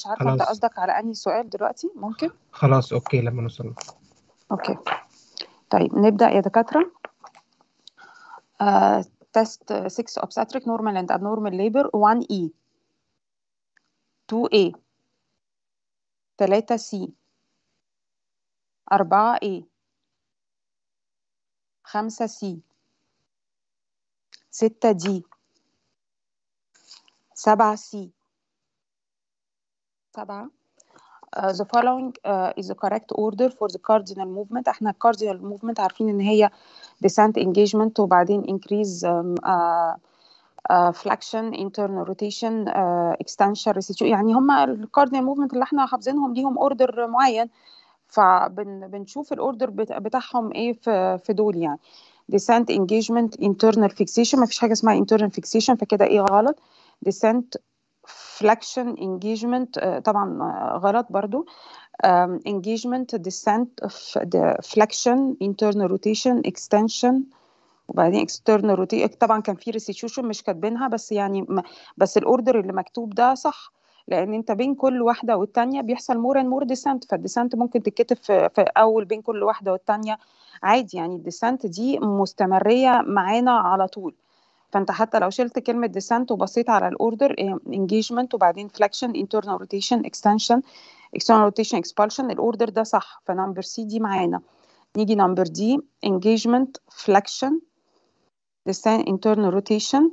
مش عارفه انت خلاص قصدك على انهي سؤال دلوقتي ممكن خلاص اوكي لما نوصل له. اوكي طيب نبدا يا دكاتره آه تيست 6 obstetric normal and abnormal labor 1E 2A 3C 4A 5C 6D 7C 7 Uh, the following uh, is the correct order for the cardinal movement احنا cardinal movement عارفين ان هي descent engagement وبعدين increase um, uh, uh, flexion internal rotation uh, extension restitution يعني هم الكاردينال موفمنت اللي احنا حافظينهم ليهم اوردر معين فبنشوف الاوردر بتاعهم ايه في في دول يعني descent engagement internal fixation ما فيش حاجه اسمها internal fixation فكده ايه غلط descent flexion engagement uh, طبعا uh, غلط برضو um, engagement descent flexion internal rotation extension وبعدين external rotation طبعا كان في restitution مش كاتبينها بس يعني بس الاوردر اللي مكتوب ده صح لان انت بين كل واحده والتانيه بيحصل مور اند مور ديسنت فالديسنت ممكن تتكتب في, في اول بين كل واحده والتانيه عادي يعني الديسنت دي مستمريه معانا على طول فانت حتى لو شلت كلمه ديسنت وبصيت على الاوردر انجيجمنت وبعدين فليكشن انترنال روتيشن اكستنشن external روتيشن اكسبالشن الاوردر ده صح فنمبر سي دي معانا نيجي نمبر دي engagement فليكشن descent internal rotation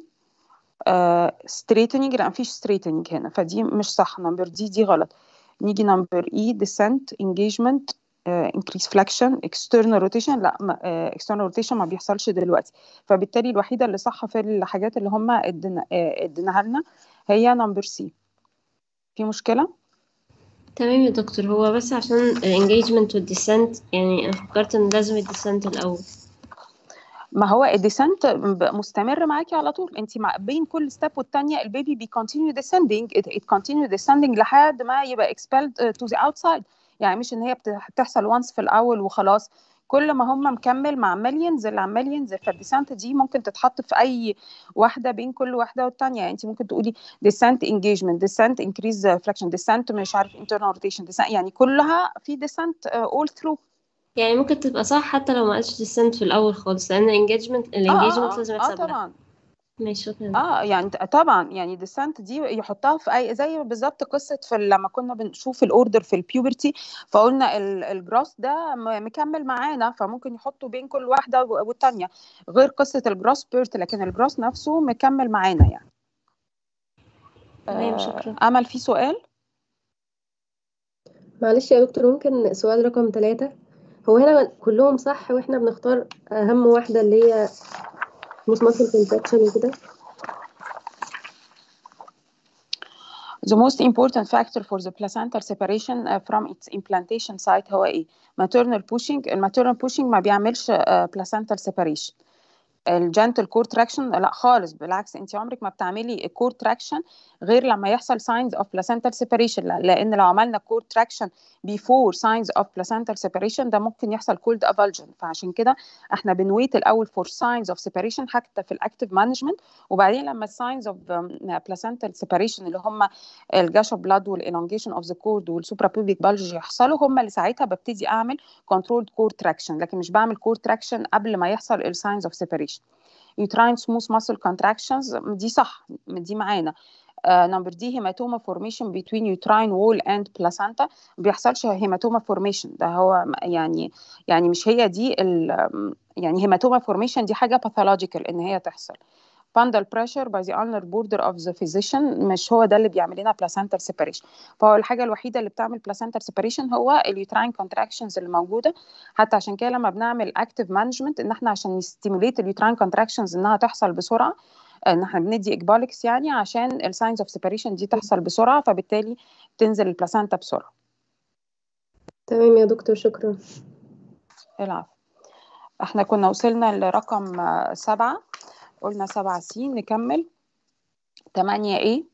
ستريتنينج لا مفيش ستريتنينج هنا فدي مش صح نمبر دي دي غلط نيجي نمبر اي descent engagement increase flexion external rotation لا ما, uh, external rotation ما بيحصلش دلوقتي فبالتالي الوحيده اللي صح في الحاجات اللي هم اديناها لنا هي نمبر سي في مشكله تمام يا دكتور هو بس عشان الانجيجمنت والديسنت يعني انا فكرت ان لازم الديسنت الاول ما هو الديسنت مستمر معاكي على طول انت مع بين كل ستيب والتانيه البيبي بيكونتينيو ديسندنج ات كونتينيو ديسندنج لحد ما يبقى اكسبيلد تو ذا اوتسايد يعني مش ان هي بتحصل وانس في الاول وخلاص كل ما هم مكمل مع عمال ينزل عمال ينزل فالديسنت دي ممكن تتحط في اي واحده بين كل واحده والتانيه يعني انت ممكن تقولي ديسنت انجيجمنت ديسنت انكريز فليكشن ديسنت مش عارف انترنال روتيشن يعني كلها في ديسنت اول ثرو يعني ممكن تبقى صح حتى لو ما قالش ديسنت في الاول خالص لان الانجيجمنت الانجيجمنت لازم اه يحسب لها طبعا ماشي شكرا اه يعني طبعا يعني ديسنت دي يحطها في اي زي بالظبط قصه في لما كنا بنشوف الاوردر في البيوبرتي فقلنا الجراس ده مكمل معانا فممكن يحطوا بين كل واحده والتانيه غير قصه الجراس بيرت لكن الجراس نفسه مكمل معانا يعني تمام شكرا آه امل في سؤال معلش يا دكتور ممكن سؤال رقم ثلاثة هو هنا كلهم صح واحنا بنختار اهم واحدة اللي هي مش ماسل كونتراكشن وكده The most important factor for the placental separation uh, from its implantation site هو ايه؟ maternal pushing الماتيرنال pushing ما بيعملش uh, placental separation الجنتل كور تراكشن لا خالص بالعكس انت عمرك ما بتعملي كور تراكشن غير لما يحصل signs of placental separation لان لو عملنا كور تراكشن before signs of placental separation ده ممكن يحصل cold avulsion فعشان كده احنا بنويت الاول for signs of separation حتى في الاكتيف مانجمنت وبعدين لما signs of placental separation اللي هم الجاشا بلاد والالونجيشن اوف ذا كورد والسوبرابوبيك بالج يحصلوا هم اللي ساعتها ببتدي اعمل controlled core traction لكن مش بعمل core traction قبل ما يحصل الساينز اوف separation uterine smooth muscle contractions دي صح دي معانا نمبر دي هيماتوما فورميشن بين uterine wall and placenta ما بيحصلش هيماتوما فورميشن ده هو يعني يعني مش هي دي يعني هيماتوما فورميشن دي حاجه باثولوجيكال ان هي تحصل fundal pressure by the ulnar border of the physician مش هو ده اللي بيعمل لنا placental separation فهو الحاجة الوحيدة اللي بتعمل placental separation هو اليوتراين contractions اللي موجودة حتى عشان كده لما بنعمل active management ان احنا عشان نستيموليت اليوتراين contractions انها تحصل بسرعة ان احنا بندي اكبالكس يعني عشان الساينز اوف سيبريشن دي تحصل بسرعة فبالتالي تنزل البلاسنتا بسرعة تمام يا دكتور شكرا العفو احنا كنا وصلنا لرقم سبعة قلنا سبعة سي نكمل تمانية ايه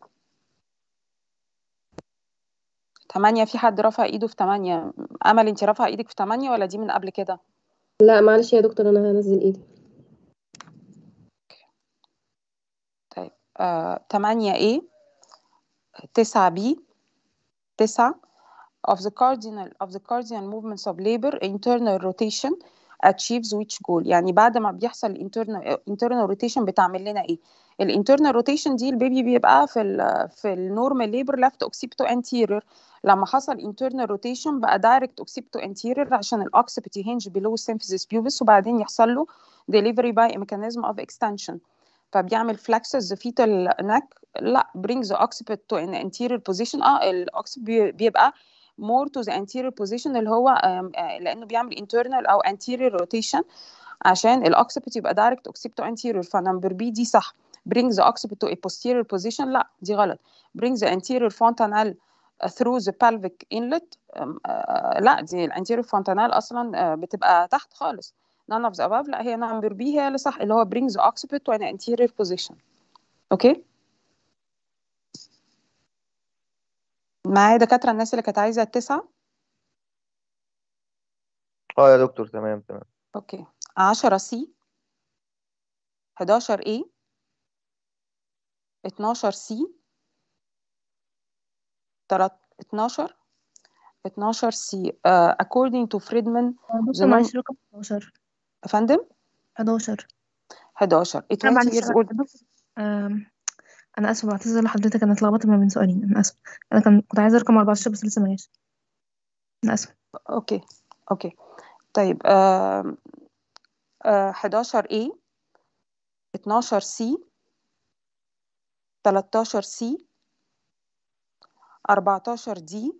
تمانية في حد رفع ايده في تمانية امل انت رافعه ايدك في تمانية ولا دي من قبل كده لا معلش يا دكتور انا هنزل ايدي طيب آه، تمانية ايه تسعة بي تسعة of the cardinal of the cardinal movements of labor internal rotation achieves which goal يعني بعد ما بيحصل internal internal rotation بتعمل لنا ايه الانترنال روتيشن دي البيبي بيبقى في ال في النورمال ليبر ليفت اوكسيبتو انتيرير لما حصل انترنال روتيشن بقى دايركت اوكسيبتو انتيرير عشان الاوكسيبت يهنج بلو سيمفيزيس بيوبس وبعدين يحصل له delivery by a mechanism of extension فبيعمل flexes the fetal neck لا brings the occiput to an anterior position اه الاوكسيبت بيبقى more to the anterior position اللي هو لانه بيعمل internal او anterior rotation عشان الاوكسيبت يبقى دايركت اوكسيبتو انتيريور فنمبر بي دي صح brings the occiput to a posterior position لا دي غلط brings the anterior fontanelle through the pelvic inlet لا دي الانتيريور fontanelle اصلا بتبقى تحت خالص none of the above لا هي نمبر بي هي اللي صح اللي هو brings the occiput to an anterior position اوكي معايا دكاتره الناس اللي كانت عايزه التسعه اه يا دكتور تمام تمام اوكي 10 سي 11 اي 12 سي 12 12 سي uh, according to Friedman دكتور معلش رقم 11 يا فندم 11 11 أنا 20 معلش years old دكتور آم، أنا آسفة بعتذر لحضرتك أنا اتلخبطت ما بين سؤالين أنا آسفة أنا كان كنت عايزة رقم 14 بس لسه ما جاش أنا آسفة اوكي اوكي طيب uh, uh, 11 A 12 C 13 C 14 D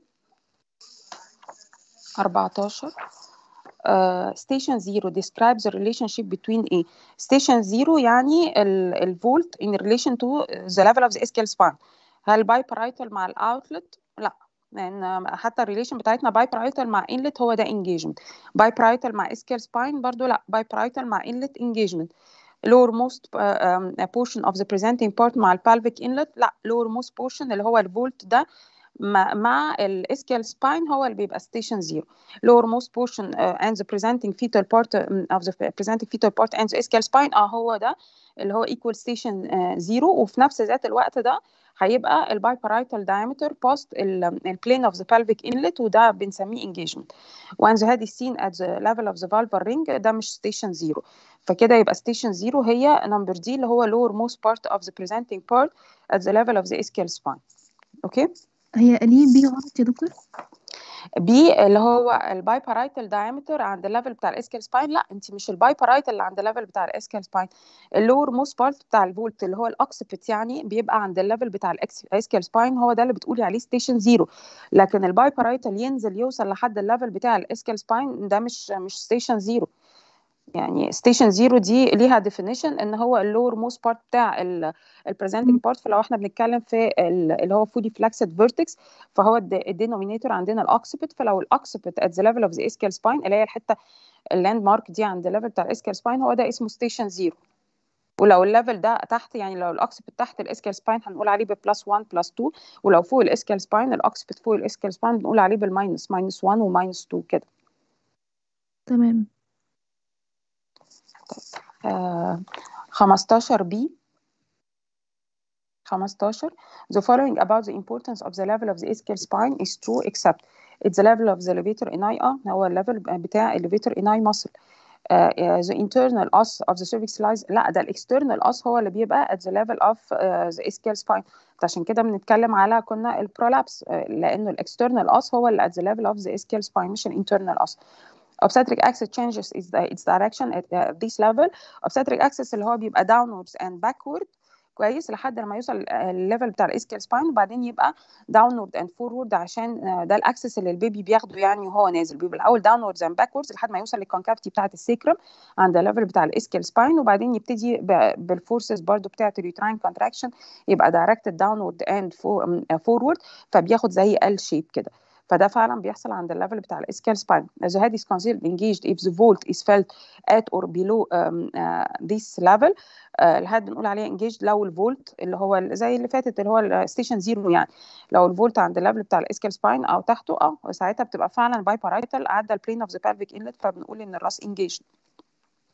14 uh, station 0 describes the relationship between A station 0 يعني ال, الفولت in relation to the level of the ischial spine هل بايبرايتال مع الاوتلت؟ لا لان حتى الريليشن بتاعتنا بايبرايتال مع انلت هو ده انجيجمنت بايبرايتال مع اسكيال سباين برضو لا بايبرايتال مع انلت انجيجمنت lower most uh, um, portion of the presenting part مع البالفيك inlet لا lower most portion اللي هو الفولت ده مع, مع الاسكيال سباين هو اللي بيبقى ستيشن زيرو lower most portion uh, and the presenting fetal part um, of the presenting fetal part and the ischial spine اه هو ده اللي هو equal station زيرو uh, وفي نفس ذات الوقت ده هيبقى البايبرايتال diameter past البلين of the pelvic inlet وده بنسميه engagement when the head is seen at the level of the valvar ring ده مش station zero فكده يبقى station zero هي number D اللي هو lower most part of the presenting part at the level of the ischial spine اوكي هي ليه بي غلط يا دكتور؟ بي اللي هو البايبرايتال diameter عند الليفل بتاع الاسكال سباين لا انت مش البايبرايتال اللي عند الليفل بتاع الاسكال سباين اللور موست بارت بتاع الفولت اللي هو الاوكسبت يعني بيبقى عند الليفل بتاع الاسكال سباين هو ده اللي بتقولي عليه ستيشن زيرو لكن البايبرايتال ينزل يوصل لحد الليفل بتاع الاسكال سباين ده مش مش ستيشن زيرو يعني ستيشن زيرو دي ليها ديفينيشن ان هو اللور موست بارت بتاع البريزنتنج بارت فلو احنا بنتكلم في اللي هو فولي فلكسد فيرتكس فهو الدينومينيتور عندنا الاوكسبت فلو الاوكسبت ات ذا ليفل اوف ذا اسكال سباين اللي هي الحته اللاند مارك دي عند الليفل بتاع الاسكال سباين هو ده اسمه ستيشن زيرو ولو الليفل ده تحت يعني لو الاوكسبت تحت الاسكال سباين هنقول عليه ببلس 1 بلس 2 ولو فوق الاسكال سباين الاوكسبت فوق الاسكال سباين بنقول عليه بالماينس ماينس 1 وماينس 2 كده تمام آه 15 بي 15 The following about the importance of the level of the ischial spine is true except it's the level of the levator ani اه هو الليفل بتاع elevator ani muscle uh, the internal os of the cervix lies لا ده الاكسترنال os هو اللي بيبقى at the level of uh, the ischial spine عشان كده بنتكلم على كنا البرولابس uh, لانه الاكسترنال os هو اللي at the level of the ischial spine مش الانترنال os obstetric axis changes its, its direction at uh, this level obstetric axis اللي هو بيبقى downwards and backward كويس لحد لما يوصل الليفل بتاع الاسكيال سباين وبعدين يبقى داونورد اند فورورد عشان ده الاكسس اللي البيبي بياخده يعني وهو نازل بيبقى الاول داونوردز اند باكوردز لحد ما يوصل للكونكافيتي بتاعه السيكرم عند الليفل بتاع الاسكيال سباين وبعدين يبتدي بالفورسز برضو بتاعه اليوتراين كونتراكشن يبقى دايركتد داونورد اند فورورد فبياخد زي ال شيب كده فده فعلا بيحصل عند الليفل بتاع الاسكال سباين the head is considered engaged if the volt is felt at or below um, uh, this level uh, الهاد بنقول عليه engaged لو الفولت اللي هو زي اللي فاتت اللي هو الستيشن زيرو يعني لو الفولت عند الليفل بتاع الاسكال سباين او تحته اه ساعتها بتبقى فعلا بايبرايتال عدى البلين اوف ذا pelvic inlet فبنقول ان الراس engaged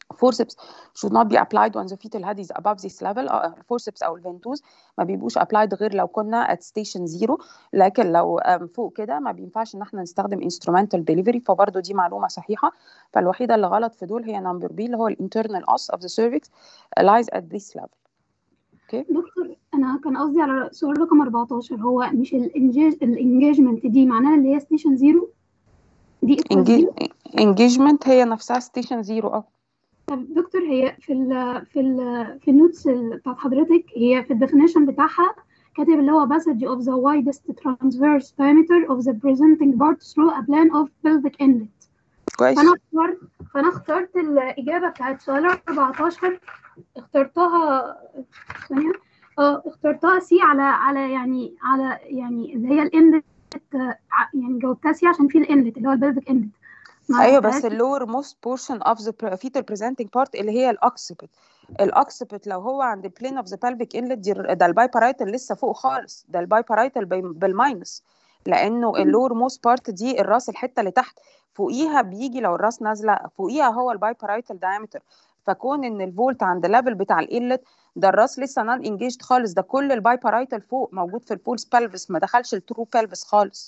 forceps should not be applied when the fetal head is above this level uh, forceps او الفنتوز ما بيبقوش applied غير لو كنا at station zero لكن لو um, فوق كده ما بينفعش ان احنا نستخدم instrumental delivery فبرضه دي معلومه صحيحه فالوحيده اللي غلط في دول هي نمبر بي اللي هو الانترنال os of the cervix lies at this level اوكي دكتور انا كان قصدي على سؤال رقم 14 هو مش الانجيجمنت دي معناها اللي هي ستيشن زيرو دي equal Engage- zero؟ engagement هي نفسها ستيشن زيرو اه طب دكتور هي في ال في ال في النوتس ال- بتاعت حضرتك هي في الديفينيشن بتاعها كاتب اللي هو passage of the widest transverse diameter of the presenting part through a plane of pelvic inlet كويس فانا اخترت فانا اخترت الاجابه بتاعت سؤال 14 اخترتها ثانيه اه اخترتها سي على على يعني على يعني اللي هي الانلت يعني جاوبتها سي عشان في الانلت اللي هو البلفيك انلت ايوه بس اللور موست بورشن اوف ذا fetal presenting part اللي هي الاوكسبت الاوكسبت لو هو عند البلين اوف ذا pelvic inlet دي ده البايبرايتال لسه فوق خالص ده البايبرايتال بالماينس لانه اللور موست بارت دي الراس الحته اللي تحت فوقيها بيجي لو الراس نازله فوقيها هو البايبرايتال diameter فكون ان الفولت عند الليفل بتاع الانلت ده الراس لسه نون انجيجد خالص ده كل البايبرايتال فوق موجود في البولس pelvis ما دخلش الترو pelvis خالص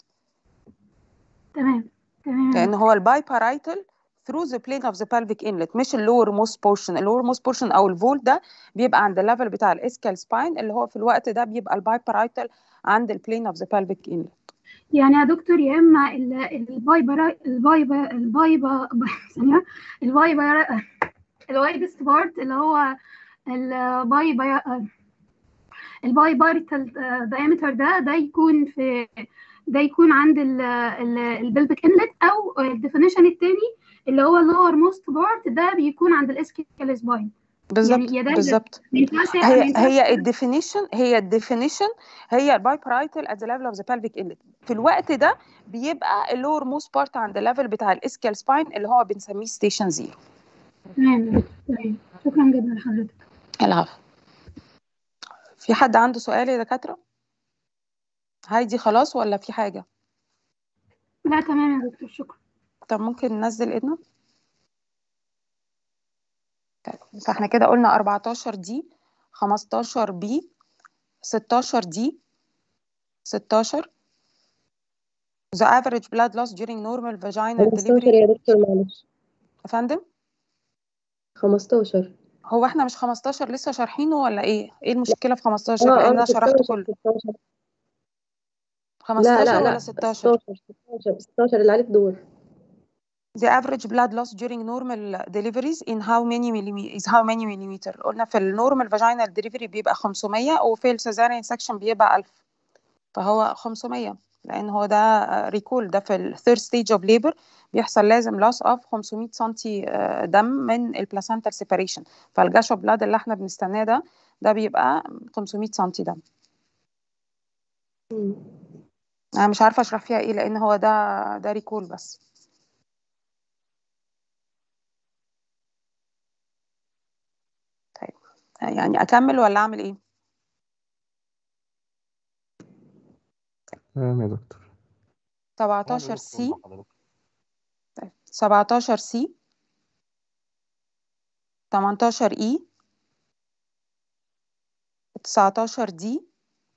تمام تمام لان هو البايبارايتال through the plane of the pelvic inlet مش اللور موست بورشن اللور موست بورشن او الفولت ده بيبقى عند الليفل بتاع الاسكال سباين اللي هو في الوقت ده بيبقى البايبارايتال عند البلين اوف ذا pelvic inlet يعني يا دكتور يا اما ال- البايبر البايبر البايبر ثانيه البايبر الوايدست بارت اللي هو البايبر البايبارتال دايمتر ده ده يكون في ده يكون عند البلبك انلت او الديفينيشن الثاني اللي هو اللور موست بارت ده بيكون عند الاسكيال سباين بالظبط يعني يا ده بالظبط ما ينفعش ما هي ينفعش هي الديفينيشن هي الديفينيشن هي البايبرايتال at the level of the pelvic inlet في الوقت ده بيبقى اللور موست بارت عند الليفل بتاع الاسكال سباين اللي هو بنسميه ستيشن زيرو تمام تمام شكرا جدا لحضرتك العفو في حد عنده سؤال يا دكاترة هايدي خلاص ولا في حاجة لا تمام يا دكتور شكرا طب ممكن ننزل ايدنا طيب فاحنا كده قلنا 14 دي 15 بي 16 دي 16 the average blood loss during normal vaginal 15 delivery يا دكتور معلش يا فندم 15 هو احنا مش 15 لسه شارحينه ولا ايه ايه المشكلة في 15 اه لان اه انا شرحت 16 كله 16 لا 15 لا ولا لا 16 16 16 16 اللي عليك دور The average blood loss during normal deliveries in how many millimeter is how many millimeter قلنا في النورمال vaginal delivery بيبقى 500 وفي السيزاريان سكشن بيبقى 1000 فهو 500 لان هو ده ريكول ده في الثيرد ستيج اوف ليبر بيحصل لازم loss of 500 سنتي دم من البلاسنتال سيباريشن فالجاشو بلاد اللي احنا بنستناه ده ده بيبقى 500 سنتي دم مم. انا مش عارفه اشرح فيها ايه لان هو ده ده ريكول بس طيب يعني اكمل ولا اعمل ايه تمام يا دكتور 17 سي طيب 17 سي 18 اي 19 دي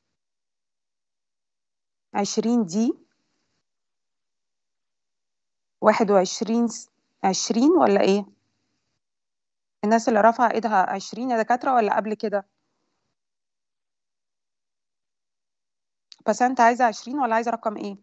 20 دي 21 س- 20 ولا ايه الناس اللي رافعه ايدها 20 يا دكاتره ولا قبل كده بس انت عايزه 20 ولا عايزه رقم ايه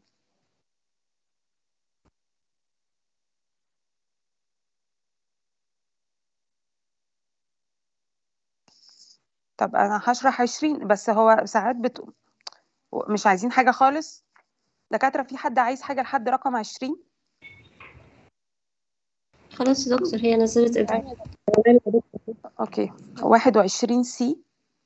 طب انا هشرح 20 بس هو ساعات بت... مش عايزين حاجه خالص دكاتره في حد عايز حاجه لحد رقم 20 خلاص يا دكتور هي نزلت ايدها تمام يا دكتور اوكي 21 سي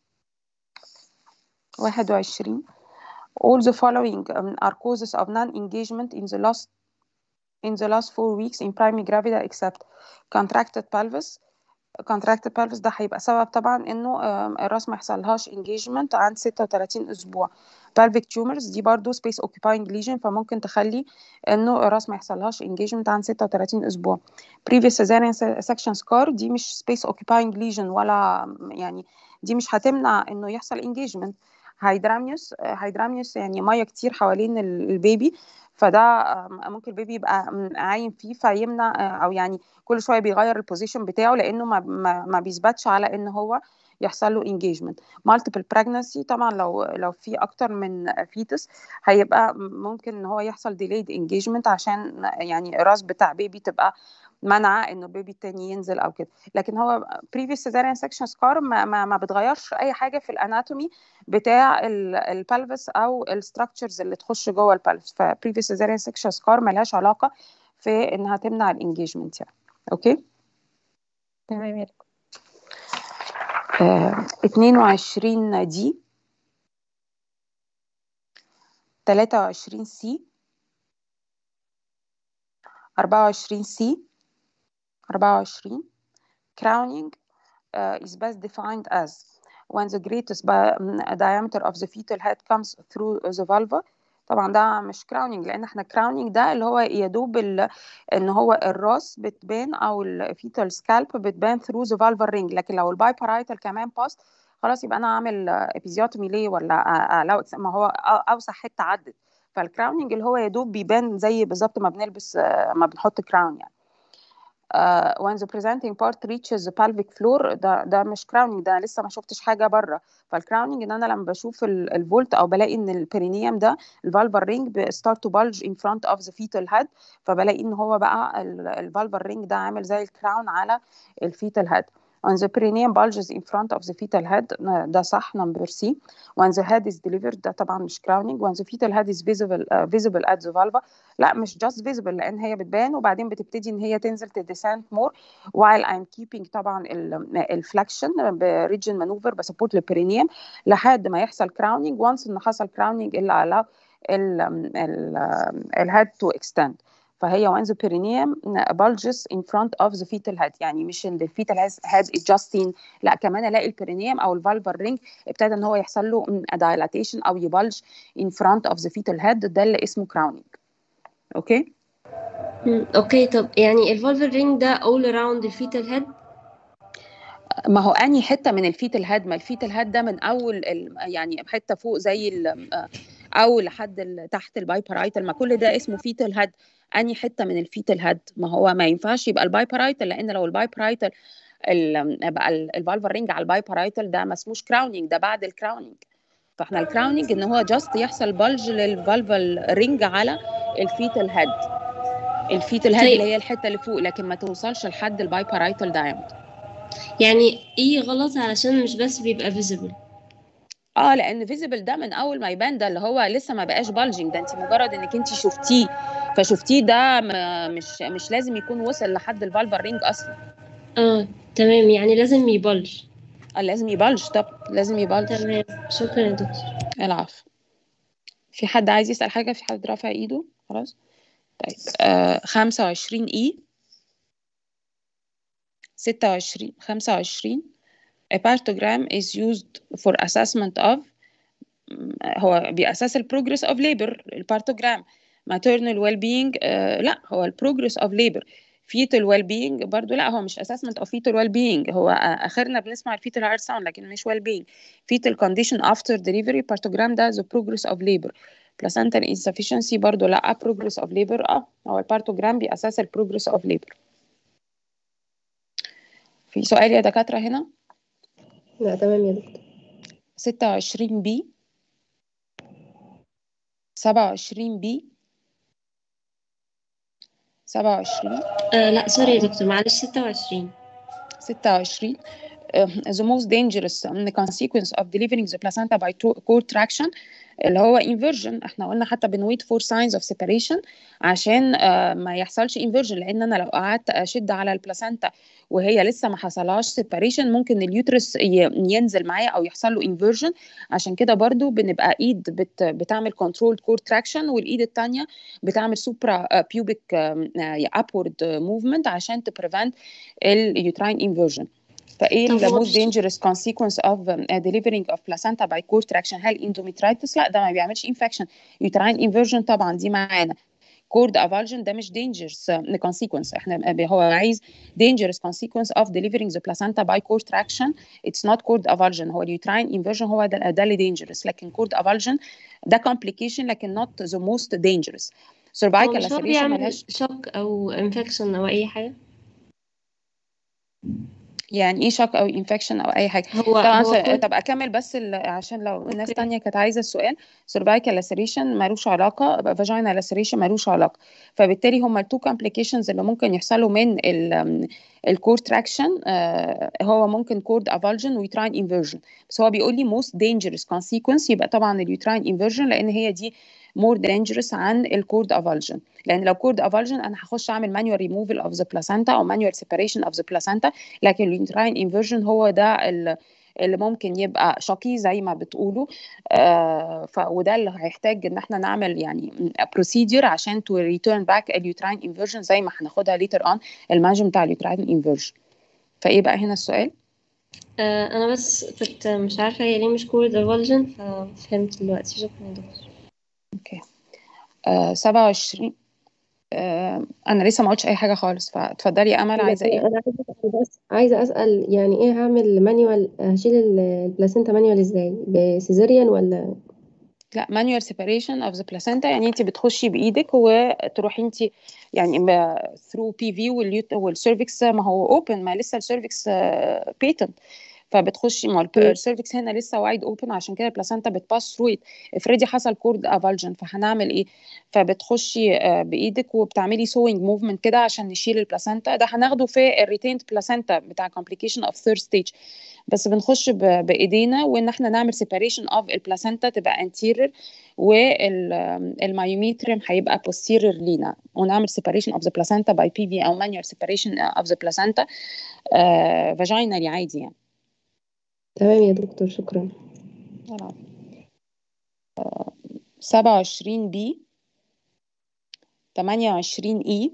21 all the following um, are causes of non-engagement in the last in the last four weeks in primary gravida except contracted pelvis contracted pelvis ده هيبقى سبب طبعا انه آم، الراس ما يحصلهاش engagement عند 36 اسبوع pelvic tumors دي برضو space occupying lesion فممكن تخلي انه الراس ما يحصلهاش engagement عند 36 اسبوع previous cesarean section scar دي مش space occupying lesion ولا يعني دي مش هتمنع انه يحصل engagement هيدراميوس هيدراميوس يعني ميه كتير حوالين ال- البيبي فده آم، ممكن البيبي يبقى م- عايم فيه فيمنع آه، او يعني كل شويه بيغير البوزيشن بتاعه لانه ما ما, ما بيثبتش على ان هو يحصل له engagement multiple pregnancy طبعا لو لو في اكتر من فيتس هيبقى ممكن ان هو يحصل delayed engagement عشان يعني الراس بتاع بيبي تبقى منع انه البيبي التاني ينزل او كده لكن هو previous cesarean section scar ما, ما, ما بتغيرش اي حاجه في الاناتومي بتاع البلفس او الستراكشرز اللي تخش جوه البلفس ف previous cesarean section scar ملهاش علاقه في انها تمنع الانجيجمنت يعني اوكي تمام يا دكتور آه 22 دي 23 سي 24 سي 24 crowning uh, is best defined as when the greatest bi- mm, diameter of the fetal head comes through the vulva طبعا ده مش crowning لان احنا crowning ده اللي هو يا دوب ال- ان هو الراس بتبان او الفيتال سكالب بتبان through the vulvar ring لكن لو البايبرايتال كمان باست خلاص يبقى انا اعمل ابيزيوتومي ليه ولا أ- أ- لو ما هو أ- اوسع حته عدت فالكراوننج اللي هو يا دوب بيبان زي بالظبط ما بنلبس آه، ما بنحط كراون يعني uh, when the presenting part reaches the pelvic floor ده ده مش crowning ده أنا لسه ما شفتش حاجه بره فالكراوننج ان انا لما بشوف ال- الفولت او بلاقي ان البرينيوم ده الفالفر رينج start to bulge in front of the fetal head فبلاقي ان هو بقى الفالفر رينج ده عامل زي الكراون على الفيتال head when the perineum bulges in front of the fetal head ده صح number C when the head is delivered ده طبعا مش crowning when the fetal head is visible uh, visible at the vulva لا مش just visible لان هي بتبان وبعدين بتبتدي ان هي تنزل تديسنت مور while I'm keeping طبعا الفلكشن بريجن مانوفر بسبورت البرينيوم لحد ما يحصل crowning once ان حصل crowning اللي على الهيد تو extend فهي when the perineum bulges in front of the fetal head يعني مش ان the fetal head is just seen لا كمان الاقي البرينيوم او الفالفر رينج ابتدى ان هو يحصل له dilatation او يبلج in front of the fetal head ده اللي اسمه crowning اوكي مم، اوكي طب يعني الفولفر رينج ده all around الفيتال هيد ما هو اني حته من الفيتال هاد ما الفيتال هاد ده من اول ال- يعني حته فوق زي ال- آه، او لحد ال- تحت البايبرايتال ما كل ده اسمه فيتال هاد اني حته من الفيتال هاد ما هو ما ينفعش يبقى البايبرايتال لان لو البايبرايتال ال- بقى الفالفر رينج على البايبرايتال ده ما اسموش كراونينج ده بعد الكراونينج فاحنا الكراونينج ان هو جاست يحصل بلج للفالفال رينج على الفيتال هاد الفيتال هاد طيب. اللي هي الحته اللي فوق لكن ما توصلش لحد البايبرايتال دايمتر يعني ايه غلط علشان مش بس بيبقى visible اه لان فيزيبل ده من اول ما يبان ده اللي هو لسه ما بقاش بالجنج ده انت مجرد انك انت شفتيه فشفتيه ده م- مش مش لازم يكون وصل لحد الفالفر رينج اصلا اه تمام يعني لازم يبلج آه لازم يبلج طب لازم يبلج تمام شكرا يا دكتور العفو في حد عايز يسأل حاجة في حد رافع ايده خلاص طيب آه 25 اي 26 25 A partogram is used for assessment of م- هو بيأسس ال progress of labor البارتوجرام maternal well-being آه لا هو ال progress of labor fetal well-being برضو لا هو مش assessment of fetal well-being هو آه آخرنا بنسمع ال fetal heart sound لكن مش well-being fetal condition after delivery partogram ده the progress of labor placental insufficiency برضو لا progress of labor اه هو البارتوجرام بيأسس ال progress of labor في سؤال يا دكاترة هنا لا تمام يا دكتور 26 بي 27 بي 27 آه لا سوري يا دكتور معلش 26 26 uh, the most dangerous um, consequence of delivering the placenta by tro- cord traction اللي هو inversion احنا قلنا حتى بنويت for signs of separation عشان uh, ما يحصلش inversion لان انا لو قعدت اشد على البلاسنتا وهي لسه ما حصلهاش separation ممكن اليوترس ي- ينزل معايا او يحصل له inversion عشان كده برضو بنبقى ايد بت بتعمل control cord traction والايد التانية بتعمل supra uh, pubic um, uh, upward movement عشان to prevent اليوتراين inversion فايه طب هو ال most مش dangerous consequence of um, uh, delivering of placenta by cord traction هل endometritis لا ده ما بيعملش infection uterine inversion طبعا دي معانا cord avulsion ده مش dangerous uh, consequence احنا هو عايز dangerous consequence of delivering the placenta by cord traction it's not cord avulsion هو uterine inversion هو ده, ده اللي dangerous لكن cord avulsion ده complication لكن not the most dangerous هو cervical مش هو laceration بيعمل ملهاش شوك او انفكشن او اي حاجة يعني ايه شوك او انفكشن او اي حاجه هو طبعا هو س- كل طب اكمل بس ال- عشان لو الناس اوكي تانية كانت عايزه السؤال cervical laceration ملوش علاقه vaginal laceration ملوش علاقه فبالتالي هما التو complications اللي ممكن يحصلوا من الكور تراكشن هو ممكن كورد avulsion ويوتراين inversion بس هو بيقول لي most dangerous consequence يبقى طبعا اليوتراين inversion لان هي دي more dangerous عن الكورد avulsion لان لو كورد avulsion انا هخش اعمل manual removal of the placenta او manual separation of the placenta لكن اليوتراين انفيرجن هو ده ال- اللي ممكن يبقى شقي زي ما بتقولوا آه ف وده اللي هيحتاج ان احنا نعمل يعني بروسيدير عشان تو ريتيرن باك اليوتراين انفيرجن زي ما هناخدها ليتر اون الماجم بتاع اليوتراين انفيرجن فايه بقى هنا السؤال آه انا بس كنت مش عارفة هي ليه مش كورد افولجن ففهمت دلوقتي شكرا يا دكتور اوكي آه 27 آه انا لسه ما قلتش اي حاجه خالص فاتفضلي يا امل عايزه ايه انا عايزه أسأل بس عايزه اسال يعني ايه هعمل مانيوال هشيل ال- البلاسينتا مانيوال ازاي بسيزيريان ولا لا manual separation of the placenta يعني انت بتخشي بايدك وتروحي انت يعني through PV واليوت والسيرفكس ما هو open ما لسه السيرفكس بيتنت فبتخشي ما مم. السيرفكس هنا لسه وايد اوبن عشان كده البلاسنتا بتباس ثرو افرضي حصل كورد افالجن فهنعمل ايه فبتخشي آه، بايدك وبتعملي سوينج موفمنت كده عشان نشيل البلاسنتا ده هناخده في الريتيند بلاسنتا بتاع complication of third stage بس بنخش ب- بايدينا وان احنا نعمل separation of البلاسنتا تبقى anterior والمايوميتريم هيبقى posterior لينا ونعمل separation of the placenta by PV او manual separation of the placenta آه vaginally عادي يعني تمام يا دكتور شكرا 27 بي 28 اي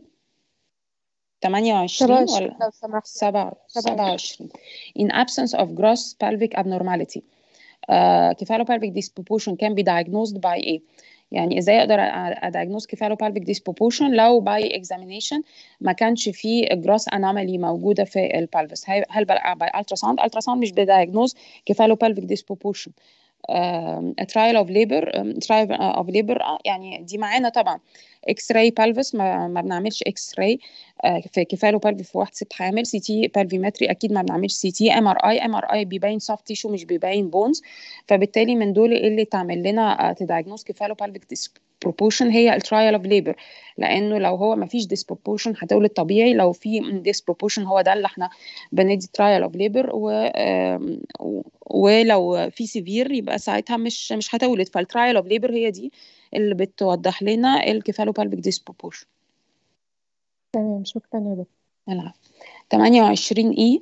28 27 ولا لو سمحت سبعة 27 27 in absence of gross pelvic abnormality uh, cephalopelvic disproportion can be diagnosed by ايه يعني ازاي اقدر ادايجنوز كيفالوبالفيك ديسبروبورشن لو باي اكزامينيشن ما كانش في جروس انومالي موجوده في البلفس هل بقى باي الترا ساوند الترا ساوند مش بدايجنوز كيفالوبالفيك ديسبروبورشن ترايل اوف ليبر ترايل اوف ليبر يعني دي معانا طبعا اكس راي بالفس ما, ما بنعملش اكس راي في كفاله بالفي في واحد ست حامل سي تي بالفيمتري اكيد ما بنعملش سي تي ام ار اي ام ار اي بيبين سوفت تيشو مش بيبين بونز فبالتالي من دول ايه اللي تعمل لنا تدايجنوز كفاله بالفيك disproportion هي الترايل اوف ليبر لانه لو هو ما فيش disproportion هتولد طبيعي لو في disproportion هو ده اللي احنا بندي ترايل اوف ليبر و آم، و- ولو في سيفير يبقى ساعتها مش مش هتولد فالترايل اوف ليبر هي دي اللي بتوضح لنا الكفالوبالفيك ديسبروبورشن تمام شكرا يا دكتور العب 28 اي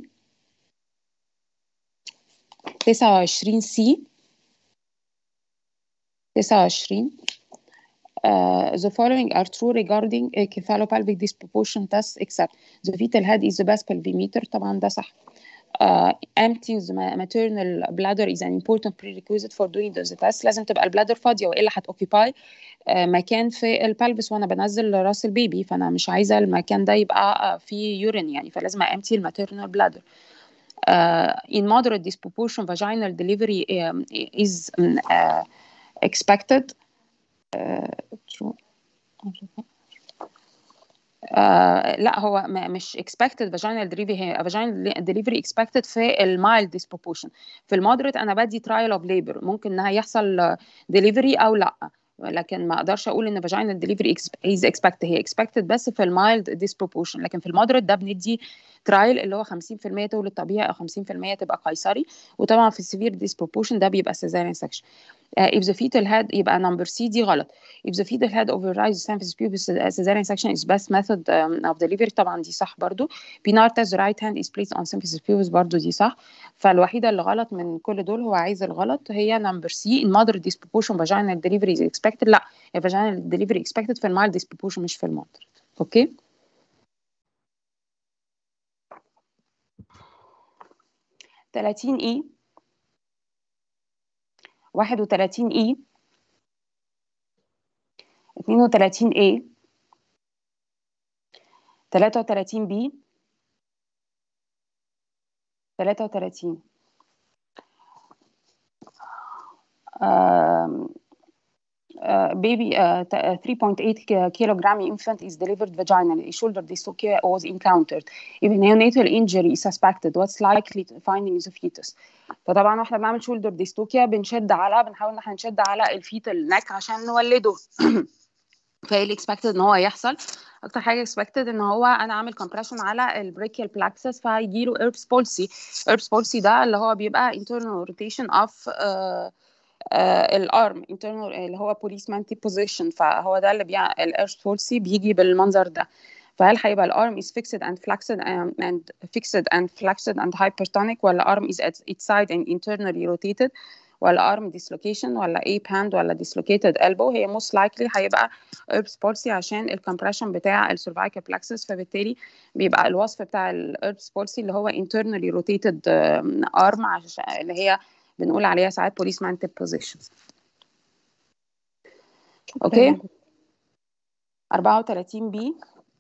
29 سي 29 Uh, the following are true regarding a cephalopelvic disproportion test except the fetal head is the best pelvimeter طبعا ده صح uh, emptying the ma- maternal bladder is an important prerequisite for doing the test لازم تبقى البلادر فاضية وإلا هتوكيباي uh, مكان في البلبس وأنا بنزل راس البيبي فأنا مش عايزة المكان ده يبقى uh, فيه يورين يعني فلازم أمتي الماتيرنال bladder uh, in moderate disproportion vaginal delivery um, is um, uh, expected uh, true. آه لا هو م- مش expected vaginal delivery هي vaginal delivery expected في المايلد disproportion في المودريت انا بدي trial of labor ممكن انها يحصل delivery او لا لكن ما اقدرش اقول ان vaginal delivery ex- is expected هي expected بس في المايلد disproportion لكن في المودريت ده بندي ترايل اللي هو 50% تولد طبيعي او 50% تبقى قيصري وطبعا في السيفير disproportion ده بيبقى cesarean section uh, if the fetal head يبقى number C دي غلط if the fetal head overrides the symphysis pubis uh, cesarean section is best method um, of delivery طبعا دي صح برضو pinar test the right hand is placed on symphysis pubis برضو دي صح فالوحيدة اللي غلط من كل دول هو عايز الغلط هي number C in moderate disproportion vaginal delivery is expected لا هي vaginal delivery expected في المال disproportion مش في المودرate اوكي 30 اي 31 اي 32 اي 33 بي 33 um, uh, baby uh, t- uh, 3.8 ki- kilogram infant is delivered vaginally. A shoulder dystocia was encountered. If neonatal injury is suspected, what's likely to findings of fetus? فطبعا واحنا بنعمل شولدر ديستوكيا بنشد على بنحاول ان احنا نشد على الفيتال نك عشان نولده فايه اللي expected ان هو يحصل اكتر حاجه expected ان هو انا عامل compression على البريكيال plexus فهيجي له herbs palsy herbs palsy ده اللي هو بيبقى internal rotation of uh, الارم internal اللي هو policeman tip position فهو ده اللي بيع الارش بولسي بيجي بالمنظر ده فهل هيبقى الارم is fixed and flexed and, and fixed and flexed and hypertonic ولا arm is at its side and internally rotated ولا arm dislocation ولا ape hand ولا dislocated elbow هي most likely هيبقى herbs palsy عشان الكمبريشن بتاع السيرفايكال plexus فبالتالي بيبقى الوصف بتاع الherbs palsy اللي هو internally rotated arm عشان اللي هي بنقول عليها ساعات policeman tip position اوكي 34 بي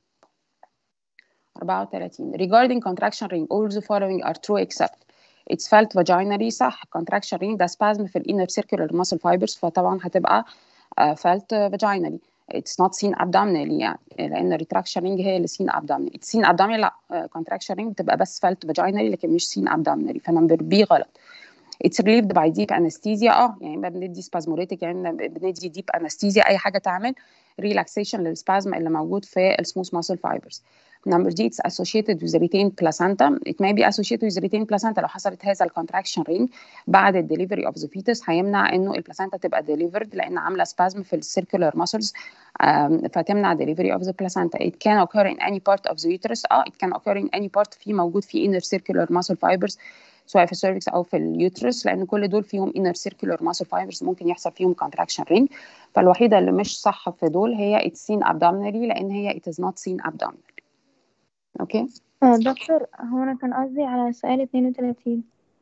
34 regarding contraction ring all the following are true except it's felt vaginally صح contraction ring ده spasm في الانر circular muscle fibers فطبعا هتبقى uh, felt vaginally it's not seen abdominally يعني لان retraction ring هي اللي seen abdominally it's seen abdominally لا uh, contraction ring بتبقى بس felt vaginally لكن مش seen abdominally فنمبر بي غلط it's relieved by deep anesthesia اه يعني بندي spasmodic يعني بندي deep anesthesia اي حاجه تعمل relaxation للسبازم اللي موجود في السموث muscle fibers number D it's associated with retained placenta it may be associated with retained placenta لو حصلت هذا الكونتراكشن رينج بعد الدليفري اوف ذا fetus هيمنع انه البلاسنتا تبقى delivered لان عامله spasm في السيركولار muscles um, فتمنع delivery of the placenta it can occur in any part of the uterus اه it can occur in any part في موجود في inner circular muscle fibers سواء في السيرفكس او في اليوترس لان كل دول فيهم inner circular muscle fibers ممكن يحصل فيهم contraction ring فالوحيده اللي مش صح في دول هي it's seen abdominally لان هي it is not seen abdominally اوكي آه دكتور هو أنا كان قصدي على سؤال 32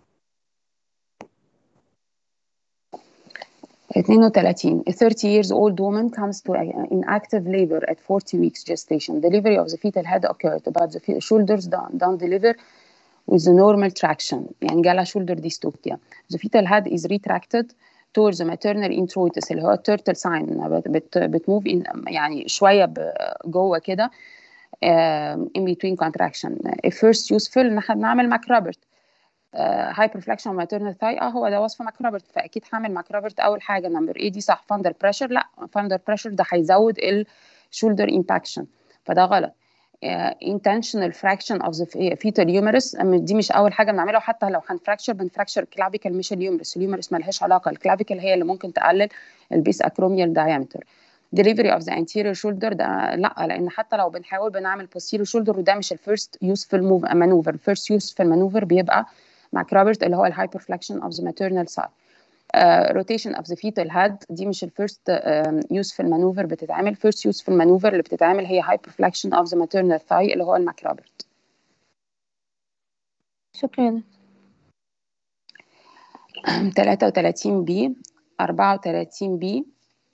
32 a 30 years old woman comes to in active labor at 40 weeks gestation delivery of the fetal head occurred but the shoulders don't, don't deliver with the normal traction يعني جالها shoulder dystocia the fetal head is retracted towards the maternal introitus اللي هو turtle sign بت بتموف يعني شويه جوه كده uh, in between contraction if first useful ان احنا بنعمل ماك روبرت هايبرفلكشن ماتيرنال ثاي اه هو ده وصف ماك روبرت فاكيد هعمل ماك روبرت اول حاجه نمبر ايه دي صح فاندر بريشر لا فاندر بريشر ده هيزود الشولدر امباكشن فده غلط uh, intentional fraction of the fetal humerus دي مش اول حاجه بنعملها وحتى لو هنفراكشر بنفراكشر الكلافيكال مش اليومرس اليومرس ملهاش علاقه الكلافيكال هي اللي ممكن تقلل البيس اكروميال diameter delivery of the anterior shoulder ده لا لان حتى لو بنحاول بنعمل posterior shoulder وده مش الفيرست useful move maneuver الفيرست useful maneuver بيبقى مع كرابرت اللي هو الهايبرفلكشن of the maternal side uh, rotation of the fetal head دي مش الفيرست uh, useful maneuver بتتعمل first useful maneuver اللي بتتعمل هي hyperflexion of the maternal thigh اللي هو الماكرابرت شكرا 33 بي 34 بي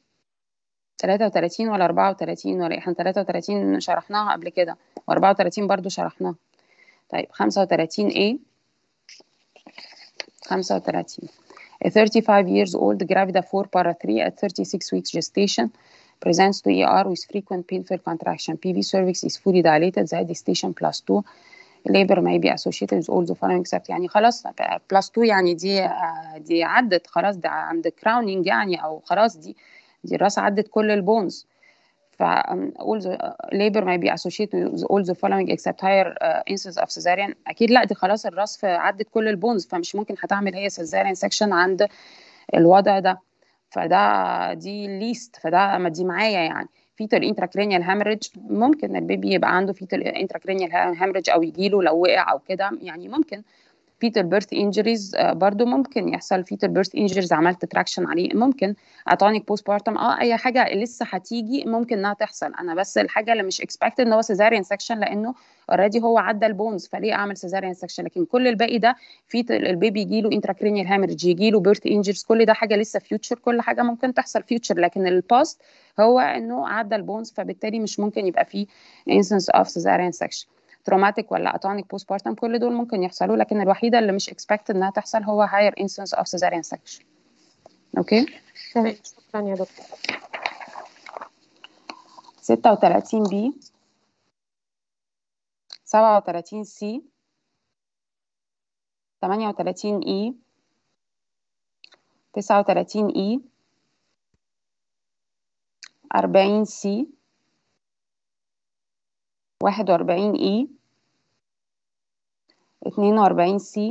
33 ولا 34 ولا احنا 33 شرحناها قبل كده و34 برضو شرحناها طيب 35 A 35 A 35 years old gravida 4 para 3 at 36 weeks gestation presents to ER with frequent painful contraction. PV cervix is fully dilated, the head is station plus 2. labor may be associated with all the following except يعني خلاص plus 2 يعني دي دي عدت خلاص ده عند crowning يعني او خلاص دي دي الراس عدت كل البونز ف um, all the uh, labor may be associated with all the following except higher uh, incidence of cesarean اكيد لا دي خلاص الراس عدت كل البونز فمش ممكن هتعمل هي cesarean section عند الوضع ده فده دي ليست فده ما دي معايا يعني فيتال انتراكرينيال هامرج ممكن البيبي يبقى عنده فيتال انتراكرينيال هامرج او يجيله لو وقع او كده يعني ممكن fetal birth injuries آه، برضو ممكن يحصل fetal birth injuries عملت تراكشن عليه ممكن اتونيك بوست بارتم اه اي حاجه لسه هتيجي ممكن انها تحصل انا بس الحاجه اللي مش expected ان هو cesarean section لانه اوريدي هو عدى البونز فليه اعمل cesarean section لكن كل الباقي ده في البيبي يجي له intracranial hemorrhage يجي له birth injuries كل ده حاجه لسه future كل حاجه ممكن تحصل future لكن الباست هو انه عدى البونز فبالتالي مش ممكن يبقى فيه instance of cesarean section تروماتيك ولا اتونيك بوست بارتم كل دول ممكن يحصلوا لكن الوحيده اللي مش expected انها تحصل هو higher instance of cesarean section اوكي تمام شكرا يا دكتور 36 بي 37 سي 38 اي 39 اي 40 سي 41 اي 42 سي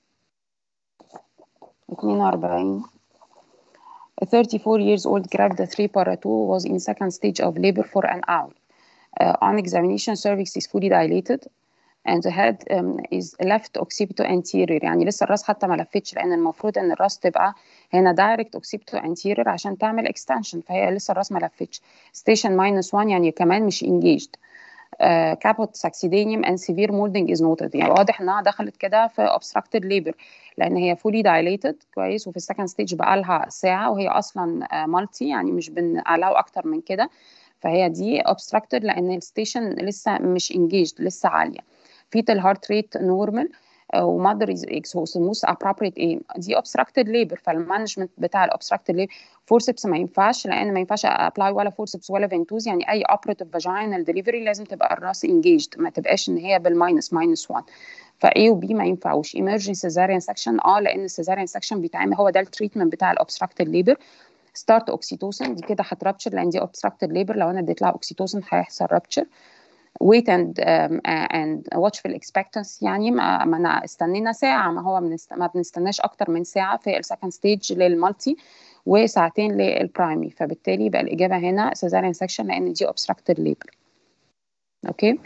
42 A 34 years old gravida 3 para 2 was in second stage of labor for an hour. Uh, on examination, cervix is fully dilated and the head um, is left occipital anterior يعني لسه الراس حتى ما لفتش لأن المفروض إن الراس تبقى هنا direct occipital anterior عشان تعمل extension فهي لسه الراس ما لفتش. station minus 1 يعني كمان مش engaged. Uh, caput succedaneum and severe molding is noted يعني واضح انها دخلت كده في obstructed labor لان هي fully dilated كويس وفي السكند ستيج بقى لها ساعه وهي اصلا مالتي يعني مش بنقلعه اكتر من كده فهي دي obstructed لان الستيشن لسه مش engaged لسه عاليه fetal heart rate normal ومادر اكسوس موست appropriate ايه دي obstructed labor فالمانجمنت بتاع الاوبستراكتد labor فورسبس ما ينفعش لان ما ينفعش ابلاي ولا فورسبس ولا فينتوز يعني اي اوبريتيف فاجينال ديليفري لازم تبقى الراس انجيجد ما تبقاش ان هي بالماينس ماينس 1 فاي وبي ما ينفعوش emergency cesarean section اه لان السيزاريان سكشن بيتعمل هو ده التريتمنت بتاع الاوبستراكتد ليبر ستارت اوكسيتوسن دي كده هترابتشر لان دي اوبستراكتد ليبر لو انا اديت لها اوكسيتوسن هيحصل رابتشر wait and um, and watchful expectancy يعني ما, ما انا استنينا ساعه ما هو منست... ما بنستناش اكتر من ساعه في السكند ستيج للمالتي وساعتين للبرايمري فبالتالي يبقى الاجابه هنا cesarean section لان دي obstructed labor اوكي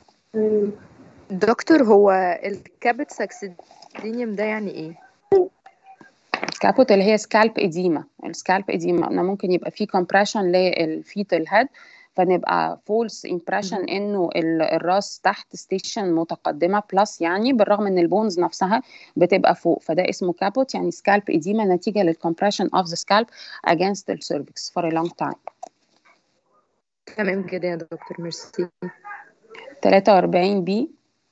دكتور هو الكابت ساكسيدينيوم ده يعني ايه؟ كابوت اللي هي سكالب اديما السكالب اديما قلنا ممكن يبقى فيه compression للفيتال هيد فنبقى فولس امبريشن انه الراس تحت ستيشن متقدمه بلس يعني بالرغم ان البونز نفسها بتبقى فوق فده اسمه كابوت يعني سكالب اديما نتيجه للكمبريشن اوف ذا سكالب against the cervix for a long time تمام كده يا دكتور ميرسي 43 بي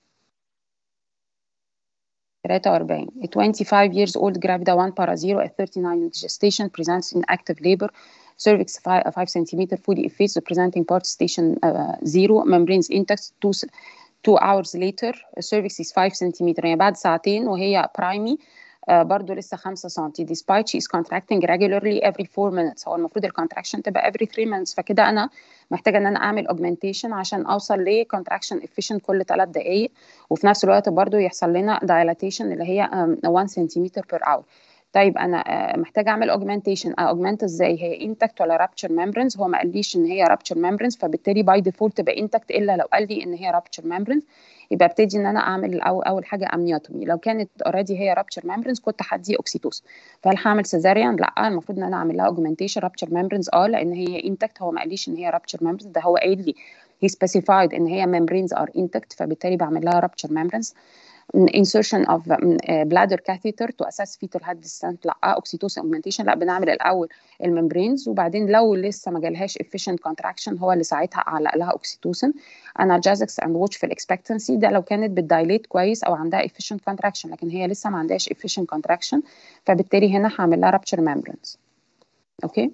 43 A 25 years old gravida 1 para 0 at 39 weeks gestation presents in active labor cervix 5, 5 centimeter fully effaced presenting part station uh, 0 membranes intact 2 2 hours later cervix is 5 centimeter يعني بعد ساعتين وهي برايمي uh, برضه لسه 5 سم despite she is contracting regularly every 4 minutes هو المفروض الكونتراكشن تبقى every 3 minutes فكده انا محتاجه ان انا اعمل augmentation عشان اوصل ل contraction efficient كل 3 دقائق وفي نفس الوقت برضه يحصل لنا dilatation اللي هي um, 1 centimeter per hour طيب انا محتاجه اعمل اوجمانتيشن اوجمانت ازاي هي انتكت ولا رابتشر ممبرنز هو ما قاليش ان هي رابتشر ممبرنز فبالتالي باي ديفولت تبقى انتكت الا لو قال لي ان هي رابتشر ممبرنز يبقى ابتدي ان انا اعمل الأول اول حاجه امنيوتومي لو كانت اوريدي هي رابتشر ممبرنز كنت هدي اوكسيتوس فهل هعمل سيزاريان لا المفروض ان انا اعمل لها اوجمانتيشن رابتشر ممبرنز اه لان هي انتكت هو ما قاليش ان هي رابتشر ممبرنز ده هو قايل لي هي سبيسيفايد ان هي ممبرينز ار انتكت فبالتالي بعمل لها رابتشر ممبرنز insertion of bladder catheter to assess fetal head descent لا oxytocin augmentation لا بنعمل الاول الممبرينز وبعدين لو لسه ما جالهاش efficient contraction هو اللي ساعتها اعلق لها oxytocin analgesics and watchful expectancy ده لو كانت بتدايليت كويس او عندها efficient contraction لكن هي لسه ما عندهاش efficient contraction فبالتالي هنا هعمل لها rupture membranes اوكي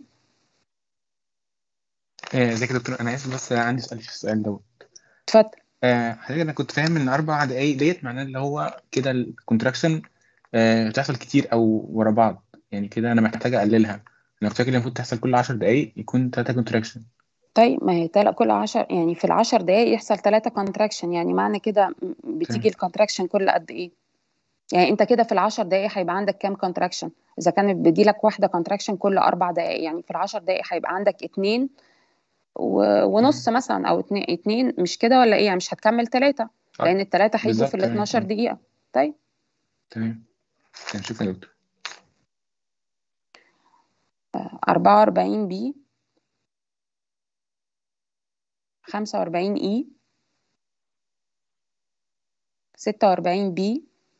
ازيك يا دكتور انا اسف بس عندي سؤال في السؤال دوت اتفضل آه حضرتك انا كنت فاهم ان اربع دقايق ديت معناه اللي هو كده الكونتراكشن آه بتحصل كتير او ورا بعض يعني كده انا محتاج اقللها انا كنت فاكر المفروض تحصل كل 10 دقايق يكون ثلاثه كونتراكشن طيب ما هي تل... كل 10 يعني في العشر دقايق يحصل ثلاثة كونتراكشن يعني معنى كده بتيجي الكونتراكشن كل قد ايه يعني انت كده في العشر دقايق هيبقى عندك كام كونتراكشن اذا كانت بيجيلك واحده كونتراكشن كل اربع دقايق يعني في العشر دقايق هيبقى عندك اتنين و... ونص مثلا او اتنين, اتنين مش كده ولا ايه يعني مش هتكمل ثلاثة لان الثلاثة هيجوا في ال 12 دقيقة طيب تمام تمام شكرا يا دكتور 44 بي 45 اي 46 بي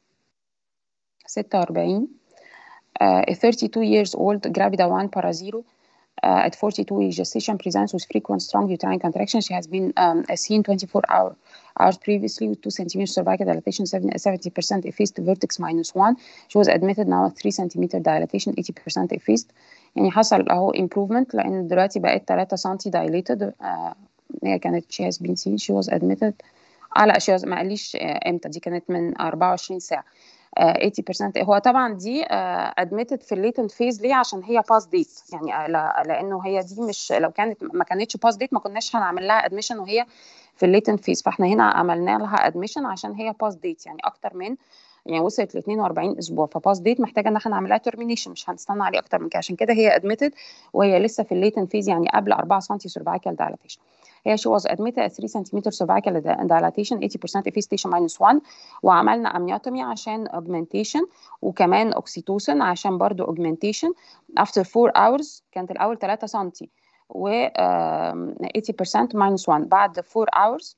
46 uh, 32 years old gravida 1 para 0 uh, at 42 weeks gestation presents with frequent strong uterine contraction. She has been um, seen 24 hour, hours previously with 2 centimeter cervical dilatation, 70% effaced, vertex minus 1. She was admitted now at 3 centimeter dilatation, 80% effaced. يعني حصل اهو improvement لان دلوقتي بقت 3 سم dilated uh, هي كانت she has been seen she was admitted اه لا she was ما قاليش امتى دي كانت من 24 ساعه Uh, 80% هو طبعا دي uh, admitted في الليتنت فيز ليه عشان هي باس ديت يعني uh, لا لانه هي دي مش لو كانت ما كانتش باس ديت ما كناش هنعمل لها ادميشن وهي في الليتنت فيز فاحنا هنا عملنا لها ادميشن عشان هي باس ديت يعني اكتر من يعني وصلت ل 42 اسبوع فباس ديت محتاجه ان احنا نعمل لها ترمينيشن مش هنستنى عليه اكتر من كده عشان كده هي ادميتد وهي لسه في الليتنت فيز يعني قبل 4 سم سيرفايكال دايلاتيشن هي she was admitted at 3 cm cervical dilatation 80% effactation minus 1 وعملنا amniotomy عشان augmentation وكمان oxytocin عشان برضو augmentation after 4 hours كانت الأول 3 سم و uh, 80% minus 1 بعد 4 hours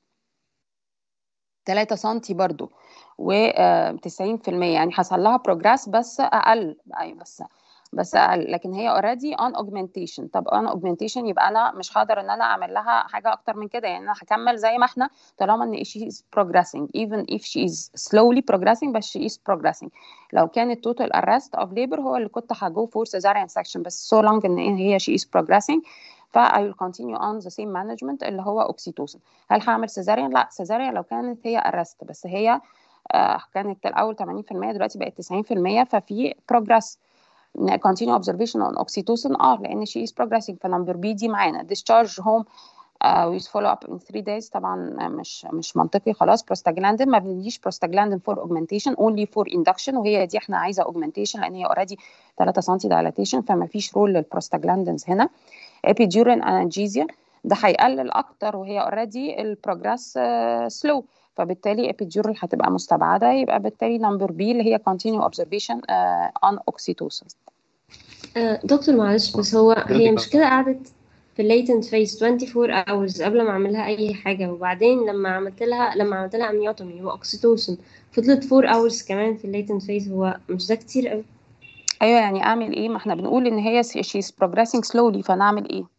3 سم برضو و uh, 90% يعني حصل لها progress بس أقل أيوة بس بس اقل لكن هي اوريدي اون اوجمنتيشن طب اون اوجمنتيشن يبقى انا مش هقدر ان انا اعمل لها حاجه اكتر من كده يعني انا هكمل زي ما احنا طالما ان she is progressing even if she is slowly progressing but she is progressing لو كانت total arrest of labor هو اللي كنت هجو for cesarean section بس so long ان هي she is progressing ف I will continue on the same management اللي هو اوكسيتوسن هل هعمل cesarean لا cesarean لو كانت هي arrest بس هي آه كانت الاول 80% دلوقتي بقت 90% ففي progress continue observation on oxytocin اه لان she is progressing فنمبر بي دي معانا discharge home uh, with follow up in 3 days طبعا مش مش منطقي خلاص prostaglandin ما بنديش prostaglandin for augmentation only for induction وهي دي احنا عايزه augmentation لان هي already 3 سم dilatation فما فيش رول للبروستاجلاندينز هنا epidural analgesia ده هيقلل اكتر وهي already البروجرس سلو فبالتالي epidural هتبقى مستبعده يبقى بالتالي نمبر بي اللي هي continue observation uh, on oxytocin آه، دكتور معلش بس هو هي مش كده قعدت في الليتنت فيس 24 hours قبل ما اعمل لها اي حاجه وبعدين لما عملت لها لما عملت لها امنيوتومي واكسيتوسن فضلت 4 hours كمان في الليتنت فيس هو مش ده كتير قوي ايوه يعني اعمل ايه ما احنا بنقول ان هي she's progressing slowly فنعمل ايه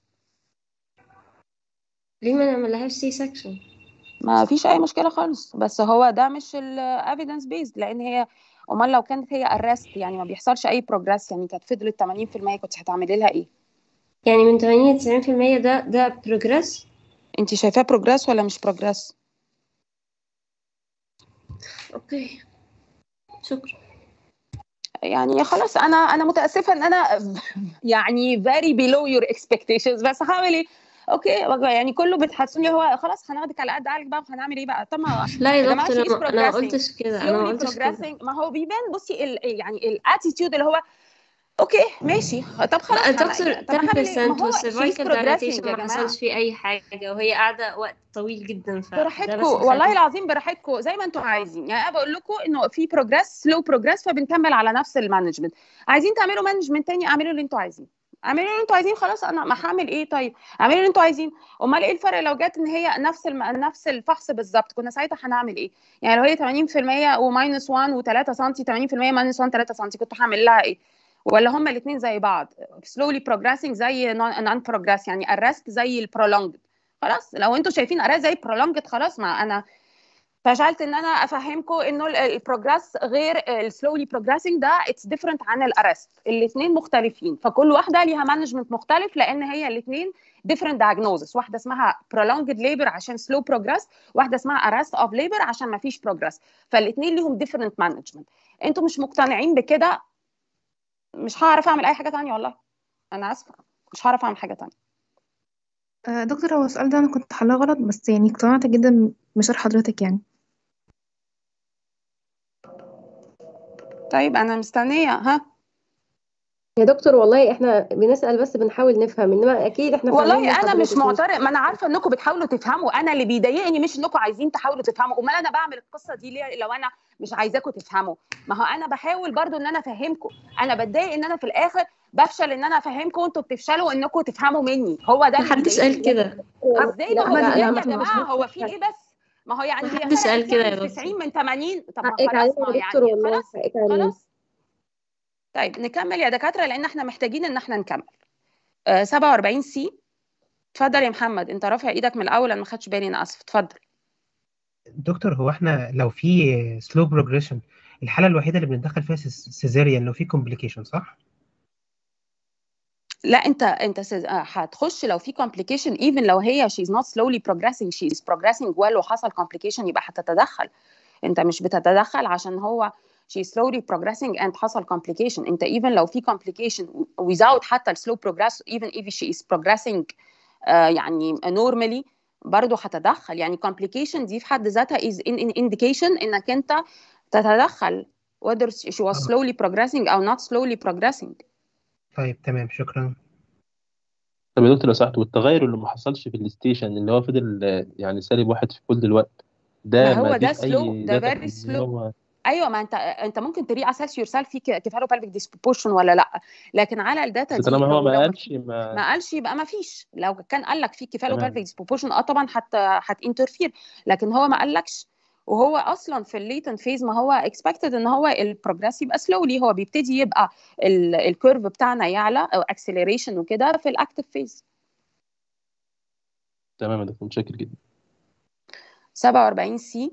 ليه ما نعملهاش سي سكشن ما فيش اي مشكله خالص بس هو ده مش الايفيدنس بيزد لان هي امال لو كانت هي ارست يعني ما بيحصلش اي بروجرس يعني كانت فضلت 80% كنت هتعملي لها ايه يعني من 80 ل 90% ده ده بروجرس انت شايفاه بروجرس ولا مش بروجرس اوكي شكرا يعني خلاص انا انا متاسفه ان انا يعني very below your expectations بس هعمل ايه اوكي يعني كله بتحسسني هو خلاص هناخدك على قد عقلك بقى وهنعمل ايه بقى طب ما لا يا جماعة دكتور she is انا أنا ما progressing. قلتش كده انا ما slowly قلتش كده progressing ما هو بيبان بصي ال يعني الاتيتيود اللي هو اوكي ماشي طب خلاص لا أنا- دكتور طب هعمل ايه؟ ما 10% هو she's والسيرفايكال progressing دايلاتيشن يا ما جماعة. حصلش فيه اي حاجه وهي قاعده وقت طويل جدا ف براحتكم والله العظيم براحتكم زي ما انتم عايزين يعني انا بقول لكم انه في بروجرس سلو بروجرس فبنكمل على نفس المانجمنت عايزين تعملوا مانجمنت تاني اعملوا اللي انتم عايزين اعملوا اللي انتوا عايزين خلاص انا ما هعمل ايه طيب اعملوا اللي انتوا عايزين امال ايه الفرق لو جت ان هي نفس الم... نفس الفحص بالظبط كنا ساعتها هنعمل ايه يعني لو هي 80% وماينس 1 و3 سم 80% ماينس 1 3 سم كنت هعمل لها ايه ولا هما الاثنين زي بعض سلولي بروجريسنج زي نون بروجريس يعني ارست زي البرولونجد خلاص لو انتوا شايفين ارست زي البرولونجد خلاص ما انا فشلت ان انا افهمكم انه البروجرس غير السلولي بروجريسنج ده اتس ديفرنت عن الارست الاثنين مختلفين فكل واحده ليها مانجمنت مختلف لان هي الاثنين ديفرنت diagnosis واحده اسمها prolonged labor عشان slow progress واحده اسمها arrest of labor عشان ما فيش progress فالاثنين ليهم different management انتوا مش مقتنعين بكده مش هعرف اعمل اي حاجه تانية والله انا اسفه مش هعرف اعمل حاجه تانية آه، دكتور هو السؤال ده أنا كنت حلاه غلط بس يعني اقتنعت جدا بشرح حضرتك يعني طيب انا مستنيه ها يا دكتور والله احنا بنسأل بس بنحاول نفهم انما اكيد احنا فاهمين والله انا حضرتك مش معترض ما انا عارفه انكم بتحاولوا تفهموا انا اللي بيضايقني مش انكم عايزين تحاولوا تفهموا امال انا بعمل القصه دي ليه لو انا مش عايزاكم تفهموا ما هو انا بحاول برضو ان انا افهمكم انا بتضايق ان انا في الاخر بفشل ان انا افهمكم وانتوا بتفشلوا انكم تفهموا مني هو ده اللي محدش قال بيضايقني. كده ازاي لا ده هو لا ازاي لا يا ما احنا مش جماعه هو في بنفهم. ايه بس ما هو يعني هي محدش قال فرقت كده يا يعني دكتور 90 من 80 طب ما حقك خلاص علينا ما يا دكتور يعني والله خلاص حقك علينا خلاص طيب نكمل يا دكاتره لان احنا محتاجين ان احنا نكمل آه 47 سي اتفضل يا محمد انت رافع ايدك من الاول انا ما خدتش بالي انا اسف اتفضل دكتور هو احنا لو في سلو بروجريشن الحالة الوحيدة اللي بنتدخل فيها سيزيريان لو في كومبليكيشن صح؟ لا انت انت سيز- آه، هتخش لو في complication even لو هي she's not slowly progressing she is progressing well وحصل complication يبقى هتتدخل انت مش بتتدخل عشان هو she is slowly progressing and حصل complication انت even لو في complication without حتى ال slow progress even if she is progressing آه يعني normally برضه هتدخل يعني complication دي في حد ذاتها is in, in indication انك انت تتدخل whether she was آه. slowly progressing او not slowly progressing طيب تمام شكرا طب يا دكتور لو سمحت والتغير اللي ما حصلش في الستيشن اللي هو فضل آه، يعني سالب واحد في كل الوقت ما ده هو ما ده فيش slow أي ده داتا very إن slow هو ايوه ما انت انت ممكن تري اساس يور سيلف في كيفالو بالفيك ديسبروبورشن ولا لا لكن على الداتا بس دي طالما هو لو ما لو قالش ما ما قالش يبقى ما فيش لو كان قال لك في كيفالو تمام بالفيك ديسبروبورشن اه طبعا هت هتانترفير لكن هو ما قالكش وهو اصلا في الليتنت فيز ما هو اكسبكتد ان هو البروجريس يبقى سلولي هو بيبتدي يبقى الكيرف بتاعنا يعلى او اكسلريشن وكده في الاكتف فيز تمام يا دكتور متشكر جدا 47 سي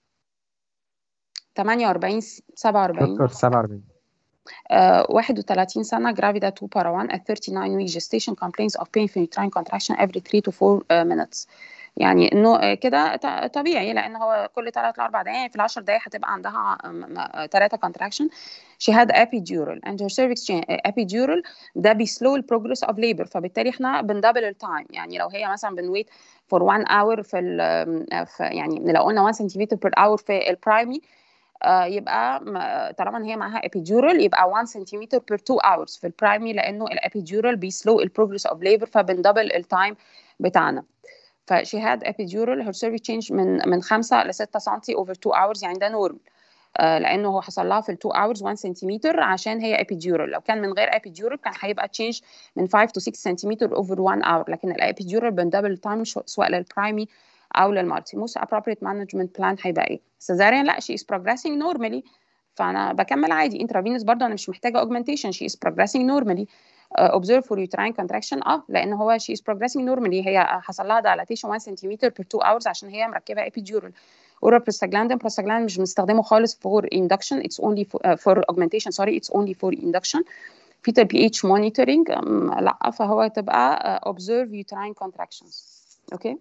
48 سي 47 دكتور 47 uh, 31 سنة gravida 2 para 1 at 39 week gestation complaints of painful uterine contraction every 3 to 4 uh, minutes يعني انه آه، كده ط- طبيعي لان هو كل 3 ل 4 دقائق في ال 10 دقائق هتبقى عندها 3 contraction she had epidural and her cervix cha- آه، epidural ده بيسلو البروجرس اوف labor فبالتالي احنا بندبل التايم يعني لو هي مثلا بنويت for 1 hour في, ال آم، في يعني لو قلنا 1 سنتيمتر per hour في البرايمي آه، يبقى م- طالما ان هي معاها epidural يبقى 1 سنتيمتر per 2 hours في البرايمري لانه الابيديورال بيسلو البروجرس اوف ليبر فبندبل التايم بتاعنا ف she had epidural her cervix change من من 5 ل 6 سم over 2 hours يعني ده نورمال آه لانه هو حصل لها في ال 2 hours 1 سنتيمتر عشان هي epidural لو كان من غير epidural كان هيبقى change من 5 to 6 سنتيمتر over 1 hour لكن الابيديورال بندبل التايم سواء للبرايمي او للمالتي most appropriate management plan هيبقى ايه cesarean لا she is progressing normally فانا بكمل عادي intravenous برضه انا مش محتاجه augmentation she is progressing normally uh, observe for uterine contraction اه لان هو she is progressing normally هي حصل لها dilatation 1 cm per 2 hours عشان هي مركبه epidural oral prostaglandin prostaglandin مش بنستخدمه خالص for induction it's only for, uh, for augmentation sorry it's only for induction fetal pH monitoring um, لا فهو تبقى uh, observe uterine contractions اوكي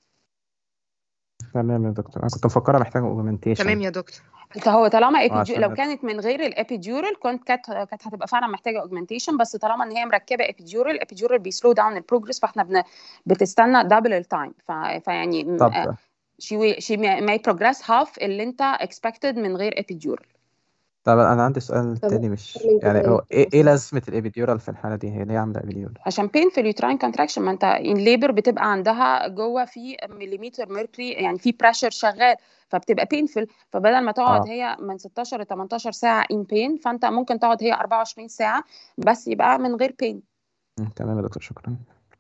تمام يا دكتور انا كنت مفكرة محتاجة اوجمنتيشن تمام يا دكتور هو طالما اه epidural عشان لو كانت من غير الابيديورال كنت كانت كانت هتبقى فعلا محتاجه اوجمنتيشن بس طالما ان هي مركبه ابيديورال الابيديورال بيسلو داون البروجرس فاحنا بن بتستنى دبل التايم فيعني م- طب آه، she will she may may progress half اللي انت expected من غير epidural طب انا عندي سؤال طب تاني مش أكتر من كده يعني يا هو دكتور ايه ايه مثلا لازمة الابيديورال في الحالة دي هي ليه عاملة ابيديورال عشان pain في اليوتراين كونتراكشن ما انت in labor بتبقى عندها جوه في مليمتر ميركوري يعني في بريشر شغال فبتبقى painful فبدل ما تقعد اه هي من 16 ل 18 ساعة in pain فانت ممكن تقعد هي 24 ساعة بس يبقى من غير pain مم، تمام يا دكتور شكرا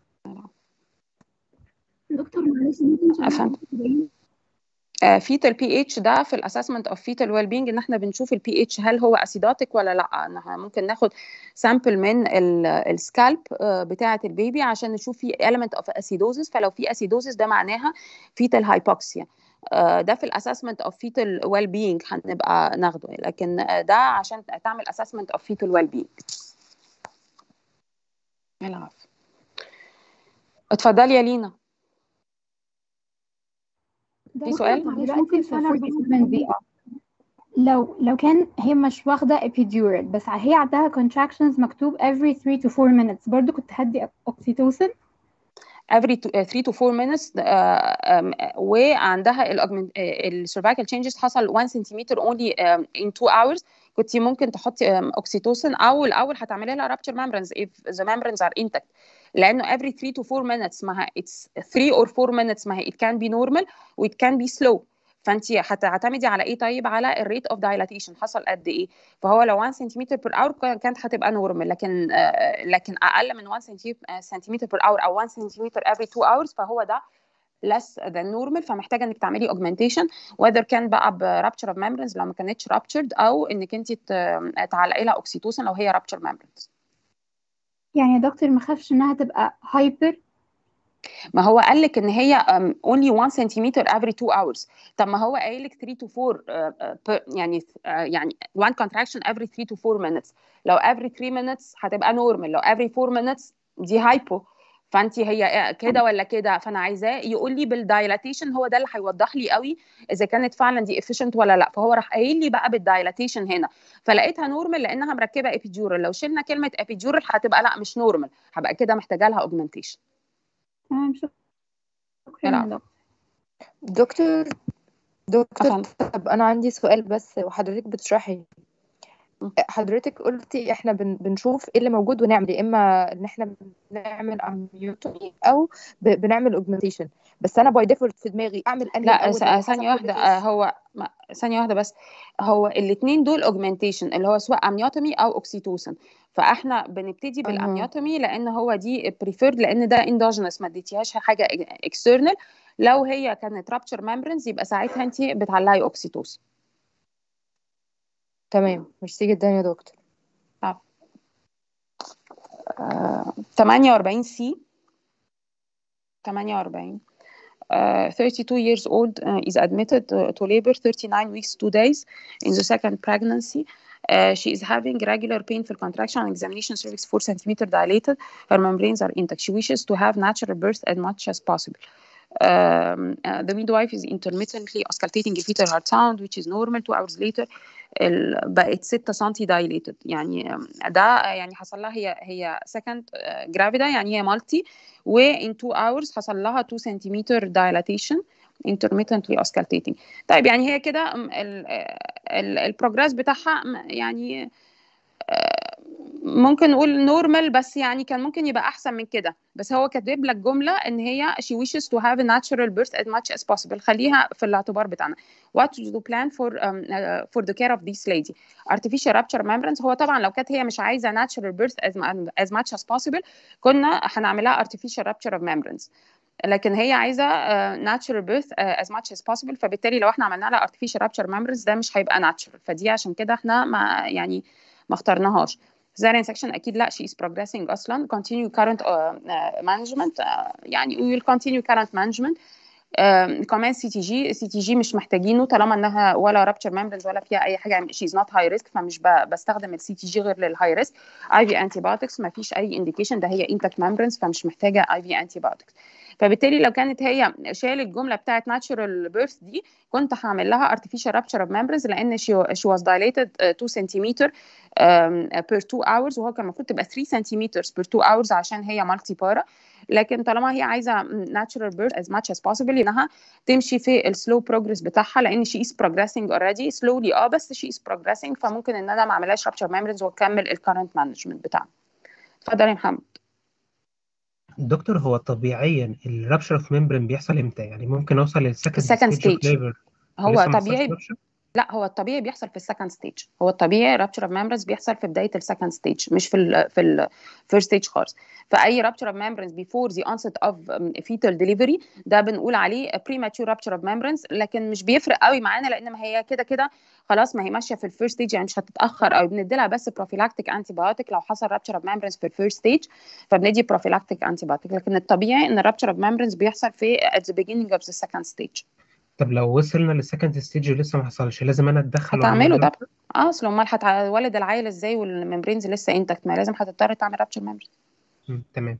دكتور معلش ممكن سؤال افهم فيتال بي اتش ده في الاسسمنت اوف فيتال ويل بينج ان احنا بنشوف البي اتش هل هو اسيداتيك ولا لا إن إحنا ممكن ناخد سامبل من السكالب بتاعه البيبي عشان نشوف في element اوف اسيدوزس فلو في اسيدوزس ده معناها فيتال هايبوكسيا ده في الاسسمنت اوف فيتال ويل بينج هنبقى ناخده لكن آه، ده عشان تعمل اسسمنت اوف فيتال ويل بينج العفو اتفضلي يا لينا في دكتور سؤال طب معلش دلوقتي ممكن في سؤال 47 دي اه لو لو كان هي مش واخدة epidural بس هي عندها contractions مكتوب every 3 to 4 minutes برضو كنت هدي oxytocin every 3 to 4 minutes uh, um, وعندها السيرفايكال changes حصل 1 سنتيمتر only um, in 2 hours كنت ممكن تحطي um, اوكسيتوسين او الاول هتعملي لها rupture membranes if the membranes are intact لانه every 3 to 4 minutes ما ها it's 3 or 4 minutes ما هي it can be normal و it can be slow فانت هتعتمدي على ايه طيب على الريت اوف دايلاتيشن حصل قد ايه فهو لو 1 سنتيمتر بير اور كانت هتبقى نورمال لكن آه، لكن اقل من 1 سنتيمتر بير اور او 1 سنتيمتر every 2 hours فهو ده less than normal فمحتاجه انك تعملي augmentation whether كان بقى ب rupture of membranes لو ما كانتش ruptured او انك انت تعلقي لها اوكسيتوسن لو هي rupture membranes يعني يا دكتور ما خافش انها تبقى هايبر ما هو قال لك ان هي um, only 1 سنتيمتر every 2 hours طب ما هو قايل لك 3 to 4 uh, uh, per, يعني uh, يعني 1 contraction every 3 to 4 minutes لو every 3 minutes هتبقى normal لو every 4 minutes دي هايبو فانت هي كده ولا كده فانا عايزاه يقول لي بالدايلاتيشن هو ده اللي هيوضح لي قوي اذا كانت فعلا دي efficient ولا لا فهو راح قايل لي بقى بالدايلاتيشن هنا فلقيتها نورمال لانها مركبه ابيديورال لو شلنا كلمه ابيديورال هتبقى لا مش نورمال هبقى كده محتاجه لها augmentation تمام شكرا يا لا دكتور دكتور أفهم. طب انا عندي سؤال بس وحضرتك بتشرحي حضرتك قلتي احنا بن بنشوف ايه اللي موجود ونعمل يا اما ان احنا بنعمل اميوتومي او ب- بنعمل اوجمنتيشن بس انا باي ديفولت في دماغي اعمل انهي لا الاول س- لأن حسب ثانية كل واحدة آه، كيس هو ما- ثانية واحدة بس هو الاثنين دول اوجمنتيشن اللي هو سواء امنيوتومي او اوكسيتوسن فاحنا بنبتدي اها بالامنيوتومي لان هو دي بريفيرد لان ده اندوجينس ما اديتيهاش حاجة اكسترنال لو هي كانت رابتشر ممبرنز يبقى ساعتها انت بتعلقي اوكسيتوسن تمام ميرسي جدا يا دكتور آه، 48 سي 48 uh, 32 years old uh, is admitted uh, to labor 39 weeks 2 days in the second pregnancy uh, she is having regular painful contraction on examination cervix 4 centimeter dilated her membranes are intact she wishes to have natural birth as much as possible um, uh, the midwife is intermittently auscultating a fetal heart sound which is normal two hours later ال- بقت 6 سم dilated يعني um, ده يعني حصل لها هي هي second uh, gravida يعني هي مالتي و in 2 hours حصل لها 2 سنتيمتر dilatation intermittently auscultating طيب يعني هي كده م- ال- ال- البروجرس بتاعها م- يعني آه، ممكن نقول نورمال بس يعني كان ممكن يبقى احسن من كده بس هو كاتب لك جمله ان هي she wishes to have a natural birth as much as possible خليها في الاعتبار بتاعنا what do you plan for um, uh, for the care of this lady artificial rupture membranes هو طبعا لو كانت هي مش عايزه natural birth as, mu- as much as possible كنا هنعملها artificial rupture of membranes لكن هي عايزه uh, natural birth uh, as much as possible فبالتالي لو احنا عملنا لها artificial rupture membranes ده مش هيبقى natural فدي عشان كده احنا ما يعني ما اخترناهاش cesarean section اكيد لا she is progressing اصلا continue current uh, uh, management uh, يعني we will continue current management آم، كمان سي تي جي سي تي جي مش محتاجينه طالما انها ولا رابتشر ممبرنز ولا فيها اي حاجه شيز نوت هاي ريسك فمش ب- بستخدم السي تي جي غير للهاي ريسك اي في انتي بايوتكس ما فيش اي انديكيشن ده هي انتاكت ممبرنز فمش محتاجه اي في انتي بايوتكس فبالتالي لو كانت هي شال الجمله بتاعت ناتشورال بيرث دي كنت هعمل لها artificial rupture of membranes لان she, she was dilated uh, 2 سنتيمتر um, per 2 hours وهو كان المفروض تبقى 3 سنتيمتر per 2 hours عشان هي مالتي بارا لكن طالما هي عايزه natural birth as much as possible انها تمشي في السلو بروجرس بتاعها لان she is progressing already slowly اه بس she is progressing فممكن ان انا ما اعملهاش rupture membranes واكمل الكرنت مانجمنت بتاعنا اتفضل يا محمد دكتور هو طبيعيا الرابشر اوف ممبرين بيحصل امتى يعني ممكن اوصل للسكند السكند ستيج اوف ستيج ليبر هو ولسه ما حصلش طبيعي رابشر لا هو الطبيعي بيحصل في السكند ستيج هو الطبيعي رابتشر اوف ممبرنز بيحصل في بدايه السكند ستيج مش في ال في الفيرست ستيج خالص فاي رابتشر اوف ممبرنز بيفور ذا onset اوف fetal ديليفري ده بنقول عليه premature rupture of membranes لكن مش بيفرق قوي معانا لان ما هي كده كده خلاص ما هي ماشيه في الفيرست ستيج يعني مش هتتاخر او بندي لها بس بروفيلاكتيك انتي بايوتيك لو حصل rupture of membranes في الفيرست ستيج فبندي بروفيلاكتيك انتي بايوتيك لكن الطبيعي ان الرابتشر اوف membranes بيحصل في at the beginning of the second stage طب لو وصلنا للسكند ستيج ولسه ما حصلش لازم انا اتدخل واعمل هتعمله له طبعا اه اصل امال هتولد العيل ازاي والممبرينز لسه انتكت ما لازم هتضطر تعمل رابتشر ممبرين مم، تمام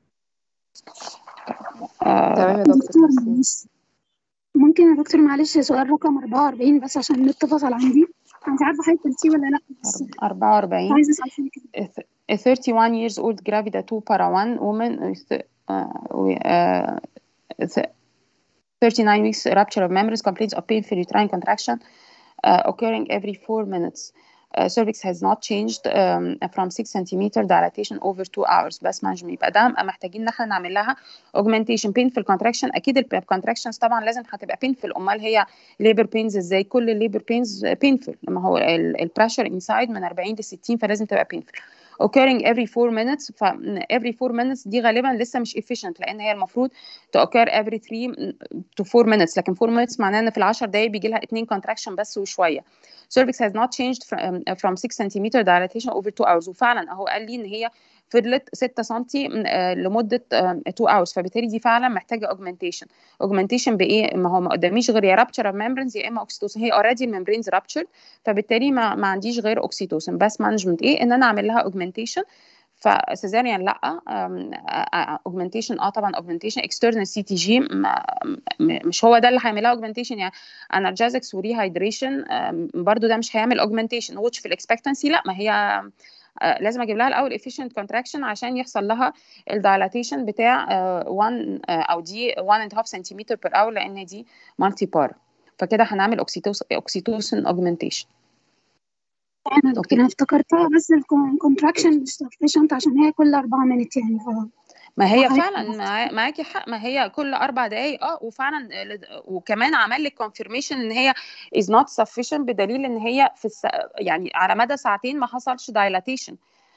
آه تمام يا دكتور دكتور ميرسي معلش ممكن يا دكتور معلش سؤال رقم 44 بس عشان النت فصل عندي أنا مش عارفة حضرتك قلتيه ولا لأ بس 44 عايزة أسأل فيه كده a 31 years old gravida 2 para 1 woman with uh, we- uh, th- 39 weeks rupture of membranes complains of painful uterine contraction uh, occurring every 4 minutes uh, cervix has not changed um, from 6 centimeter dilatation over 2 hours بس management يبقى ده محتاجين ان احنا نعمل لها augmentation painful contraction اكيد ال contractions طبعا لازم هتبقى painful امال هي labor pains ازاي كل ال labor pains painful لما هو ال pressure inside من 40 ل 60 فلازم تبقى painful occurring every 4 minutes ف every 4 minutes دي غالبا لسه مش efficient لان هي المفروض to occur every 3 to 4 minutes لكن 4 minutes معناه ان في ال 10 دقايق بيجي لها 2 contraction بس وشويه cervix has not changed from, from 6 centimeter dilatation over 2 hours وفعلا اهو قال لي ان هي فضلت 6 سم لمده 2 hours فبالتالي دي فعلا محتاجه augmentation augmentation بايه ما هو ما قداميش غير يا rupture of membranes يا اما اوكسيتوسن هي already الممبرينز ruptured فبالتالي ما, ما عنديش غير اوكسيتوسن بس مانجمنت ايه ان انا اعمل لها augmentation فسيزاريان لا اوجمنتيشن اه طبعا اوجمنتيشن اكسترنال سي تي جي مش هو ده اللي هيعملها اوجمنتيشن يعني انرجازكس وريهايدريشن برضو ده مش هيعمل اوجمنتيشن واتش في الاكسبكتنسي لا ما هي Uh, لازم اجيب لها الاول efficient contraction عشان يحصل لها الدايلاتيشن بتاع 1 uh, uh, او دي 1.5 سنتيمتر بير اور لان دي مالتي بار فكده هنعمل اوكسيتوسن اوجمنتيشن انا دكتور انا افتكرتها بس الكونتراكشن مش sufficient عشان هي كل أربعة مينت يعني ف ما هي فعلا معاكي حق ما هي كل اربع دقايق اه وفعلا وكمان عمل لك كونفirmation ان هي is not sufficient بدليل ان هي في الس... يعني على مدى ساعتين ما حصلش dilatation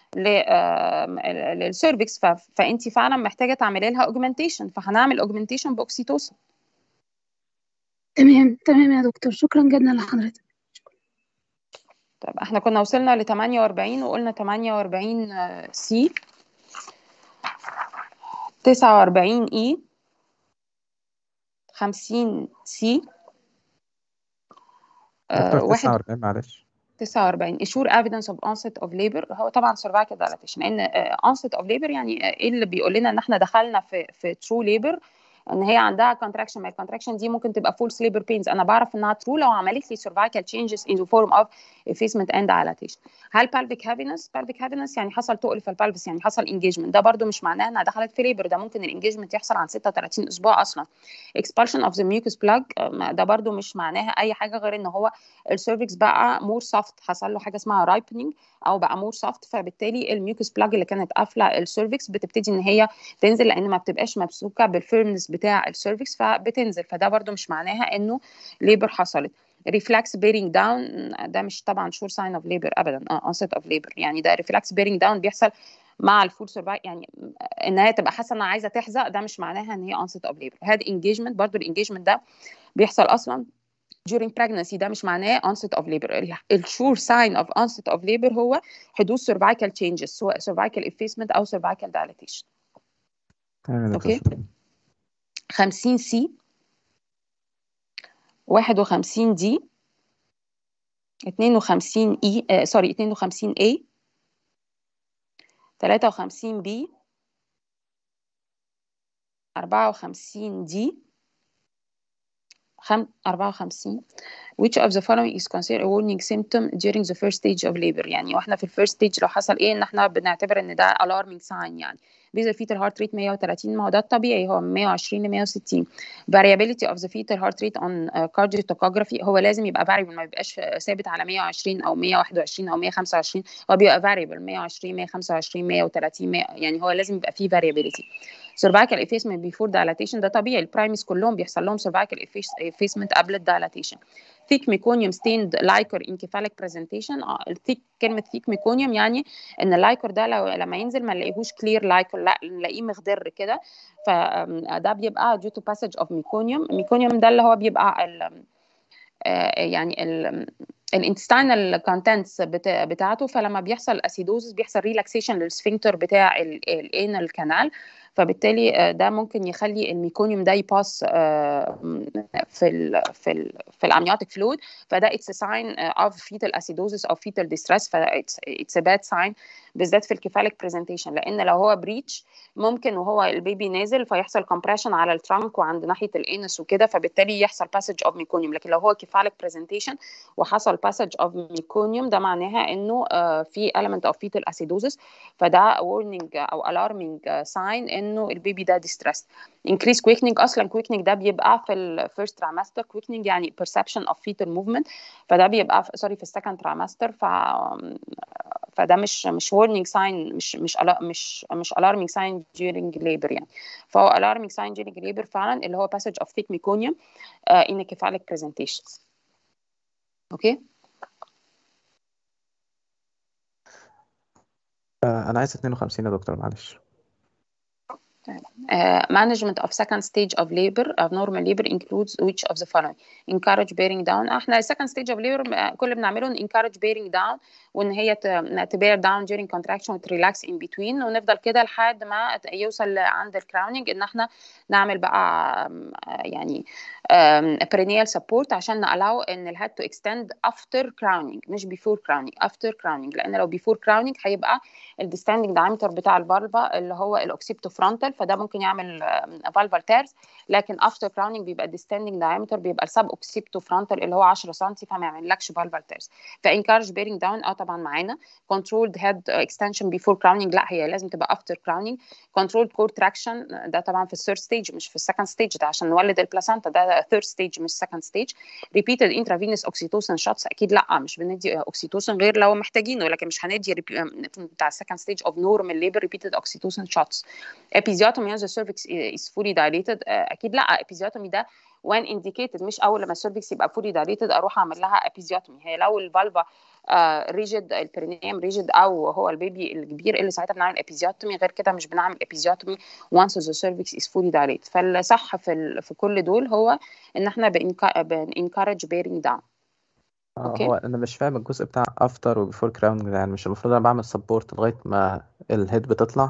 للسيرفكس ف... فانت فعلا محتاجه تعملي لها augmentation فهنعمل augmentation باوكسيتوسن تمام تمام يا دكتور شكرا جدا لحضرتك طب احنا كنا وصلنا ل 48 وقلنا 48 سي 49 اي 50 سي دكتور 49 معلش 49 issue evidence of onset of labor هو طبعا cervical dilatation لان onset of labor يعني ايه اللي بيقول لنا ان احنا دخلنا في في true labor ان هي عندها contraction ما الكونتراكشن دي ممكن تبقى false labor pains انا بعرف انها true لو عملت لي cervical changes in the form of effacement and dilatation هل pelvic heaviness pelvic heaviness يعني حصل تقل في البلفس يعني حصل engagement ده برده مش معناه انها دخلت في labor ده ممكن الانجيجمنت يحصل عن 36 اسبوع اصلا expulsion of the mucus plug ده برده مش معناها اي حاجه غير ان هو السيرفكس بقى مور سوفت حصل له حاجه اسمها رايبنينج او بقى مور سوفت فبالتالي الميوكس بلاج اللي كانت قافله السيرفكس بتبتدي ان هي تنزل لان ما بتبقاش ممسوكه بالفيرمنس بتاع السيرفكس فبتنزل فده برده مش معناها انه ليبر حصلت ريفلكس بيرنج داون ده مش طبعا شور ساين اوف ليبر ابدا اه onset اوف ليبر يعني ده ريفلكس بيرنج داون بيحصل مع الفول سرفايف يعني ان هي تبقى حاسه انها عايزه تحزق ده مش معناها ان هي onset اوف ليبر هاد انجيجمنت برضو الانجيجمنت ده بيحصل اصلا during pregnancy ده مش معناه onset of labor الشور sign of onset of labor هو حدوث cervical changes سواء cervical effacement أو cervical dilatation اوكي 50 سي 51 دي 52 اي آه سوري 52 اي 53 بي 54 دي 54 which of the following is considered a warning symptom during the first stage of labor يعني واحنا في الفيرست ستيج لو حصل ايه ان احنا بنعتبر ان ده alarming sign يعني basal fetal heart rate 130 ما هو ده الطبيعي هو من 120 ل 160 variability of the fetal heart rate on uh, cardiotocography هو لازم يبقى variable ما يبقاش ثابت على 120 او 121 او 125 هو بيبقى variable 120 125 130 100 يعني هو لازم يبقى فيه variability cervical effacement before dilatation ده طبيعي البرايمز كلهم بيحصل لهم cervical effacement قبل الدايلاتيشن thick meconium stained لايكر encephalic presentation اه الثيك كلمه thick meconium يعني ان اللايكر ده لو لما ينزل ما نلاقيهوش كلير لايكر لا نلاقيه مخضر كده فده بيبقى due to passage of meconium meconium ده اللي هو بيبقى ال يعني ال الانتستينال كونتنتس بتاعته فلما بيحصل اسيدوزس بيحصل ريلاكسيشن للسفنكتر بتاع الانال كانال فبالتالي ده ممكن يخلي الميكونيوم ده يباس في ال في ال في الامنيوتيك فلويد فده اتس ساين اوف فيتال اسيدوزس او فيتال ديستريس فاتس باد ساين بالذات في الكيفاليك برزنتيشن لان لو هو بريتش ممكن وهو البيبي نازل فيحصل كومبريشن على الترانك وعند ناحيه الانس وكده فبالتالي يحصل باسج اوف ميكونيوم لكن لو هو كيفاليك برزنتيشن وحصل باسج اوف ميكونيوم ده معناها انه في element of fetal acidosis فده warning او alarming sign انه البيبي ده ديستريس increase quickening اصلا quickening ده بيبقى في الفيرست trimester quickening يعني perception of fetal movement فده بيبقى سوري في السكند trimester ف فده مش مش warning sign مش مش مش مش alarming sign during labor يعني فهو alarming sign during labor فعلا اللي هو passage of thick meconium uh, in a cephalic presentation اوكي آه، انا عايز 52 يا دكتور معلش Uh, management of second stage of labor of normal labor includes which of the following encourage bearing down احنا second stage of labor كل اللي بنعمله encourage bearing down وان هي تبير down during contraction وتريلاكس in between ونفضل كده لحد ما يوصل عند الكراوننج ان احنا نعمل بقى يعني perineal support عشان نالاو ان الهيد تو extend after crowning مش before crowning after crowning لان لو before crowning هيبقى الديستاندنج diameter بتاع الفالفا اللي هو الاوكسيبتو فرونتال فده ممكن يعمل فالفال تيرز لكن after crowning بيبقى الديستاندنج diameter بيبقى السب اوكسيبتو فرونتال اللي هو 10 سم فما يعملكش فالفال تيرز فانكارج بيرنج داون اه طبعا معانا controlled head extension before crowning لا هي لازم تبقى after crowning controlled core traction ده طبعا في الثيرد ستيج مش في السكند ستيج ده عشان نولد البلاسنتا ده ثيرد ستيج مش سكند ستيج repeated intravenous oxytocin shots اكيد لا مش بندي اوكسيتوسن غير لو محتاجينه لكن مش هندي بتاع second stage of normal labor repeated oxytocin shots episiotomy as the cervix is fully dilated اكيد لا episiotomy ده when indicated مش اول لما السيرفكس يبقى fully dilated اروح اعمل لها episiotomy هي لو الفالفا ريجيد البرينيم ريجيد او هو البيبي الكبير اللي ساعتها بنعمل episiotomy غير كده مش بنعمل episiotomy once the cervix is fully dilated فالصح في في كل دول هو ان احنا بنencourage bearing down اوكي هو انا مش فاهم الجزء بتاع افتر وبيفور كراون يعني مش المفروض انا بعمل سبورت لغايه ما الهيد بتطلع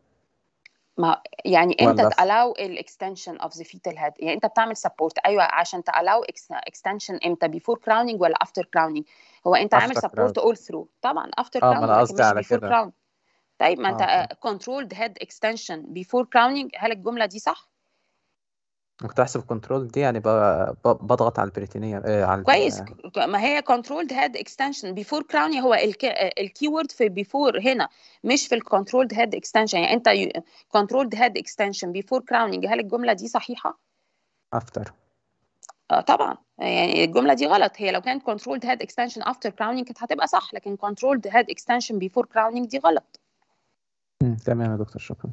ما يعني انت تالاو الاكستنشن اوف ذا فيتال هيد يعني انت بتعمل سبورت ايوه عشان تالاو اكستنشن امتى بيفور كراوننج ولا افتر كراوننج هو انت عامل سبورت اول ثرو طبعا افتر اه ما انا قصدي على بيفور كده كراون طيب ما انت اه كنترولد هيد اكستنشن بيفور كراوننج هل الجمله دي صح كنت احسب كنترول دي يعني ب- ب- بضغط على البريتينية آه على كويس ال- ما هي controlled head extension before crowning هو الكي وورد في before هنا مش في الكنترولد head extension يعني انت ي- controlled head extension before crowning هل الجملة دي صحيحة؟ افتر آه طبعا يعني الجملة دي غلط هي لو كانت controlled head extension after crowning كانت هتبقى صح لكن controlled head extension before crowning دي غلط مم، تمام يا دكتور شكرا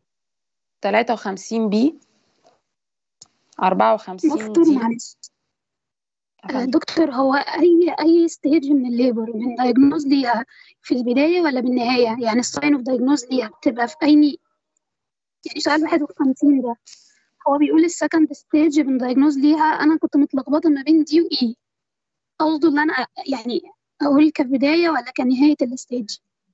53 بي 54 دكتور دي معلش آه، أفهم. دكتور هو اي اي ستيج من الليبر من دايجنوز ليها في البدايه ولا بالنهايه يعني الساين اوف دايجنوز ليها بتبقى في اي يعني سؤال 51 ده هو بيقول السكند ستيج من دايجنوز ليها انا كنت متلخبطه ما بين دي واي قصده ان انا يعني اقول كبدايه ولا كنهايه الستيج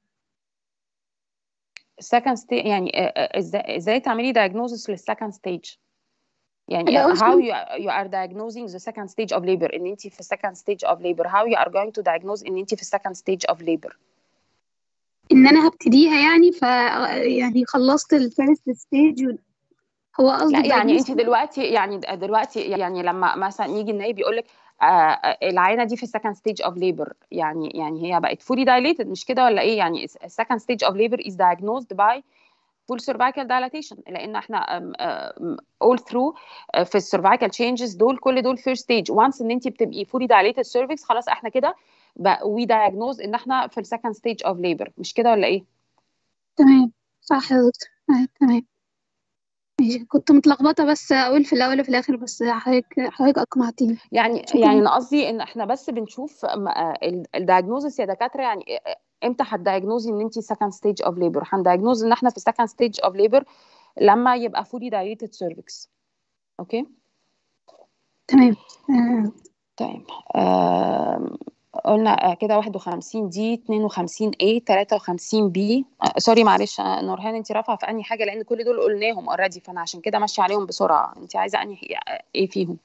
second stage يعني آه، آه، ازاي ازاي تعملي diagnosis للسكند ستيج يعني لا how قصدي you, you are diagnosing the second stage of labor ان انت في second stage of labor how you are going to diagnose ان انت في second stage of labor ان انا هبتديها يعني ف يعني خلصت الفيرست ستيج هو قصده لا يعني انت diagnosis دلوقتي يعني دلوقتي يعني لما مثلا يجي النايب يقول لك آه العينه دي في second stage of labor يعني يعني هي بقت fully dilated مش كده ولا ايه يعني second stage of labor is diagnosed by full cervical dilatation لان احنا um, um, all through uh, في السيرفايكال changes دول كل دول first stage once ان انت بتبقي fully dilated cervix خلاص احنا كده we diagnose ان احنا في second stage of labor مش كده ولا ايه؟ تمام صح يا دكتور آه، تمام ماشي كنت متلخبطة بس أقول في الأول وفي الآخر بس حضرتك حضرتك أقنعتيني يعني شكرا يعني انا قصدي ان احنا بس بنشوف الدايجنوزس يا دكاتره يعني امتى هتدايجنوزي ان انت second stage of labor هندايجنوز ان احنا في second stage of labor لما يبقى fully dilated cervix اوكي تمام آه، طيب آم، قلنا آه، كده 51 دي 52 A 53 B آه، سوري معلش آه، نورهان انت رافعه في انهي حاجه لان كل دول قلناهم اوريدي فانا عشان كده ماشيه عليهم بسرعه انت عايزه انهي ايه فيهم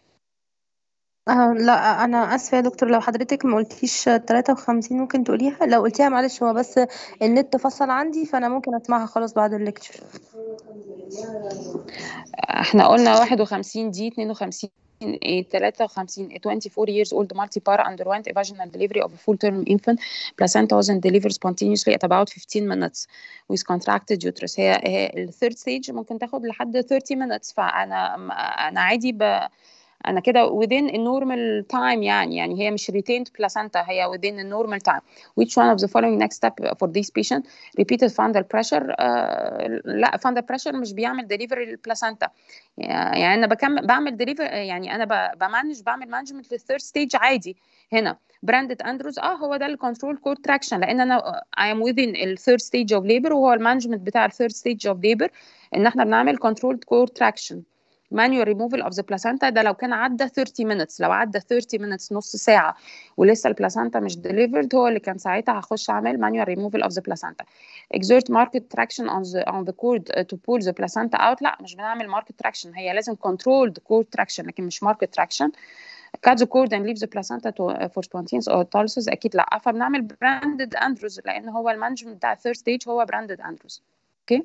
آه لا انا اسفه يا دكتور لو حضرتك ما قلتيش 53 ممكن تقوليها لو قلتيها معلش هو بس النت فصل عندي فانا ممكن اسمعها خلاص بعد الليكتشر احنا قلنا 51 دي 52 a 53 a 24 years old multi-para underwent a vaginal delivery of a full-term infant placenta wasn't delivered spontaneously at about 15 minutes with contracted uterus هي هي الثيرد ستيج ممكن تاخد لحد 30 minutes فانا انا عادي ب انا كده within a normal time يعني يعني هي مش retained placenta هي within a normal time which one of the following next step for this patient repeated fundal pressure uh, لا fundal pressure مش بيعمل delivery للبلاسنتا يعني انا بكمل بعمل delivery يعني انا بمانج بعمل مانجمنت للثيرد ستيج عادي هنا براندد اندروز اه هو ده الكنترول كور تراكشن لان انا I am within الثيرد ستيج اوف ليبر وهو المانجمنت بتاع الثيرد ستيج اوف ليبر ان احنا بنعمل كنترول كور تراكشن manual removal of the placenta ده لو كان عدى 30 minutes لو عدى 30 minutes نص ساعة ولسه البلاسنتا مش delivered هو اللي كان ساعتها هخش أعمل manual removal of the placenta exert market traction on the on the cord to pull the placenta out لا مش بنعمل market traction هي لازم controlled cord traction لكن مش market traction cut the cord and leave the placenta to, for spontaneous autolysis أكيد لا فبنعمل branded andros لأن هو المانجمنت بتاع الثيرد ستيج هو branded andros اوكي okay?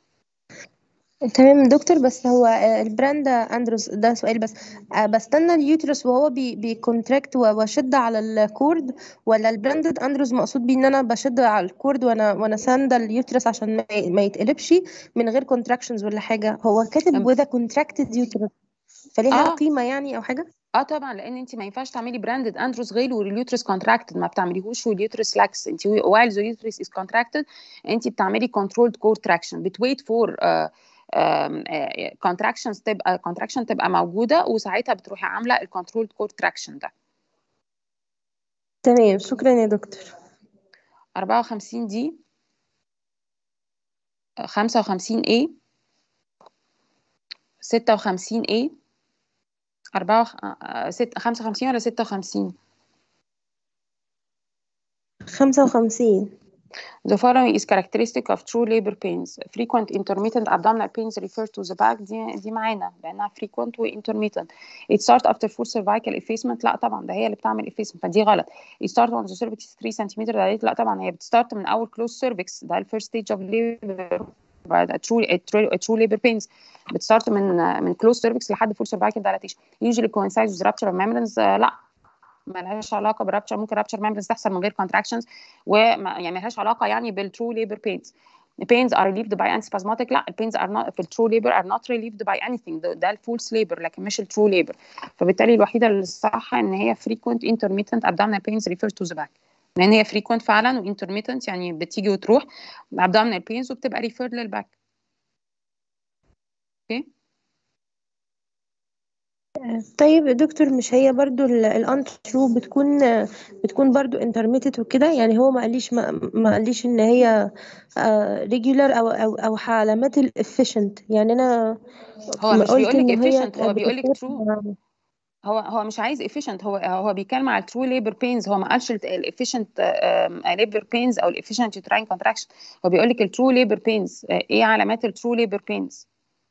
تمام دكتور بس هو البراند اندروس ده سؤال بس بستنى اليوترس وهو بي بيكونتراكت واشد على الكورد ولا البراندد اندروس مقصود بيه ان انا بشد على الكورد وانا وانا ساندة اليوترس عشان ما يتقلبش من غير كونتراكشنز ولا حاجه هو كاتب وذا كونتراكتد يوترس فليها آه. قيمه يعني او حاجه اه طبعا لان انت ما ينفعش تعملي براندد اندروس غير واليوترس كونتراكتد ما بتعمليهوش واليوترس لاكس انت وايل ذا يوترس از كونتراكتد انت بتعملي كنترولد كور تراكشن بتويت فور كونتراكشنز تبقى كونتراكشن تبقى موجوده وساعتها بتروحي عامله الكنترول كور تراكشن ده تمام شكرا يا دكتور 54 دي 55 A 56 A 4 55 ولا 56 55 The following is characteristic of true labor pains. Frequent intermittent abdominal pains refer to the back دي دي معانا لأنها frequent و intermittent. It start after full cervical effacement لا طبعا ده هي اللي بتعمل effacement فدي غلط. It start on the cervix 3 cm dilate لا طبعا هي بتستارت من أول close cervix ده ال first stage of labor بعد true true, true labor pains بتستارت من من close cervix لحد full cervical dilatation. Usually coincides with rupture of membranes uh, لا ملهاش علاقه بالرابتشر ممكن رابتشر ميمبرز تحصل من غير كونتراكشنز وما يعني ملهاش علاقه يعني بالترو ليبر بينز pains are relieved by antispasmodic لا البينز are not في الترو ليبر are not relieved by anything ده, ده الفولس ليبر لكن مش الترو ليبر فبالتالي الوحيده اللي الصح ان هي frequent intermittent abdominal pains refers to the back لان هي frequent فعلا و intermittent يعني بتيجي وتروح abdominal pains وبتبقى referred للباك اوكي okay. طيب يا دكتور مش هي برضو الانترو بتكون بتكون برضو انترميتد وكده يعني هو ما قاليش ما, ما قاليش ان هي ريجولار او او او علامات الافيشنت يعني انا هو مش بيقول لك efficient هو بيقول لك true هو هو مش عايز efficient هو هو بيتكلم على الترو ليبر بينز هو ما قالش الافيشنت ليبر بينز او الافيشنت يوتراين كونتراكشن هو بيقول لك الترو ليبر بينز ايه علامات الترو ليبر بينز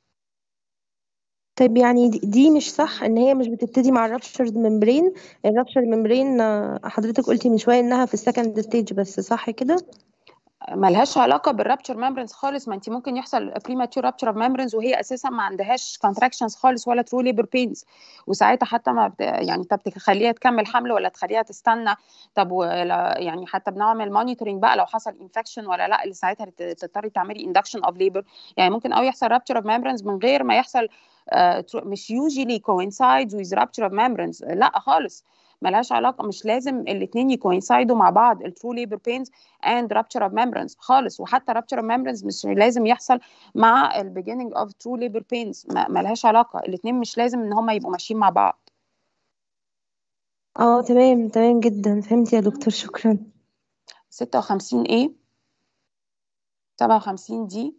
طيب يعني دي مش صح ان هي مش بتبتدي مع الرابشرد ممبرين الرابشرد ممبرين حضرتك قلتي من شويه انها في السكند ستيج بس صح كده ملهاش علاقه بالرابتشر ممبرنز خالص ما انت ممكن يحصل بريماتور رابتشر اوف ممبرنز وهي اساسا ما عندهاش كونتراكشنز خالص ولا ترو ليبر بينز وساعتها حتى ما بت... يعني طب تخليها تكمل حمل ولا تخليها تستنى طب ولا يعني حتى بنعمل مونيتورنج بقى لو حصل انفكشن ولا لا اللي ساعتها تضطري تعملي اندكشن اوف ليبر يعني ممكن قوي يحصل رابتشر اوف ممبرنز من غير ما يحصل uh, مش usually coincides with rupture of membranes لا خالص ملهاش علاقه مش لازم الاثنين يكوينسايدوا مع بعض الترو ليبر بينز اند رابتشر اوف ممبرنز خالص وحتى رابتشر اوف ممبرنز مش لازم يحصل مع البيجيننج اوف ترو ليبر بينز ملهاش علاقه الاثنين مش لازم ان هم يبقوا ماشيين مع بعض اه تمام تمام جدا فهمت يا دكتور شكرا 56 A 57 D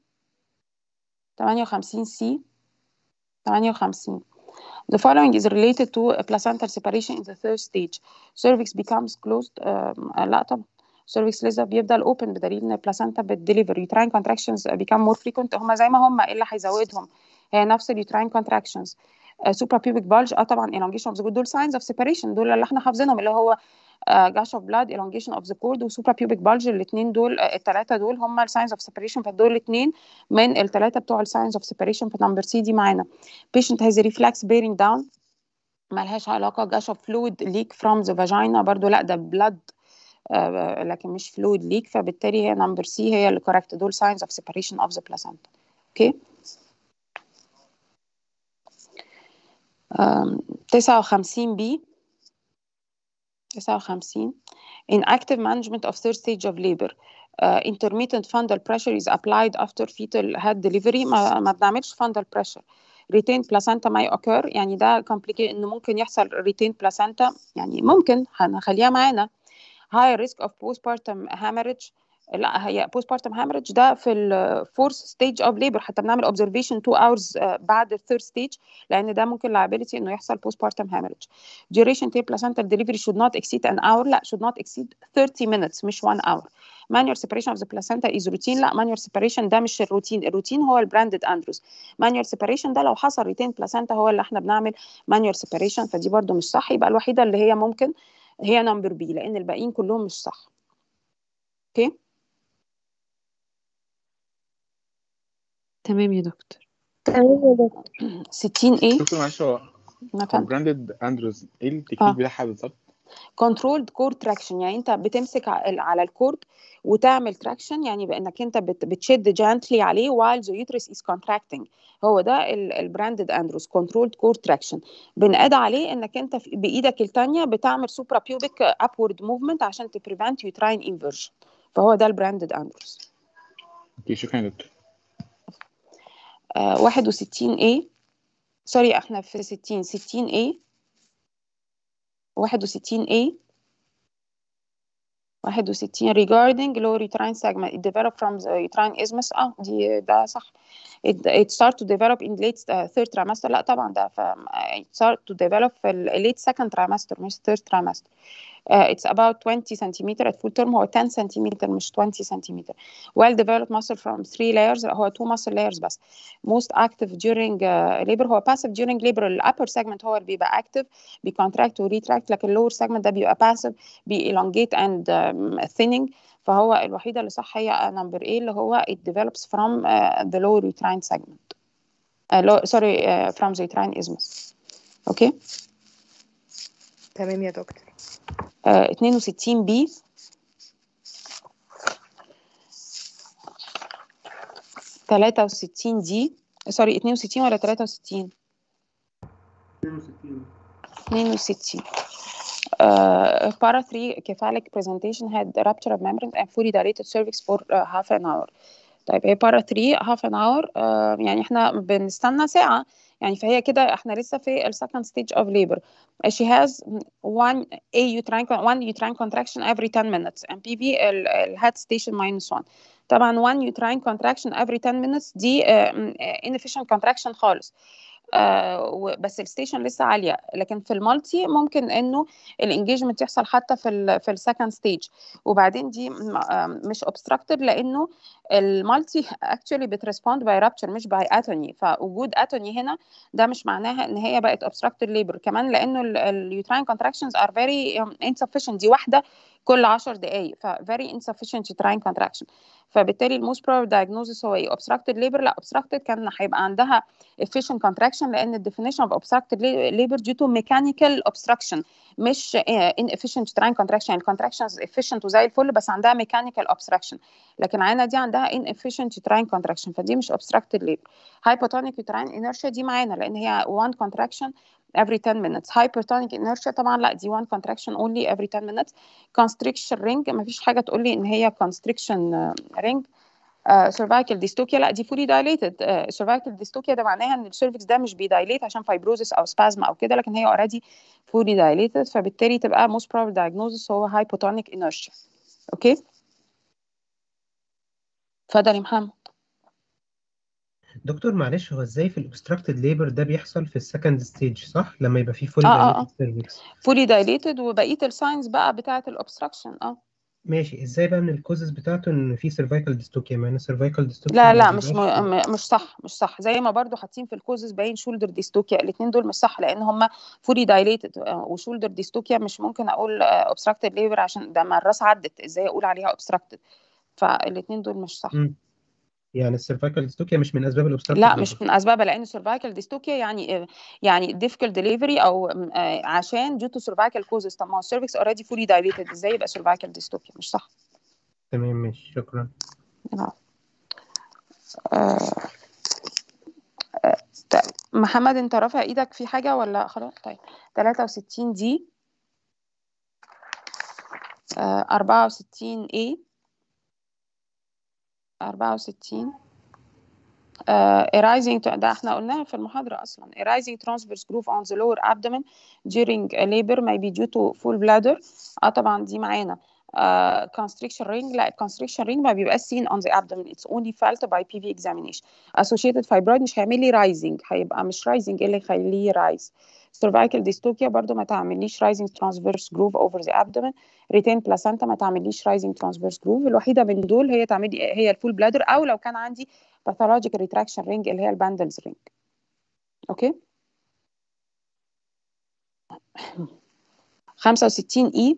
58 C 58 The following is related to a placental separation in the third stage. Cervix becomes closed. Um, لا طبعا. cervix لسه بيفضل open بدليل ان البلاسنتا بتديليفر uterine contractions become more frequent هم زي ما هم ايه اللي هيزودهم؟ هي نفس اليوتراين contractions. Uh, suprapubic bulge اه طبعا elongation of the cord دول signs of separation دول اللي احنا حافظينهم اللي هو جاش اوف بلاد elongation of the cord وسوبرا بيوبيك bulge الاثنين دول الثلاثه دول هم الساينز اوف سيبريشن فدول الاثنين من الثلاثه بتوع الساينز اوف سيبريشن في نمبر سي دي معانا patient has a reflex bearing down ملهاش علاقة gush of fluid leak from the vagina برضو لا ده blood آه، لكن مش fluid leak فبالتالي هي number C هي اللي correct دول signs of separation of the placenta اوكي آم، 59 B 59 in active management of third stage of labor uh, intermittent fundal pressure is applied after fetal head delivery ما, ما بنعملش fundal pressure retained placenta may occur يعني ده complicated انه ممكن يحصل retained placenta يعني ممكن هنخليها معانا high risk of postpartum hemorrhage لا هي postpartum hemorrhage ده في ال fourth stage of labor حتى بنعمل observation 2 hours uh, بعد ال third stage لأن ده ممكن liability إنه يحصل postpartum hemorrhage duration tape placental delivery should not exceed an hour لا should not exceed 30 minutes مش 1 hour manual separation of the placenta is routine لا manual separation ده مش الروتين الروتين هو البراندد اندروس manual separation ده لو حصل ريتين placenta هو اللي احنا بنعمل manual separation فدي برضو مش صح يبقى الوحيدة اللي هي ممكن هي نمبر بي لأن الباقيين كلهم مش صح اوكي تمام يا دكتور تمام يا دكتور 60 ايه دكتور معلش هو نفهم براندد اندروز ايه التكنيك اه بتاعها بالظبط؟ كنترولد كورد تراكشن يعني انت بتمسك ع- على الكورد وتعمل تراكشن يعني بانك انت بت- بتشد جانتلي عليه while the uterus is contracting هو ده البراندد اندروس كنترولد كورد تراكشن بنقاد عليه انك انت في- بايدك التانية بتعمل سوبرا بيوبيك ابورد موفمنت عشان تبريفنت يوتراين انفيرجن فهو ده البراندد اندروس اوكي شكرا يا دكتور آه 61 A سوري احنا في 60 60 A 61 A 61 regarding lower uterine segment it developed from the uterine isthmus اه دي ده صح it, it start to develop in late uh, third trimester لا طبعا ده ف it start to develop في ال late second trimester مش third trimester uh, it's about 20 centimeter at full term هو 10 centimeter مش 20 centimeter well developed muscle from three layers هو two muscle layers بس most active during uh, labor هو passive during labor ال upper segment هو اللي بيبقى active بيcontract و retract لكن ال lower segment ده بيبقى passive بي elongate and um, thinning فهو الوحيدة اللي صح هي number A اللي هو it develops from uh, the lower uterine segment uh, low, sorry uh, from the uterine isthmus اوكي تمام يا دكتور uh, 62 B تلاتة وستين دي سوري اتنين وستين ولا تلاتة وستين 62 اتنين وستين uh, para 3 cephalic presentation had rupture of membrane and fully dilated cervix for uh, half an hour طيب هي para 3 half an hour uh, يعني احنا بنستنى ساعة يعني فهي كده احنا لسه في ال second stage of labor she has one a uterine con- one uterine contraction every 10 minutes and PV ال, ال head station minus 1 طبعا one uterine contraction every 10 minutes دي uh, inefficient contraction خالص آه و- بس الستيشن لسه عاليه لكن في المالتي ممكن انه الانجيجمنت يحصل حتى في ال في السكند ستيج وبعدين دي م- آه مش obstructed لانه المالتي اكشولي بتريسبوند باي رابتشر مش باي اتوني فوجود اتوني هنا ده مش معناها ان هي بقت obstructed labor كمان لانه اليوتراين contractions are very um, insufficient دي واحده كل 10 دقائق ف very insufficient uterine contraction فبالتالي الموست probable diagnosis هو ايه obstructed labor لا obstructed كان هيبقى عندها efficient contraction لان ال definition of obstructed labor due to mechanical obstruction مش uh, inefficient uterine contraction يعني contractions efficient وزي الفل بس عندها mechanical obstruction لكن عينة دي عندها inefficient uterine contraction فدي مش obstructed labor hypotonic uterine inertia دي معانا لان هي one contraction every 10 minutes hypertonic inertia طبعا لا دي one contraction only every 10 minutes constriction ring مفيش حاجة تقول لي ان هي constriction ring سيرفايكال ديستوكيا لا دي فولي دايليتد سيرفايكال ديستوكيا ده معناها ان السيرفكس ده مش بيدايليت عشان فايبروزس او سبازم او كده لكن هي اوريدي فولي دايليتد فبالتالي تبقى موست probable diagnosis هو hypotonic inertia اوكي اتفضل يا محمد دكتور معلش هو ازاي في الاوبستراكتد ليبر ده بيحصل في السكند ستيج صح لما يبقى فيه فولي اه اه اه دايليتد سيرفكس فولي دايليتد وبقيه الساينز بقى بتاعه الاوبستراكشن اه ماشي ازاي بقى من الكوزز بتاعته ان في سيرفايكال ديستوكيا مع ان السيرفايكال ديستوكيا لا ما لا مش بيبقاش م... م- مش صح مش صح زي ما برضو حاطين في الكوزز باين شولدر ديستوكيا الاثنين دول مش صح لان هم فولي دايليتد وشولدر ديستوكيا مش ممكن اقول اوبستراكتد ليبر عشان ده ما الراس عدت ازاي اقول عليها اوبستراكتد فالاثنين دول مش صح مم. يعني السيرفايكال ديستوكيا مش من اسباب الاوبستراكتيف لا ليبر مش من اسبابها لان cervical dystocia يعني يعني difficult delivery او آه، عشان due to cervical causes طب ما هو السيرفكس already fully dilated ازاي يبقى cervical dystocia مش صح تمام ماشي شكرا نعم. آه، آه، ت- محمد انت رافع ايدك في حاجة ولا خلاص طيب 63 دي آه، 64 A 64 uh, arising to- ده احنا قلناها في المحاضرة أصلا arising transverse groove on the lower abdomen during labor may be due to full bladder اه طبعا دي معانا uh, constriction ring لا constriction ring ما بيبقاش seen on the abdomen it's only felt by PV examination associated fibroid مش هيعمل لي rising هيبقى مش rising ايه اللي يخليه rise cervical dystocia برضو ما تعمليش rising transverse groove over the abdomen retain placenta ما تعمليش rising transverse groove الوحيدة من دول هي تعمل هي الفول بلادر أو لو كان عندي pathological retraction ring اللي هي الباندلز رينج اوكي 65 اي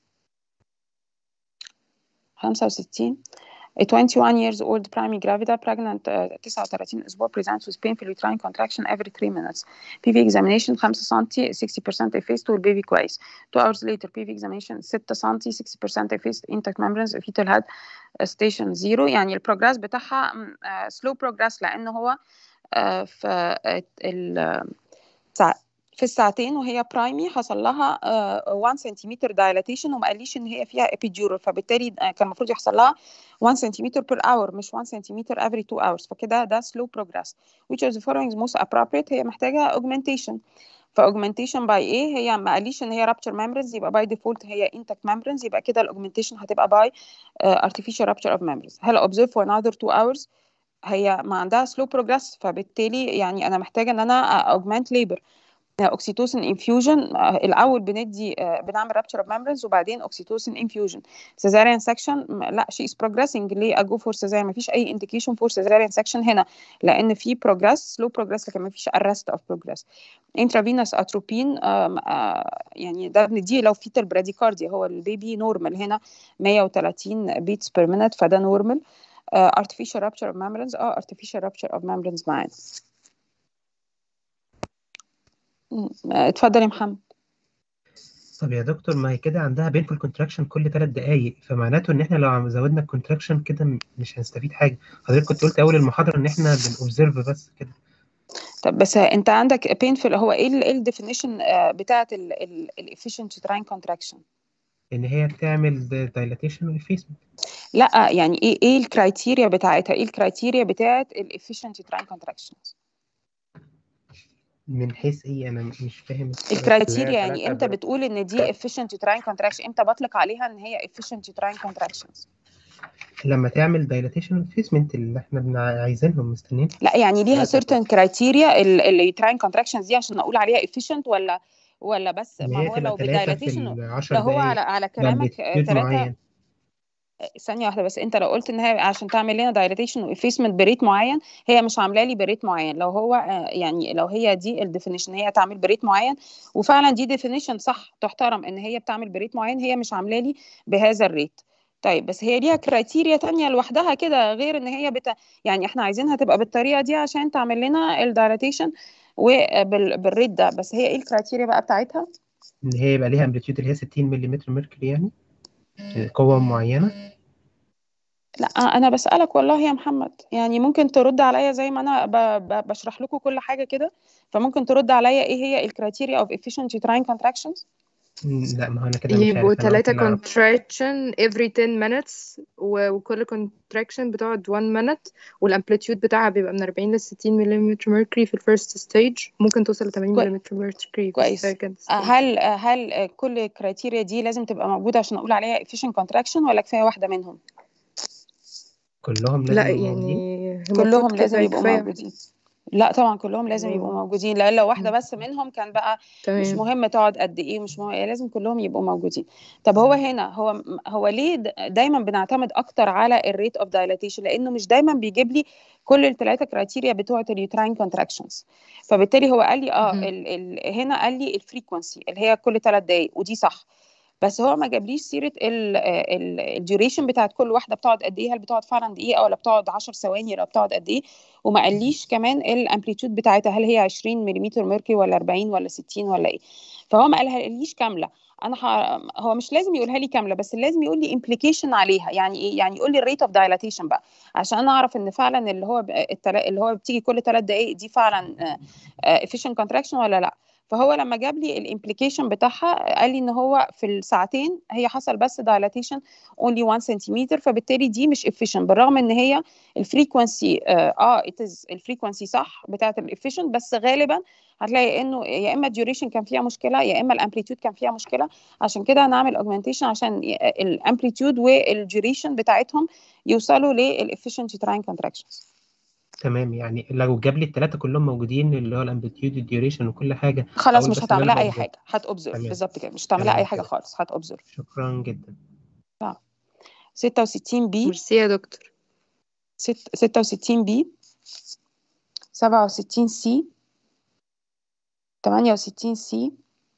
65 A 21 years old primary gravida pregnant uh, 39 اسبوع presents with painful uterine contraction every 3 minutes PV examination 5 سم 60% effaced والبيبي كويس 2 hours later PV examination 6 سم 60% effaced intact membranes fetal head station 0 يعني البروجرس بتاعها uh, slow progress لأنه هو uh, في uh, ال في الساعتين وهي برايمي حصل لها 1 سنتيمتر دايلاتيشن وما قاليش ان هي فيها ابيديورال فبالتالي كان المفروض يحصل لها 1 سنتيمتر بير اور مش 1 سنتيمتر every 2 hours فكده ده slow progress which of the following is most appropriate هي محتاجه augmentation فاوجمنتيشن باي ايه هي ما قاليش ان هي رابتشر ميمبرز يبقى باي ديفولت هي انتك ميمبرز يبقى كده الاوجمنتيشن هتبقى باي artificial rupture of membranes هل observe for another 2 hours هي ما عندها slow progress فبالتالي يعني انا محتاجه ان انا augment labor اوكسيتوسين انفيوجن الاول بندي بنعمل رابتشر اوف ميمبرز وبعدين اوكسيتوسين انفيوجن سيزاريان سكشن لا شي از بروجريسنج ليه اجو فور سيزاريان ما فيش اي انديكيشن فور سيزاريان سكشن هنا لان في بروجريس سلو بروجريس لكن ما فيش ارست اوف بروجريس انترافينوس اتروبين يعني ده بنديه لو فيتال براديكارديا هو البيبي نورمال هنا 130 بيتس بير مينت فده نورمال artificial rupture of membranes اه artificial rupture of membranes معانا اتفضل يا محمد طب يا دكتور ما هي كده عندها بينفول كونتراكشن كل ثلاث دقايق فمعناته ان احنا لو عم زودنا الكونتراكشن كده م- مش هنستفيد حاجه حضرتك كنت قلت اول المحاضره ان احنا بنوبزرف بس كده طب بس انت عندك painful هو ايه ال- ايه الديفينيشن بتاعت الافيشنت تراين كونتراكشن ان هي بتعمل دايلاتيشن وافيسمنت لا يعني ايه ايه الكرايتيريا بتاعتها ايه الكرايتيريا بتاعت الافيشنت تراين كونتراكشنز من حيث ايه انا مش فاهم السؤال الكرايتيريا يعني امتى بتقول ان دي efficient uterine contraction امتى بطلق عليها ان هي efficient uterine contractions لما تعمل دايلاتيشن وافيسمنت اللي احنا بن- عايزينهم مستنيين لا يعني ليها certain criteria اليوتراين contractions دي عشان اقول عليها efficient ولا ولا بس ان ما هي هو تبقى لو ثلاثة في بالدايلاتيشن العشر لو هو دقايق على على كلامك بامبليتيود ثلاثة معين ثانية واحدة بس انت لو قلت ان هي عشان تعمل لنا دايلاتيشن وافيسمنت بريت معين هي مش عاملة لي بريت معين لو هو آه، يعني لو هي دي الديفينيشن هي تعمل بريت معين وفعلا دي ديفينيشن صح تحترم ان هي بتعمل بريت معين هي مش عاملة لي بهذا الريت طيب بس هي ليها كرايتيريا تانية لوحدها كده غير ان هي بتا... يعني احنا عايزينها تبقى بالطريقة دي عشان تعمل لنا الدايلاتيشن وبالريت ده بس هي ايه الكرايتيريا بقى بتاعتها ان هي يبقى ليها امبليتيود اللي هي 60 ملم ميركوري يعني قوة معينة لا انا بسألك والله يا محمد يعني ممكن ترد عليا زي ما انا ب... ب... بشرح لكم كل حاجة كده فممكن ترد عليا ايه هي الكرايتيريا of efficient uterine contractions مم، لا ما هو انا كده مش يبقوا عارف انا تلاتة ممكن اعرف contraction every 10 minutes و- وكل contraction بتقعد 1 minute والامبليتيود بتاعها بيبقى من 40 ل 60 ملم mercury في الفيرست ستيج ممكن توصل ل 80 كوي... ملم mercury في كويس السكند آه، ستيج هل آه، هل آه، كل الكرايتيريا دي لازم تبقى موجودة عشان اقول عليها efficient contraction ولا كفاية واحدة منهم كلهم لا لازم يبقوا موجودين يعني كلهم المفروض لازم كده يبقوا كفاية موجودين لا طبعا كلهم لازم يبقوا يعني موجودين لان لو واحده مم. بس منهم كان بقى مش تمام مهم تقعد قد ايه مش مهم لازم كلهم يبقوا موجودين طب هو هنا هو هو ليه د- دايما بنعتمد اكتر على الريت اوف دايلاتيشن لانه مش دايما بيجيب لي كل الثلاثه كرايتيريا بتوعه اليوتراين كونتراكشنز فبالتالي هو قال لي اه مهم. ال ال هنا قال لي الفريكونسي اللي هي كل ثلاث دقائق ودي صح بس هو ما جابليش سيره الديوريشن بتاعت كل واحده بتقعد قد ايه هل بتقعد فعلا دقيقه ولا بتقعد 10 ثواني ولا بتقعد قد ايه وما قاليش كمان الامبليتيود بتاعتها هل هي 20 ملم ميركوري ولا 40 ولا 60 ولا ايه فهو ما قالها ليش كامله انا ح... هو مش لازم يقولها لي كامله بس لازم يقول لي امبليكيشن عليها يعني ايه يعني يقول لي الريت اوف دايلاتيشن بقى عشان انا اعرف ان فعلا اللي هو التل... اللي هو بتيجي كل ثلاث دقائق دي فعلا efficient كونتراكشن ولا لا فهو لما جاب لي الامبليكيشن بتاعها قال لي ان هو في الساعتين هي حصل بس دايلاتيشن اونلي 1 سنتيمتر فبالتالي دي مش efficient بالرغم ان هي الفريكونسي اه ات از الفريكونسي صح بتاعه الافيشنت بس غالبا هتلاقي انه يا اما الديوريشن كان فيها مشكله يا اما الامبليتيود كان فيها مشكله عشان كده هنعمل اوجمنتيشن عشان الامبليتيود والديوريشن بتاعتهم يوصلوا للافيشنت يوتراين كونتراكشنز تمام يعني لو جاب لي الثلاثه كلهم موجودين اللي هو الامبليتيود الديوريشن وكل حاجه خلاص أقول مش بس إن أنا هتعملها اي بأوبزرف. حاجه هتوبزرف تمام. بالظبط كده مش هتعملها تمام اي حاجه كده. خالص هتوبزرف شكرا جدا 66 بي ميرسي يا دكتور ست- 66 بي 67 سي 68 سي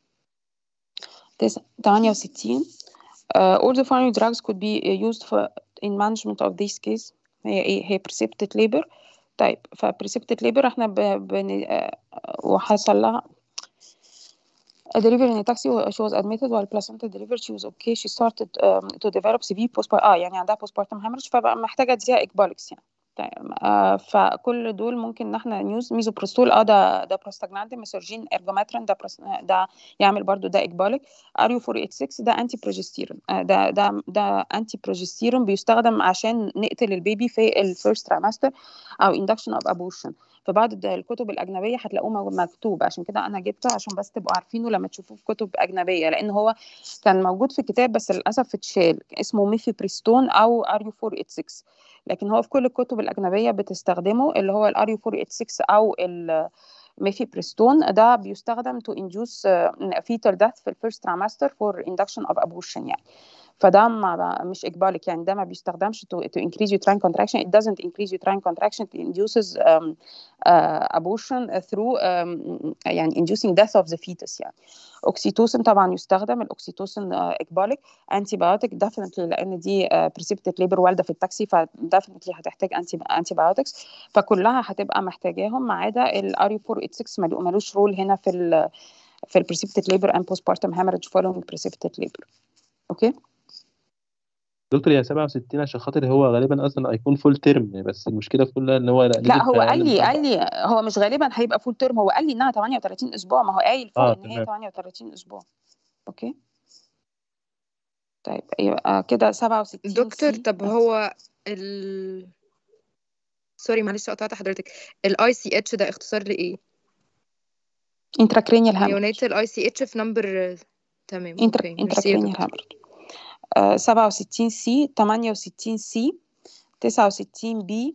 68 uh, all the following drugs could be uh, used for in management of this case هي ايه هي precipitated labor طيب ف precipitated labor احنا ب... بن... uh, وحصل لها a delivery in a taxi she was admitted while placenta delivered she was okay she started um, to develop severe postpartum اه يعني عندها postpartum hemorrhage فبقى محتاجة اديها اكبالكس يعني طيب آه فكل دول ممكن ان احنا نيوز ميزوبروستول اه ده ده بروستاجلاندين ميسورجين ارجوماترين ده بروس ده يعمل برضو ده اكبالك اريو 486 ده انتي بروجستيرون آه ده ده ده انتي بروجستيرون بيستخدم عشان نقتل البيبي في الفيرست ترايمستر او induction of abortion في بعض الد- الكتب الاجنبيه هتلاقوه مو- مكتوب عشان كده انا جبته عشان بس تبقوا عارفينه لما تشوفوه في كتب اجنبيه لان هو كان موجود في الكتاب بس للاسف اتشال اسمه ميفيبريستون او اريو 486 لكن هو في كل الكتب الاجنبيه بتستخدمه اللي هو الاريو 486 او ال ميفيبريستون ده بيستخدم to induce uh, fetal death في الفيرست trimester for induction of abortion يعني فده ما مش اجبارك يعني ده ما بيستخدمش to, to increase uterine contraction it doesn't increase uterine contraction it induces um, uh, abortion through um, يعني inducing death of the fetus يعني اوكسيتوسن طبعا يستخدم الاوكسيتوسن اجبارك انتي بايوتيك ديفنتلي لان دي بريسيبتد ليبر والده في التاكسي فديفنتلي هتحتاج انتي انتي بايوتكس فكلها هتبقى محتاجاهم ما عدا الاريو 486 ملو- ملوش رول هنا في ال في البريسيبتد ليبر اند بوست بارتم هامرج فولوينج بريسيبتد ليبر اوكي دكتور يا 67 عشان خاطر هو غالبا اصلا هيكون فول ترم بس المشكله كلها ان هو لا نزل هو في قال أقل من لي أربعة. قال لي هو مش غالبا هيبقى فول تيرم هو قال لي انها 38 اسبوع ما هو قايل فوق اه ان هي تمام 38 اسبوع اوكي طيب يبقى كده 67 دكتور سي طب هو ال سوري معلش قطعت حضرتك الاي سي اتش ده اختصار لايه intracranial hemorrhage نيونيتال اي سي اتش في نمبر تمام intra اوكي ميرسي يا intracranial دكتور hemorrhage آه 67 سي 68 سي 69 بي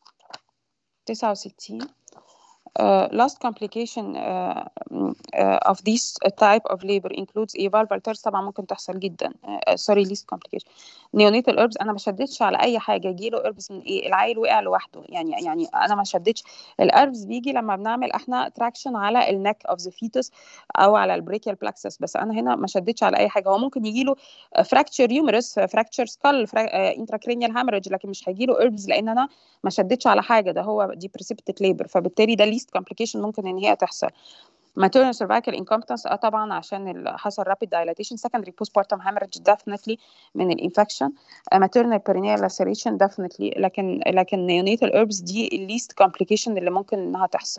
69 Uh, last complication uh, uh, of this type of labor includes a valvular tears طبعا ممكن تحصل جدا uh, sorry least complication neonatal herbs انا ما شدتش على اي حاجه يجي له herbs من ايه العيل وقع لوحده يعني يعني انا ما شدتش الاربس بيجي لما بنعمل احنا تراكشن على النك اوف ذا فيتس او على البريكيال بلاكسس بس انا هنا ما شدتش على اي حاجه هو ممكن يجي له فراكتشر يومرس فراكتشر سكال انتراكرينيال هامرج لكن مش هيجي له herbs لان انا ما شدتش على حاجه ده هو دي بريسبتد ليبر فبالتالي ده least complication ممكن ان هي تحصل maternal cervical incompetence اه طبعا عشان ال- حصل rapid dilatation secondary postpartum hemorrhage definitely من الانفكشن maternal perineal laceration definitely لكن لكن neonatal herbs دي ال least complication اللي ممكن انها تحصل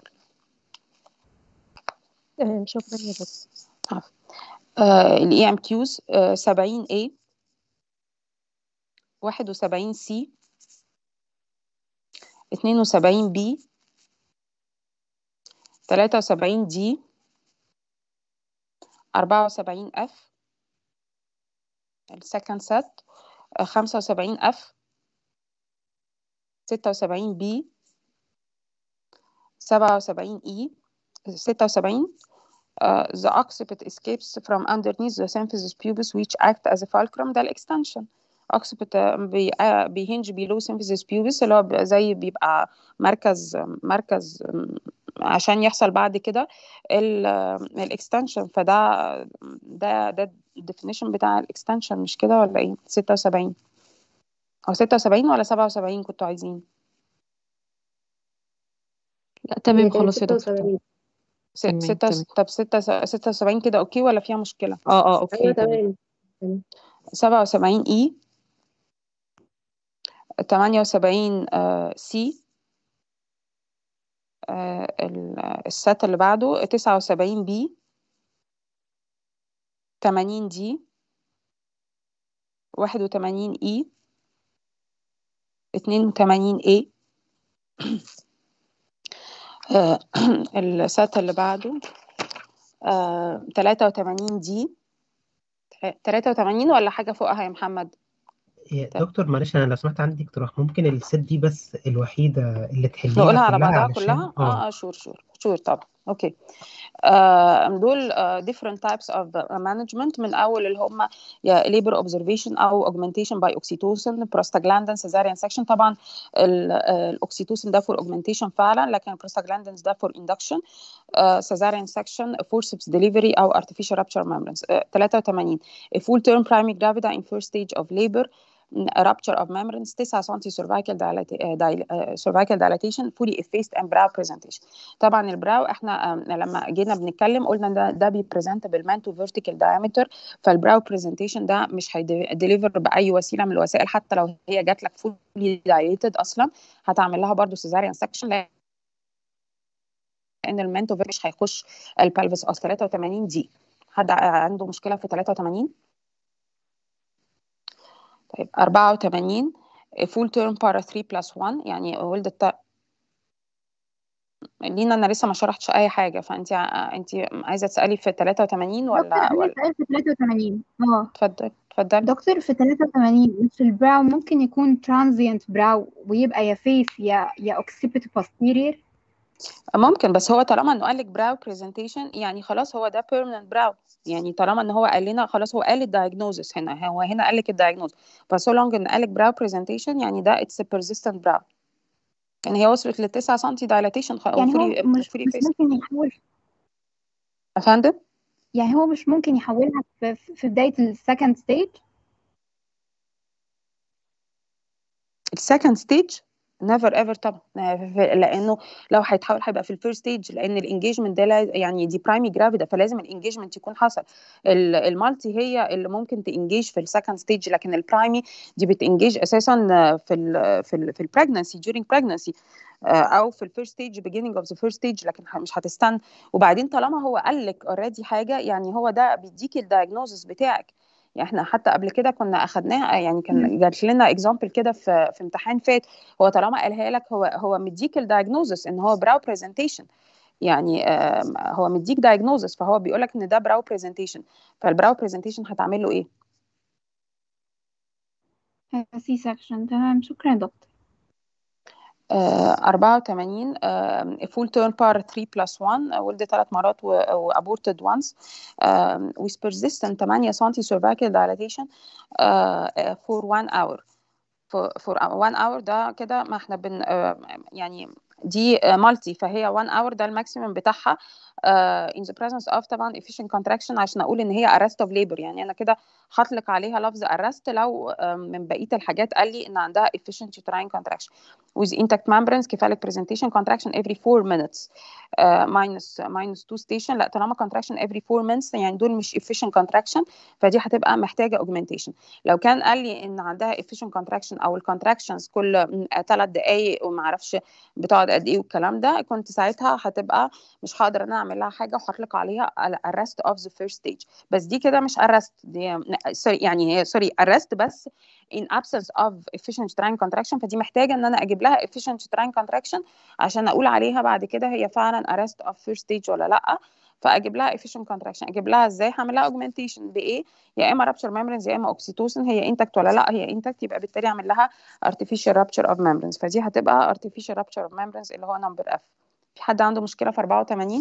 تمام شكرا يا دكتور الاي ام كيوز 70 A 71 C 72 B 73 D 74 F السكند set 75 F 76 B 77 E 76 uh, the occiput escapes from underneath the symphysis pubis which act as a fulcrum ده الاكستنشن occiput uh, بي, uh, بيهنج below symphysis pubis اللي هو بيبقى زي بيبقى مركز مركز um, عشان يحصل بعد كده الاكستنشن فده ده ده الديفينيشن بتاع الاكستنشن مش كده ولا ايه 76 هو 76 ولا 77 كنتوا عايزين لا تمام هي كانت خلاص يا دكتور 76 س- تمام ستة تمام طب ستة ستة وسبعين كده اوكي ولا فيها مشكلة اه اه ايوه اوكي تمام تمام سبعة وسبعين اي تمانية وسبعين سي السات اللي بعده تسعة وسبعين بي تمانين دي واحد وتمانين اي اتنين وتمانين اي السات اللي بعده تلاتة وتمانين دي تلاتة وتمانين ولا حاجة فوقها يا محمد يا دكتور معلش انا لو سمحت عندي اقتراح ممكن الست دي بس الوحيده اللي تحليها نقولها على كلها بعضها علشان كلها اه اه اه شور شور شور طبعا اوكي آه دول آه different types of management من اول اللي هم يا labor observation او augmentation by oxytocin prostaglandin cesarean section طبعا ال- آه، الاوكسيتوسين ده for augmentation فعلا لكن prostaglandins ده for induction آه cesarean section forceps delivery او artificial rupture membranes آه 83 a full term primary gravida in first stage of labor a rupture of membranes 9 سم cervical dilata- آه، dil- آه، cervical dilatation fully effaced and brow presentation طبعا البراو احنا آم، لما جينا بنتكلم قلنا ده ده بيبريزنت بالمانتو فيرتيكال دايمتر فالبراو برزنتيشن ده مش هيديليفر باي وسيله من الوسائل حتى لو هي جات لك فولي دايليتد اصلا هتعمل لها برضو سيزاريان سكشن لان المانتو مش هيخش البلفس اصلا 83 دي حد عنده مشكله في 83 طيب 84 فول تيرم بارا 3 بلس 1 يعني ولدت لينا انا لسه ما شرحتش اي حاجه فانت انت عايزه تسالي في 83 دكتور ولا عندي ولا سؤال في 83 اه اتفضل اتفضل دكتور في 83 مش البراو ممكن يكون transient براو ويبقى يا فيس يا يا occipital posterior ممكن بس هو طالما انه قال لك براو برزنتيشن يعني خلاص هو ده بيرمننت براو يعني طالما ان هو قال لنا خلاص هو قال الدايجنوزس هنا هو هنا قال لك الدايجنوز فسو لونج ان قال لك براو برزنتيشن يعني ده اتس بيرزيستنت براو يعني هي وصلت لل 9 سم دايلاتيشن او يعني هو فولي مش فولي مش فيس ممكن يحول يا فندم يعني هو مش ممكن يحولها في في بداية السكند ستيج السكند ستيج نيفر ايفر طبعا لانه لو هيتحول هيبقى في الفيرست ستيج لان الانجيجمنت ده لا- يعني دي برايمي جرافيدا فلازم الانجيجمنت يكون حصل ال- المالتي هي اللي ممكن تنجيج في السكند ستيج لكن البرايمي دي بتنجيج اساسا في ال في ال في البريجنسي during pregnancy او في الفيرست ستيج beginning of the first stage لكن ه- مش هتستنى وبعدين طالما هو قال لك اوريدي حاجه يعني هو ده بيديك الدايجنوزس بتاعك يعني احنا حتى قبل كده كنا اخدناها يعني كان جات لنا اكزامبل كده في في امتحان فات هو طالما قالها لك هو هو مديك الدايجنوزس ان هو براو برزنتيشن يعني آم، هو مديك دايجنوزس فهو بيقول لك ان ده براو برزنتيشن فالبراو برزنتيشن هتعمل له ايه سي سكشن تمام شكرا يا دكتور آه، 84 فول تيرن بار 3 بلس 1 ولد ثلاث مرات وابورتد وانس with persistent 8 سم cervical dilatation uh, for 1 hour for, for 1 hour ده كده ما احنا بن آه، يعني دي مالتي فهي 1 hour ده الماكسيمم بتاعها آه، in the presence of طبعا efficient contraction عشان اقول ان هي arrest of labor يعني انا كده هطلق عليها لفظ arrest لو آه، من بقيه الحاجات قال لي ان عندها efficient uterine contraction with intact membranes cephalic presentation contraction every 4 minutes uh, minus minus 2 station لا طالما contraction every 4 minutes يعني دول مش efficient contraction فدي هتبقى محتاجه augmentation لو كان قال لي ان عندها efficient contraction او الكونتراكشنز كل ثلاث دقائق وما اعرفش بتقعد قد ايه والكلام ده كنت ساعتها هتبقى مش هقدر ان أنا اعمل لها حاجه وهطلق عليها arrest of the first stage بس دي كده مش arrest دي سوري يعني هي سوري arrest بس in absence of efficient uterine contraction فدي محتاجه ان انا اجيب لها efficient uterine contraction عشان اقول عليها بعد كده هي فعلا arrest of first stage ولا لا فاجيب لها efficient contraction اجيب لها ازاي هعمل لها augmentation بايه يا اما rupture membranes يا اما oxytocin هي intact ولا لا هي intact يبقى بالتالي اعمل لها artificial rupture of membranes فدي هتبقى artificial rupture of membranes اللي هو نمبر اف في حد عنده مشكله في 84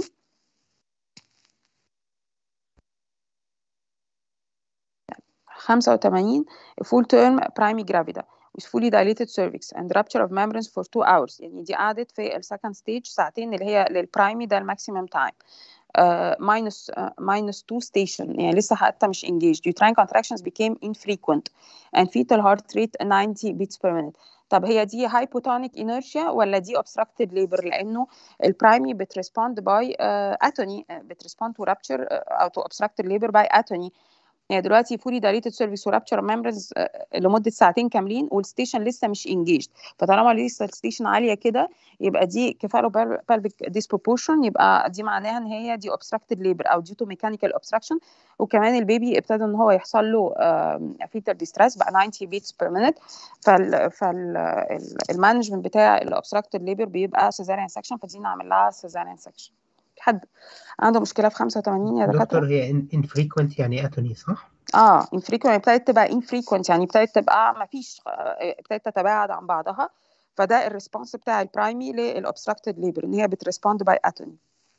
85 full term primary gravida with fully dilated cervix and rupture of membranes for 2 hours يعني دي قعدت في السكند ستيج ساعتين اللي هي للبرايمي ده الماكسيمم تايم minus uh, minus 2 station يعني لسه حتى مش engaged uterine contractions became infrequent and fetal heart rate 90 beats per minute طب هي دي hypotonic inertia ولا دي obstructed labor لانه البرايمي بتريسبوند باي اتوني بتريسبوند تو rupture او تو obstructed labor باي اتوني يعني دلوقتي فولي دايليتد سيرفيس ورابتشر ميمبرز لمده ساعتين كاملين والستيشن لسه مش انجيجد فطالما لسه الستيشن عاليه كده يبقى دي كفالو بالفيك ديسبروبورشن يبقى دي معناها ان هي دي obstructed labor او due to mechanical obstruction وكمان البيبي ابتدى ان هو يحصل له فيتال ديستريس بقى 90 بيتس بير مينيت فال فالمانجمنت بتاع الاوبستراكتد ليبر بيبقى سيزاريان سكشن فدي نعمل لها سيزاريان سكشن حد عنده مشكله في 85 يا دكاتره دكتور هي انفريكوينت يعني اتوني صح؟ اه انفريكوينت ابتدت تبقى انفريكوينت يعني ابتدت تبقى ما فيش ابتدت تتباعد عن بعضها فده الريسبونس بتاع البرايمي للاوبستراكتد ليبر ان هي بتريسبوند باي اتوني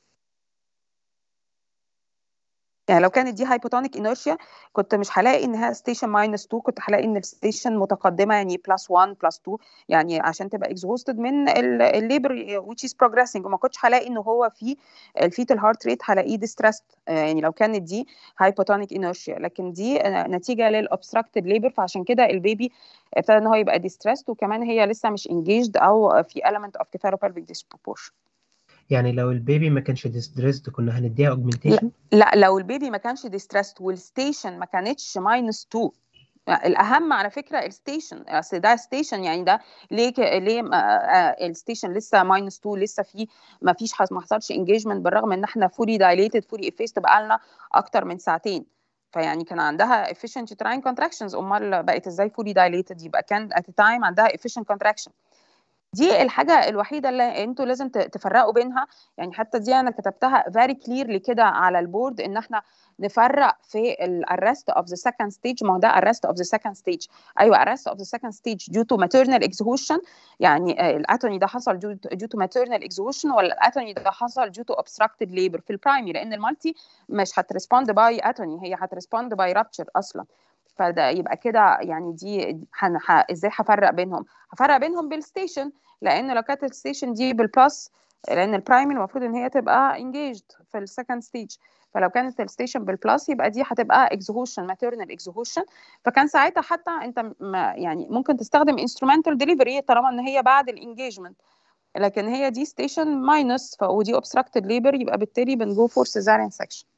يعني لو كانت دي هايبوتونيك انرشيا كنت مش هلاقي انها ستيشن ماينس 2 كنت هلاقي ان الستيشن متقدمه يعني بلس 1 بلس 2 يعني عشان تبقى اكزهوستد من الليبر which is progressing وما كنتش هلاقي ان هو في الفيتال هارت ريت هلاقيه ديستريسد يعني لو كانت دي هايبوتونيك انرشيا لكن دي نتيجه للاوبستراكتد ليبر فعشان كده البيبي ابتدى ان هو يبقى ديستريسد وكمان هي لسه مش انجيجد او في element of cephalopelvic disproportion يعني لو البيبي ما كانش ديستريسد كنا هنديها اوجمنتيشن لا لو البيبي ما كانش ديستريسد والستيشن ما كانتش ماينس 2 الاهم على فكره الستيشن اصل ده ستيشن يعني ده ليه ك... ليه الستيشن لسه ماينس 2 لسه في ما فيش ما حصلش انجيجمنت بالرغم ان احنا فولي دايليتد فولي افيست بقى لنا اكتر من ساعتين فيعني كان عندها efficient uterine contractions امال بقت ازاي فولي دايليتد يبقى كان at the time عندها efficient contraction دي الحاجة الوحيدة اللي انتوا لازم تفرقوا بينها يعني حتى دي انا كتبتها very clearly كده على البورد ان احنا نفرق في الارست اوف ذا سكند ستيج ما هو ده arrest اوف ذا سكند ستيج ايوه arrest اوف ذا سكند ستيج due to maternal exhaustion يعني الاتوني ده حصل due to maternal exhaustion ولا الاتوني ده حصل due to obstructed labor في البرايمري لان المالتي مش هتريسبوند باي اتوني هي هتريسبوند باي رابتشر اصلا فده يبقى كده يعني دي حن... ح... ازاي هفرق بينهم هفرق بينهم بالستيشن لان لو كانت الستيشن دي بالبلس لان البرايمري المفروض ان هي تبقى انجيجد في السكند ستيج فلو كانت الستيشن بالبلس يبقى دي هتبقى اكزهوشن ماتيرنال اكزهوشن فكان ساعتها حتى انت ما يعني ممكن تستخدم انسترومنتال ديليفري طالما ان هي بعد الانجيجمنت لكن هي دي ستيشن ماينس ودي اوبستراكتد ليبر يبقى بالتالي بنجو فور سيزاريان سكشن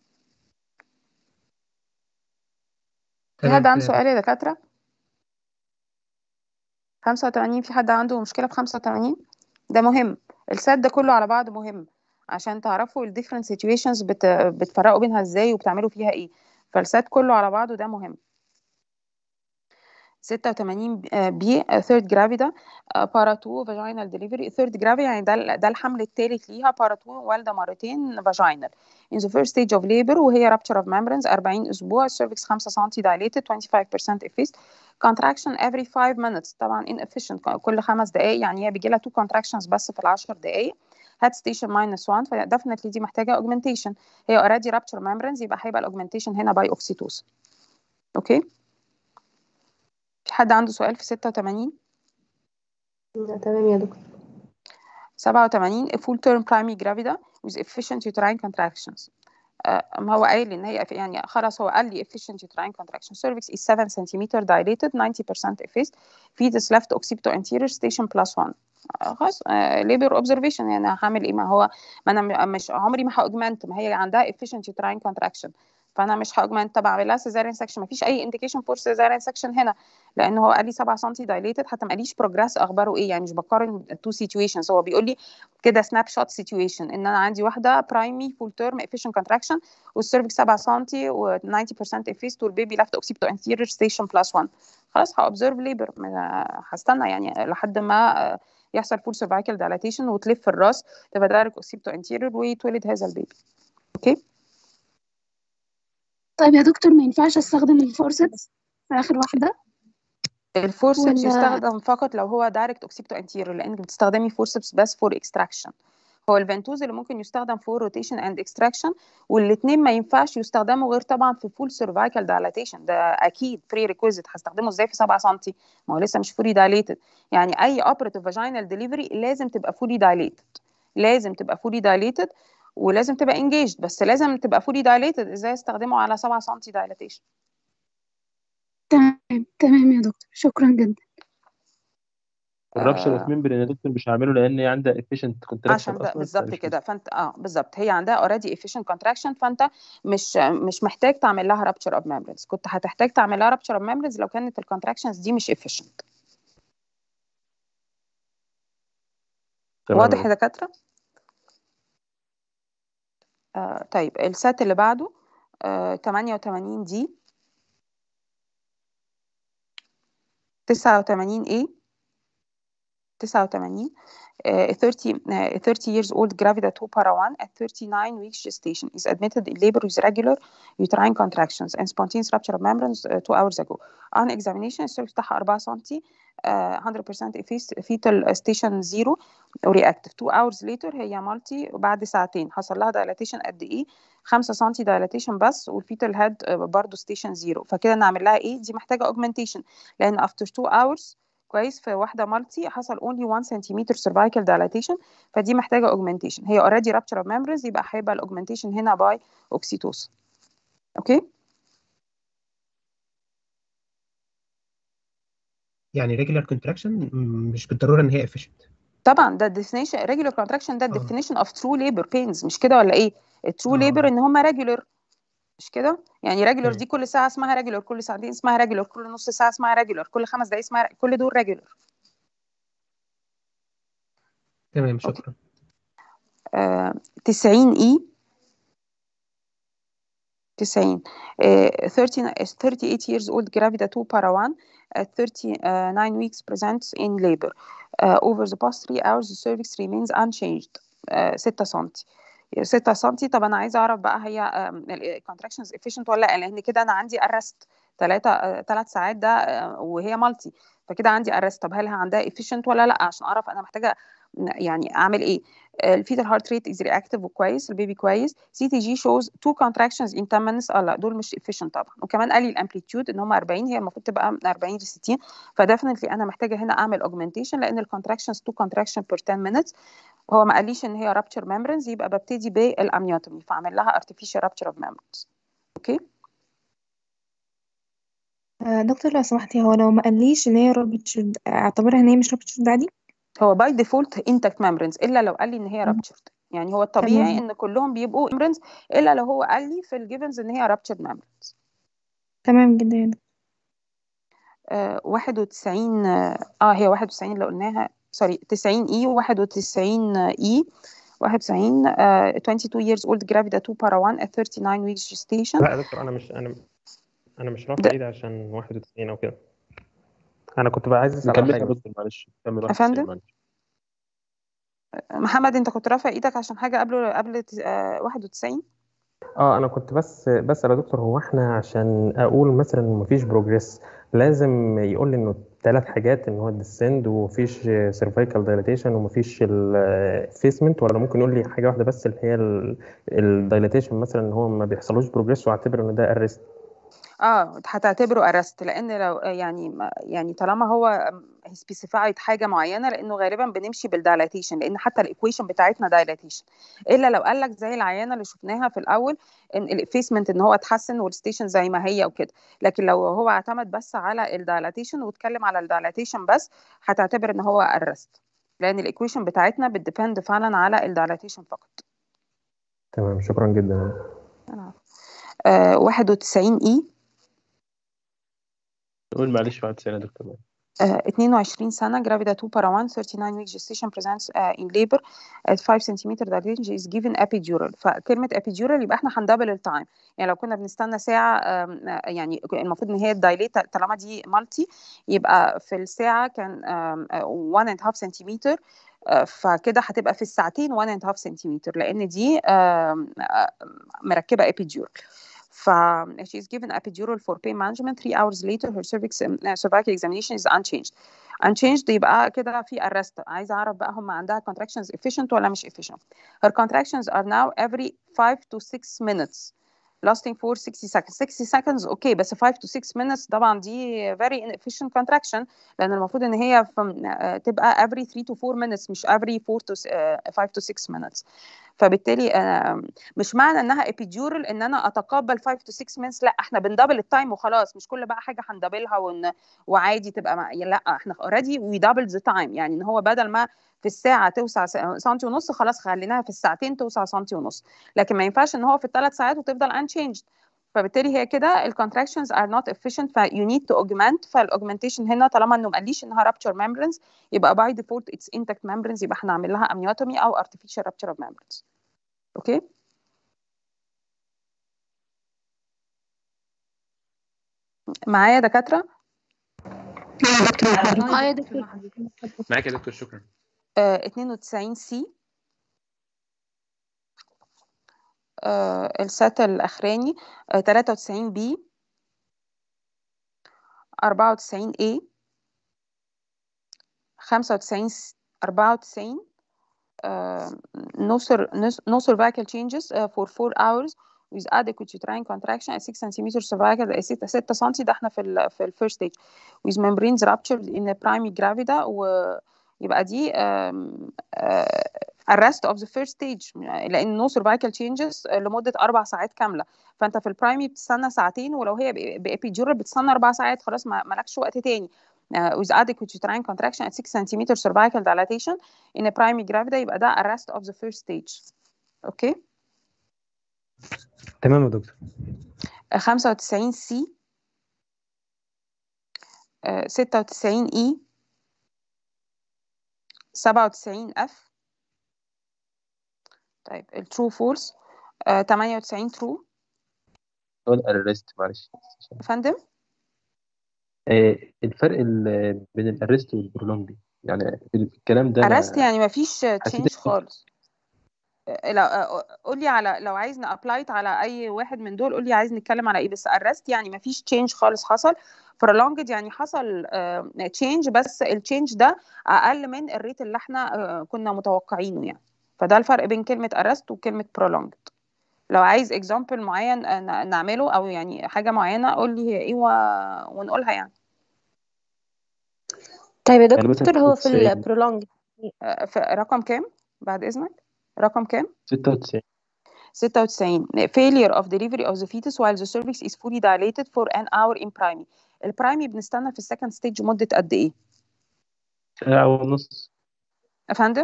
في حد عنده سؤال يا دكاترة؟ 85 في حد عنده مشكلة في 85 ده مهم السات ده كله على بعض مهم عشان تعرفوا ال different situations بت... بتفرقوا بينها ازاي وبتعملوا فيها ايه فالسات كله على بعضه ده مهم 86 بي ثيرد جرافيدا بارا 2 فاجينال ديليفري ثيرد جرافي يعني ده ده الحمل الثالث ليها بارا 2 والده مرتين فاجينال in the first stage of labor وهي rupture of membranes 40 اسبوع cervix 5 سم dilated 25% effaced contraction every 5 minutes طبعا inefficient كل خمس دقائق يعني هي بيجي لها 2 contractions بس في ال 10 دقائق head station minus 1 فدفنتلي دي محتاجه augmentation هي already rupture membranes يبقى هيبقى الاوجمنتيشن هنا باي اوكسيتوسن اوكي في حد عنده سؤال في 86 تمام يا دكتور 87 full term primary gravida with efficient uterine contractions ما هو قايل ان هي يعني خلاص هو قال لي efficient uterine contraction cervix is 7 cm dilated 90% effaced fetus left occipito anterior station plus 1 خلاص labor observation يعني هعمل ايه ما هو ما انا مش عمري ما هاجمنت ما هي عندها efficient uterine contraction فانا مش هاجمنت طب اعمل لها سيزاريان سكشن مفيش اي انديكيشن فور سيزاريان سكشن هنا لان هو قال لي 7 سم دايليتد حتى ما قاليش بروجريس اخباره ايه يعني مش بقارن تو سيتويشنز هو بيقول لي كده سناب شوت سيتويشن ان انا عندي واحده برايمي فول تيرم افيشنت كونتراكشن والسيرفكس 7 سم و90% افيست والبيبي لافت اوكسيبتو انتيريور ستيشن بلس 1 خلاص هاوبزرف ليبر هستنى يعني لحد ما يحصل فول سيرفايكال دايلاتيشن وتلف الراس تبقى دايركت اوكسيبتو انتيريور ويتولد هذا البيبي اوكي طيب يا دكتور ما ينفعش استخدم الفورسبس في اخر واحده الفورسبس ولا- يستخدم فقط لو هو دايركت اوكسيبتو انتيريور لانك بتستخدمي فورسبس بس فور اكستراكشن هو الفنتوز اللي ممكن يستخدم فور روتيشن اند اكستراكشن والاثنين ما ينفعش يستخدموا غير طبعا في فول سيرفايكال دايلاتيشن ده اكيد بري ريكويزيت هستخدمه ازاي في 7 سم ما هو لسه مش فولي دايليتد يعني اي اوبريتيف فاجينال ديليفري لازم تبقى فولي دايليتد لازم تبقى فولي دايليتد ولازم تبقى engaged بس لازم تبقى fully dilated ازاي استخدمه على 7 سم dilatation تمام تمام يا دكتور شكرا جدا الرابشر اوف آه ممبرين يا دكتور مش هعمله لان هي عندها efficient contraction عشان ده اصلا بالظبط فمش كده فانت اه بالظبط هي عندها already efficient contraction فانت مش مش محتاج تعمل لها rupture of membranes كنت هتحتاج تعمل لها rupture of membranes لو كانت الكونتراكشنز دي مش efficient تمام واضح يا يا دكاترة آه طيب السات اللي بعده آه 88 دي 89 A 89 uh, 30 uh, 30 years old gravida 2 para 1 at 39 weeks gestation is admitted in labor with regular uterine contractions and spontaneous rupture of membranes uh, two hours ago. On examination السيرفس بتاعها 4 سم uh, 100% effaced fetal station 0 reactive 2 hours later هي مالتي وبعد ساعتين حصل لها dilatation قد ايه 5 سم dilatation بس والفيتال هيد برضه ستيشن 0 فكده نعمل لها ايه دي محتاجه augmentation لان after 2 hours كويس في واحده مالتي حصل only 1 سنتيمتر cervical dilatation فدي محتاجه augmentation هي already rupture of membranes يبقى هيبقى الاوجمنتيشن هنا باي اوكسيتوسن اوكي يعني regular contraction م- مش بالضرورة إن هي efficient طبعا ده definition regular contraction ده اه definition of true labor pains مش كده ولا ايه true labor اه ان هم regular مش كده يعني regular مم. دي كل ساعه اسمها regular كل ساعتين اسمها regular كل نص ساعه اسمها regular كل خمس دقايق اسمها كل دول regular تمام اوكي شكرا آه 90 اي 90 uh, 30 38 years old gravida 2 para 1 at 39 weeks presents in labor uh, over the past 3 hours the cervix remains unchanged uh, 6 سم 6 سم طب انا عايزه اعرف بقى هي الكونتراكشنز efficient ولا لا لان كده انا عندي arrest 3 3 ساعات ده آه، وهي مالتي فكده عندي arrest طب هل عندها efficient ولا لا عشان اعرف انا محتاجه يعني اعمل ايه الفيتال هارت ريت از رياكتيف وكويس البيبي كويس سي تي جي شوز تو كونتراكشنز ان 10 minutes اه لا دول مش efficient طبعا وكمان قال لي الامبليتيود ان هم 40 هي المفروض تبقى من 40 ل 60 فديفنتلي انا محتاجه هنا اعمل اوجمنتيشن لان الكونتراكشنز تو كونتراكشن بير 10 minutes هو ما قاليش ان هي رابتشر ميمبرنز يبقى ببتدي بالامنيوتومي فاعمل لها artificial rupture of membranes اوكي آه، دكتور لو سمحتي هو لو ما قاليش ان هي رابتشرد اعتبرها ان هي مش رابتشرد عادي هو باي ديفولت انتكت ميمبرنز الا لو قال لي ان هي رابتشرد يعني هو الطبيعي تمام ان كلهم بيبقوا ميمبرنز الا لو هو قال لي في الجيفنز ان هي رابتشرد ميمبرنز تمام جدا يا دكتور. آه 91 اه آه، هي 91 اللي قلناها سوري 90 اي 91 اي 91 آه 22 years old gravida 2 para 1 at 39 weeks gestation لا يا دكتور انا مش انا انا مش رافع ده ايدي عشان 91 او كده انا كنت بقى عايز اسال على نكملها يا حاجه بس دكتور معلش كمل يا 91 فندم معلش محمد انت كنت رافع ايدك عشان حاجه قبل قبل تس- آه 91 اه انا كنت بس بسال يا دكتور هو احنا عشان اقول مثلا إن مفيش بروجريس لازم يقول لي انه ثلاث حاجات ان هو الديسند ومفيش سيرفايكال دايلاتيشن ومفيش الفيسمنت ولا ممكن يقول لي حاجه واحده بس اللي هي الدايلاتيشن مثلا ان هو ما بيحصلوش بروجريس واعتبر ان ده ارست اه هتعتبره ارست لان لو يعني ما- يعني طالما هو سبيسيفايد حاجه معينه لانه غالبا بنمشي بالدايلاتيشن لان حتى الايكويشن بتاعتنا دايلاتيشن الا لو قال لك زي العيانه اللي شفناها في الاول ان الافيسمنت ان هو اتحسن والستيشن زي ما هي وكده لكن لو هو اعتمد بس على الدايلاتيشن واتكلم على الدايلاتيشن بس هتعتبر ان هو ارست لان الايكويشن بتاعتنا بتديبند فعلا على الدايلاتيشن فقط تمام شكرا جدا آه 91 اي قول معلش 91 يا دكتور uh, 22 سنة gravida 2 para 1 39 week gestation presents uh, in labor at 5 cm dilatation is given epidural فكلمة epidural يبقى احنا هندبل التايم يعني لو كنا بنستنى ساعة um, uh, يعني المفروض ان هي الدايليت طالما دي مالتي يبقى في الساعة كان um, 1 and half centimeter uh, فكده هتبقى في الساعتين 1 and half centimeter لان دي um, uh, مركبة epidural ف she is given epidural for pain management three hours later her cervix um, uh, cervical examination is unchanged unchanged يبقى كده في arrest عايزه اعرف بقى هم عندها contractions efficient ولا مش efficient her contractions are now every 5 to 6 minutes lasting for 60 seconds 60 seconds اوكي بس 5 to 6 minutes طبعا دي very inefficient contraction لان المفروض ان هي from, uh, تبقى every 3 to 4 minutes مش every 4 to uh, 5 to 6 minutes فبالتالي آه، مش معنى انها ابيديورال ان انا اتقبل 5 to 6 minutes لا احنا بندبل التايم وخلاص مش كل بقى حاجه هندبلها ون... وعادي تبقى مع... لا احنا اوريدي وي دبل ذا تايم يعني ان هو بدل ما في الساعه توسع س- سنتي ونص خلاص خليناها في الساعتين توسع سنتي ونص لكن ما ينفعش ان هو في الثلاث ساعات وتفضل unchanged فبالتالي هي كده ال contractions are not efficient ف you need to augment فالاugmentation هنا طالما انه ما قاليش انها rupture membranes يبقى by default it's intact membranes يبقى احنا هنعمل لها amniotomy او artificial rupture of membranes اوكي معايا دكاتره اه يا دكتور معاك يا دكتور شكرا آه 92 سي آه السات الاخراني آه 93 بي 94 A 95 س- 94 uh, no, sur no cervical changes uh, for 4 hours with adequate uterine contraction at 6 cm cervical 6 6 سم ده احنا في ال في الفيرست ستيج with membranes ruptured in the primary gravida ويبقى دي um, uh, arrest of the first stage لان no cervical changes لمده اربع ساعات كامله فانت في البرايمي بتستنى ساعتين ولو هي بابيجورال بتستنى اربع ساعات خلاص ما مالكش وقت تاني uh, with adequate uterine contraction at 6 cm cervical dilatation in a primary gravida يبقى ده arrest of the first stage اوكي تمام يا دكتور 95 سي 96 اي 97 اف طيب الترو فورس 98 ترو سؤال الارست معلش فندم آه، الفرق ال- بين الارست والبرولونج يعني في الكلام ده arrest انا يعني ما فيش حسيت تشينج خالص آه، لو قول لي على لو عايز نابلايت على اي واحد من دول قول لي عايز نتكلم على ايه بس arrest يعني ما فيش تشينج خالص حصل prolonged يعني حصل تشينج بس التشينج ده اقل من الريت اللي احنا آه، كنا متوقعينه يعني فده الفرق بين كلمة arrest وكلمة prolonged لو عايز example معين آه، ن- نعمله او يعني حاجة معينة قول لي هي ايه و- ونقولها يعني طيب يا يعني مثلا دكتور هو في 96 البرولونج آه، في رقم كام بعد اذنك رقم كام 96 96 failure of delivery of the fetus while the cervix is fully dilated for an hour in primary البرايمي بنستنى في السكند ستيج مدة قد ايه ساعة ونص يا فندم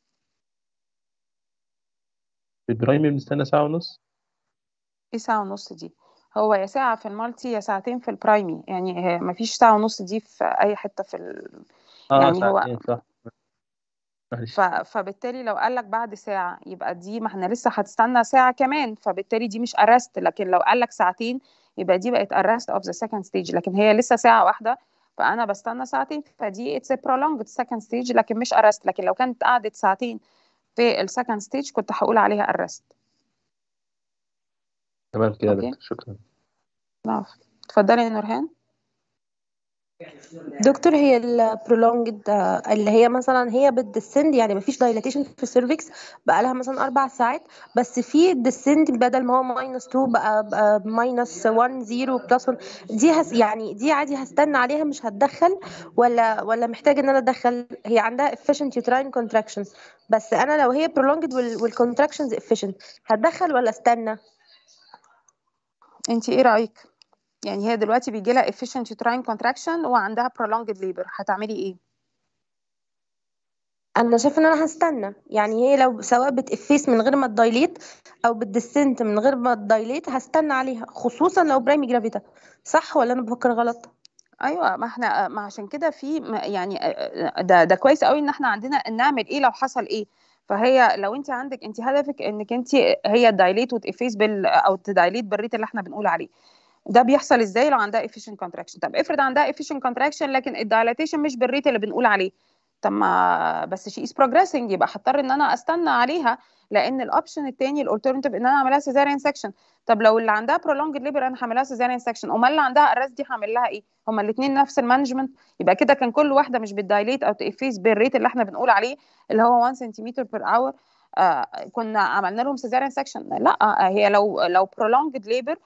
في البرايمري بنستنى ساعة ونص ايه ساعة ونص دي هو يا ساعة في المالتي يا ساعتين في البرايمي يعني هي مفيش ساعة ونص دي في أي حتة في ال... اه يعني هو ساعتين صح معلش ف... فبالتالي لو قالك بعد ساعة يبقى دي ما احنا لسه هتستنى ساعة كمان فبالتالي دي مش arrest لكن لو قالك ساعتين يبقى دي بقت arrest of the second stage لكن هي لسه ساعة واحدة فأنا بستنى ساعتين فدي it's a prolonged second stage لكن مش arrest لكن لو كانت قعدت ساعتين في ال second stage كنت هقول عليها arrest تمام كده يا اوكي دكتور شكرا نعم اتفضلي يا نورهان دكتور هي البرولونجد اللي هي مثلا هي بتدسند يعني مفيش دايلاتيشن في السيرفكس بقى لها مثلا اربع ساعات بس في ديسند بدل ما هو ماينس 2 بقى بقى ماينس 1 0 بلس 1 دي هس يعني دي عادي هستنى عليها مش هتدخل ولا ولا محتاج ان انا ادخل هي عندها efficient uterine contractions بس انا لو هي prolonged وال والcontractions efficient هتدخل ولا استنى انت ايه رأيك يعني هي دلوقتي بيجي لها efficient uterine contraction وعندها prolonged labor هتعملي ايه انا شايفه ان انا هستنى يعني هي لو سواء بتقفيس من غير ما تدايليت او بتدسنت من غير ما تدايليت هستنى عليها خصوصا لو برايمي جرافيتا صح ولا انا بفكر غلط ايوه ما احنا ما عشان كده في م- يعني ده ده كويس قوي ان احنا عندنا نعمل ايه لو حصل ايه فهي لو انت عندك انت هدفك انك انت هي تدايليت وتقفيس بال او تدايليت بالريت اللي احنا بنقول عليه ده بيحصل ازاي لو عندها efficient contraction طب افرض عندها efficient contraction لكن الدايلاتيشن مش بالريت اللي بنقول عليه طب ما بس شي از بروجريسنج يبقى هضطر ان انا استنى عليها لان الاوبشن التاني الالترناتيف ان انا اعملها سيزاريان سكشن طب لو اللي عندها prolonged labor انا هعملها سيزاريان سكشن امال اللي عندها الراس دي هعمل لها ايه هما الاثنين نفس المانجمنت يبقى كده كان كل واحده مش بتدايليت او تقفيس بالريت اللي احنا بنقول عليه اللي هو 1 سنتيمتر بير اور آه كنا عملنا لهم سيزاريان سكشن لا آه هي لو لو prolonged labor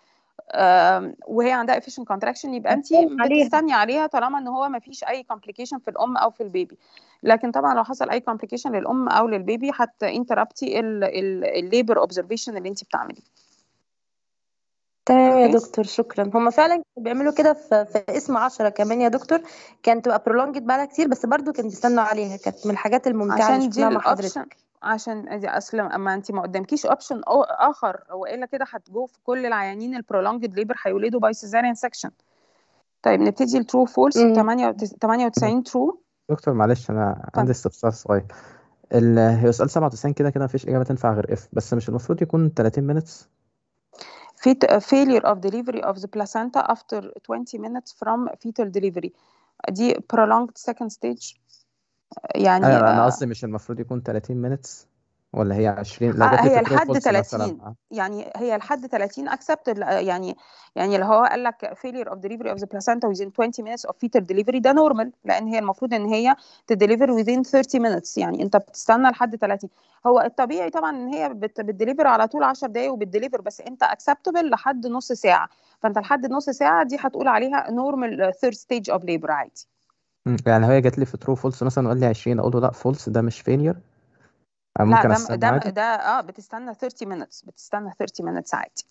آم، وهي عندها efficient contraction يبقى انت عليها. بتستني عليها طالما ان هو ما فيش اي complication في الام او في البيبي لكن طبعا لو حصل اي complication للام او للبيبي هت interruptي الليبر اوبزرفيشن اللي انت بتعمليه تمام يا اوكي دكتور شكرا هما فعلا كانوا بيعملوا كده في, في اسم عشرة كمان يا دكتور كانت تبقى برولونجد بقالها كتير بس برضو كانوا بيستنوا عليها كانت من الحاجات الممتعة اللي عشان دي شفناها مع الاوبشن حضرتك عشان دي اصلا اما انت ما قدامكيش اوبشن اخر والا كده هتجو في كل العيانين البرولونجد ليبر هيولدوا باي سيزاريان سكشن طيب نبتدي الترو فولس امم 98 ترو دكتور معلش انا عندي استفسار صغير ال... هي سؤال 97 كده كده مفيش إجابة تنفع غير اف بس مش المفروض يكون 30 minutes Fet- failure of delivery of the placenta after 20 minutes from fetal delivery دي prolonged second stage يعني أيوة أنا آه، قصدي مش المفروض يكون 30 minutes ولا هي 20 لو آه، جات لي هي في true لحد false مثلا 30 آه. يعني هي لحد 30 accept يعني يعني اللي هو قال لك failure of delivery of the placenta within 20 minutes of fetal delivery ده normal لان هي المفروض ان هي تديليفر within 30 minutes يعني انت بتستنى لحد 30 هو الطبيعي طبعا ان هي بت بتديليفر على طول 10 دقايق وبتديليفر بس انت acceptable لحد نص ساعه فانت لحد نص ساعه دي هتقول عليها normal third stage of labor عادي مم. يعني لو هي جات لي في true false مثلا وقال لي 20 اقول له لا false ده مش failure أنا لا ممكن ده استنى ده عادي ده اه بتستنى 30 minutes بتستنى 30 minutes عادي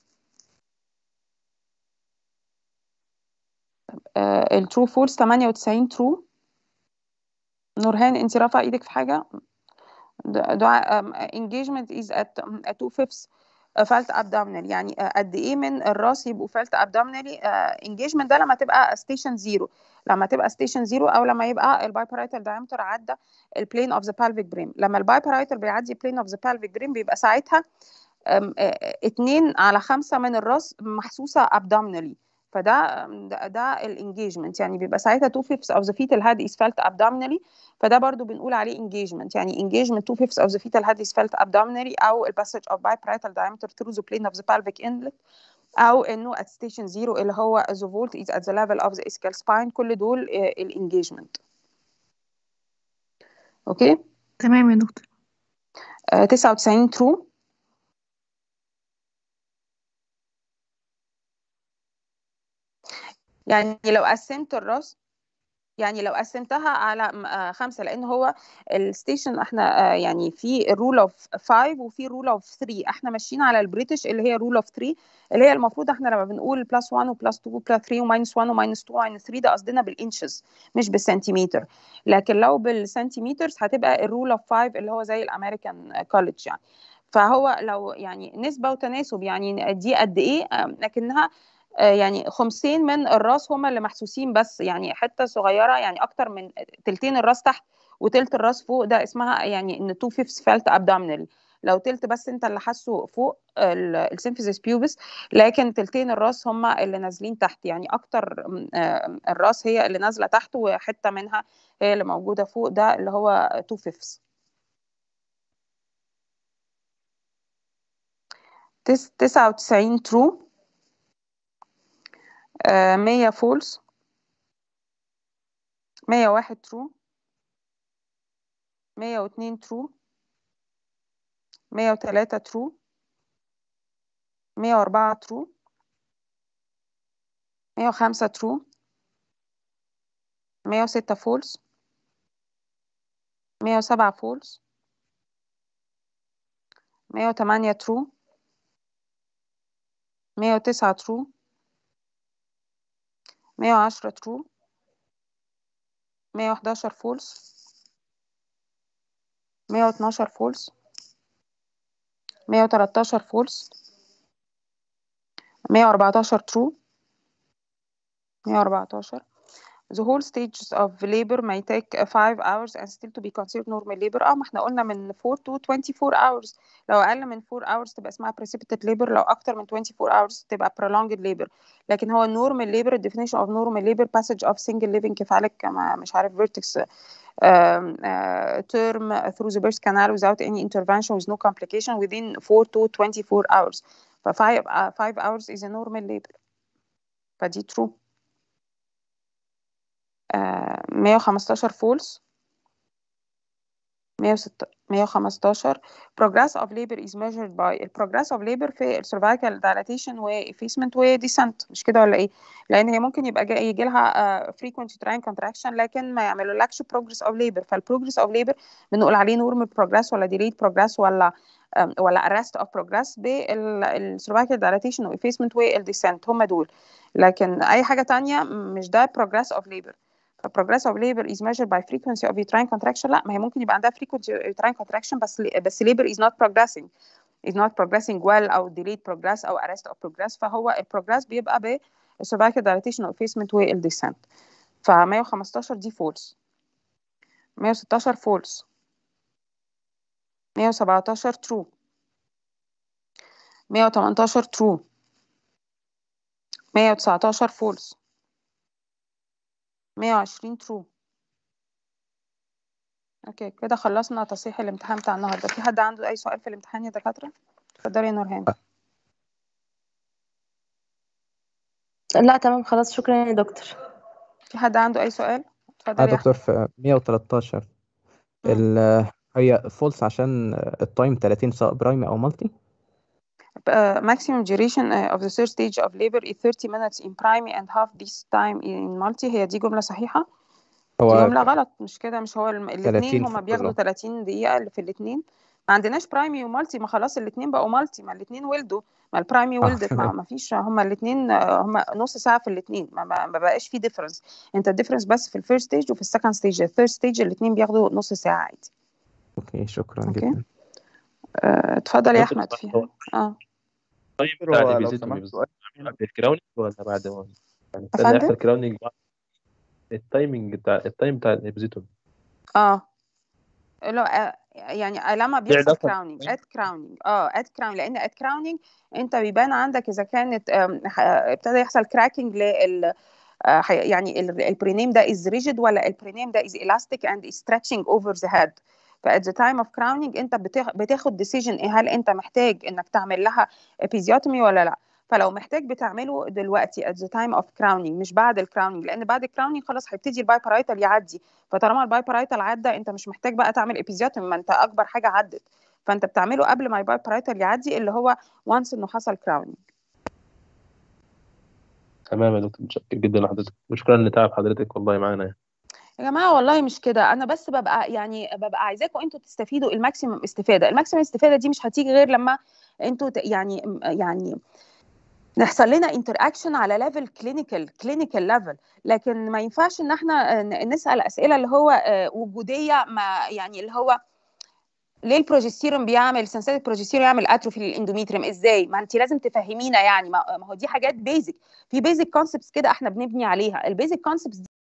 آه الترو فولس 98 ترو نورهان انت رافعه ايدك في حاجه د- دعاء um, engagement is at at two fifths felt abdominal يعني آه، قد ايه من الراس يبقوا felt abdominally آه، engagement ده لما تبقى station zero لما تبقى station zero او لما يبقى البايبرايتال diameter عدى البلين اوف ذا pelvic بريم لما البايبرايتال بيعدي plane اوف ذا pelvic بريم بيبقى ساعتها أم، آه، اتنين على خمسة من الراس محسوسة abdominally فده ده, ده الانجيجمنت يعني بيبقى ساعتها 2 fifths of the fetal head is felt abdominally فده برضو بنقول عليه engagement يعني engagement 2 fifths of the fetal head is felt abdominally او ال passage of biparietal diameter through the plane of the pelvic inlet او انه at station zero اللي هو the volt is at the level of the ischial spine كل دول الانجيجمنت اوكي تمام يا دكتور آه 99 true يعني لو قسمت الراس يعني لو قسمتها على م- آه، خمسة لأن هو الستيشن احنا آه، يعني في الرول اوف 5 وفي الرول اوف 3 احنا ماشيين على البريتش اللي هي رول اوف 3 اللي هي المفروض احنا لما بنقول بلس 1 وبلس 2 وبلس 3 وماينس 1 وماينس 2 وماينس 3 ده قصدنا بالانشز مش بالسنتيمتر لكن لو بالسنتيمتر هتبقى الرول اوف 5 اللي هو زي الامريكان كولج يعني فهو لو يعني نسبة وتناسب يعني دي قد ايه آه، لكنها آه، يعني خمسين من الراس هما اللي محسوسين بس يعني حته صغيره يعني اكتر من تلتين الراس تحت وتلت الراس فوق ده اسمها يعني ان تو فيفث فالت ابدومينال لو تلت بس انت اللي حاسه فوق السيمفيزيس بيوبس لكن تلتين الراس هما اللي نازلين تحت يعني اكتر م- آه، الراس هي اللي نازله تحت وحته منها هي اللي موجوده فوق ده اللي هو تو فيفث 99 ترو 100 فولس 101 ترو 102 ترو 103 ترو 104 ترو 105 ترو 106 فولس 107 فولس 108 ترو 109 ترو 110 ترو 111 فولس 112 فولس 113 فولس 114 true 114 The whole stages of labor may take 5 hours and still to be considered normal labor اه ما احنا قلنا من 4 to 24 hours لو اقل من 4 hours تبقى اسمها precipitate labor لو اكتر من 24 hours تبقى prolonged labor لكن هو normal labor definition of normal labor passage of single living cephalic ما- مش عارف vertex um, uh, term through the birth canal without any intervention with no complication within 4 to 24 hours ف 5 uh, 5 hours is a normal labor فدي true uh, 115 false 106 115 progress of labor is measured by ال progress of labor في ال cervical dilatation و effacement و descent مش كده ولا ايه لان هي ممكن يبقى جاي يجي لها uh, frequent uterine contraction لكن ما يعملولكش progress of labor فال progress of labor بنقول عليه normal progress ولا delayed progress ولا um, ولا arrest of progress بال cervical dilatation و effacement و descent هم دول لكن اي حاجه تانية مش ده progress of labor ف progress of labor is measured by frequency of uterine contraction لا ما هي ممكن يبقى عندها frequent uterine contraction بس بس labor is not progressing is not progressing well او delayed progress او arrest of progress فهو ال progress بيبقى ب cervical dilatation و effacement وال descent ف 115 دي false 116 false 117 true 118 true 119 false 120 true اوكي كده خلصنا تصحيح الامتحان بتاع النهارده في حد عنده اي سؤال في الامتحان يا دكاتره اتفضلي يا نورهان لا تمام خلاص شكرا يا دكتور في حد عنده اي سؤال اه اتفضلي يا دكتور احمد في 113 ال هي فولس عشان التايم 30 سواء برايمي او مالتي Uh, maximum duration uh, of the third stage of labor is 30 minutes in primary and half this time in multi هي دي جملة صحيحة دي هو جملة غلط مش كده مش هو الم- الاتنين 30 هما في بياخدوا كله 30 دقيقة اللي في الاتنين ما عندناش برايمي ومالتي ما خلاص الاتنين بقوا مالتي ما الاتنين ولدوا ما البرايمي اه ولدت ما تمام ما فيش هما الاتنين آه، هما نص ساعة في الاتنين ما, ما, ما بقاش في ديفرنس انت الديفرنس بس في الفيرست ستيج وفي السكند ستيج الثيرد ستيج الاتنين بياخدوا نص ساعة عادي اوكي شكرا اوكي جدا آه، اتفضل يا دكتور احمد سؤال في هو اه التايم دكتور بتاع هو لو الابيزيتومي سمحت بالظبط سؤال قبل الكراونينج ولا بعد ما يعني استنى يحصل افندم كراونينج بعد التايمنج بتاع التايم بتاع الابيزيتومي اه لو آه، يعني لما في بيحصل علاقة كراونينج ات كراونينج اه ات كراونينج لان ات كراونينج انت بيبان عندك اذا كانت آم، ح- ابتدى يحصل كراكنج لل آه، ح- يعني ال- البرينيم ده is rigid ولا البرينيم ده is elastic and is stretching over the head ف at the time of crowning انت بتاخ- بتاخد decision إيه، هل انت محتاج انك تعمل لها episiotomy ولا لا فلو محتاج بتعمله دلوقتي at the time of crowning مش بعد الكراونينج لان بعد الكراونينج خلاص هيبتدي البايبرايتال يعدي فطالما البايبرايتال عدى انت مش محتاج بقى تعمل episiotomy ما انت اكبر حاجه عدت فانت بتعمله قبل ما البايبرايتال يعدي اللي هو once انه حصل crowning تمام يا دكتور متشكر جدا لحضرتك وشكرا لتعب حضرتك والله معانا يعني. يا جماعة والله مش كده أنا بس ببقى يعني ببقى عايزاكم أنتوا تستفيدوا الماكسيمم استفادة الماكسيمم استفادة دي مش هتيجي غير لما أنتوا ت- يعني يعني نحصل لنا انتر اكشن على ليفل كلينيكال كلينيكال ليفل لكن ما ينفعش ان احنا ن- نسال اسئله اللي هو آه، وجوديه ما يعني اللي هو ليه البروجستيرون بيعمل سنسيتيف بروجستيرون يعمل اتروفي للاندوميتريوم ازاي ما انت لازم تفهمينا يعني ما ما هو دي حاجات بيزك في بيزك كونسبتس كده احنا بنبني عليها البيزك كونسبتس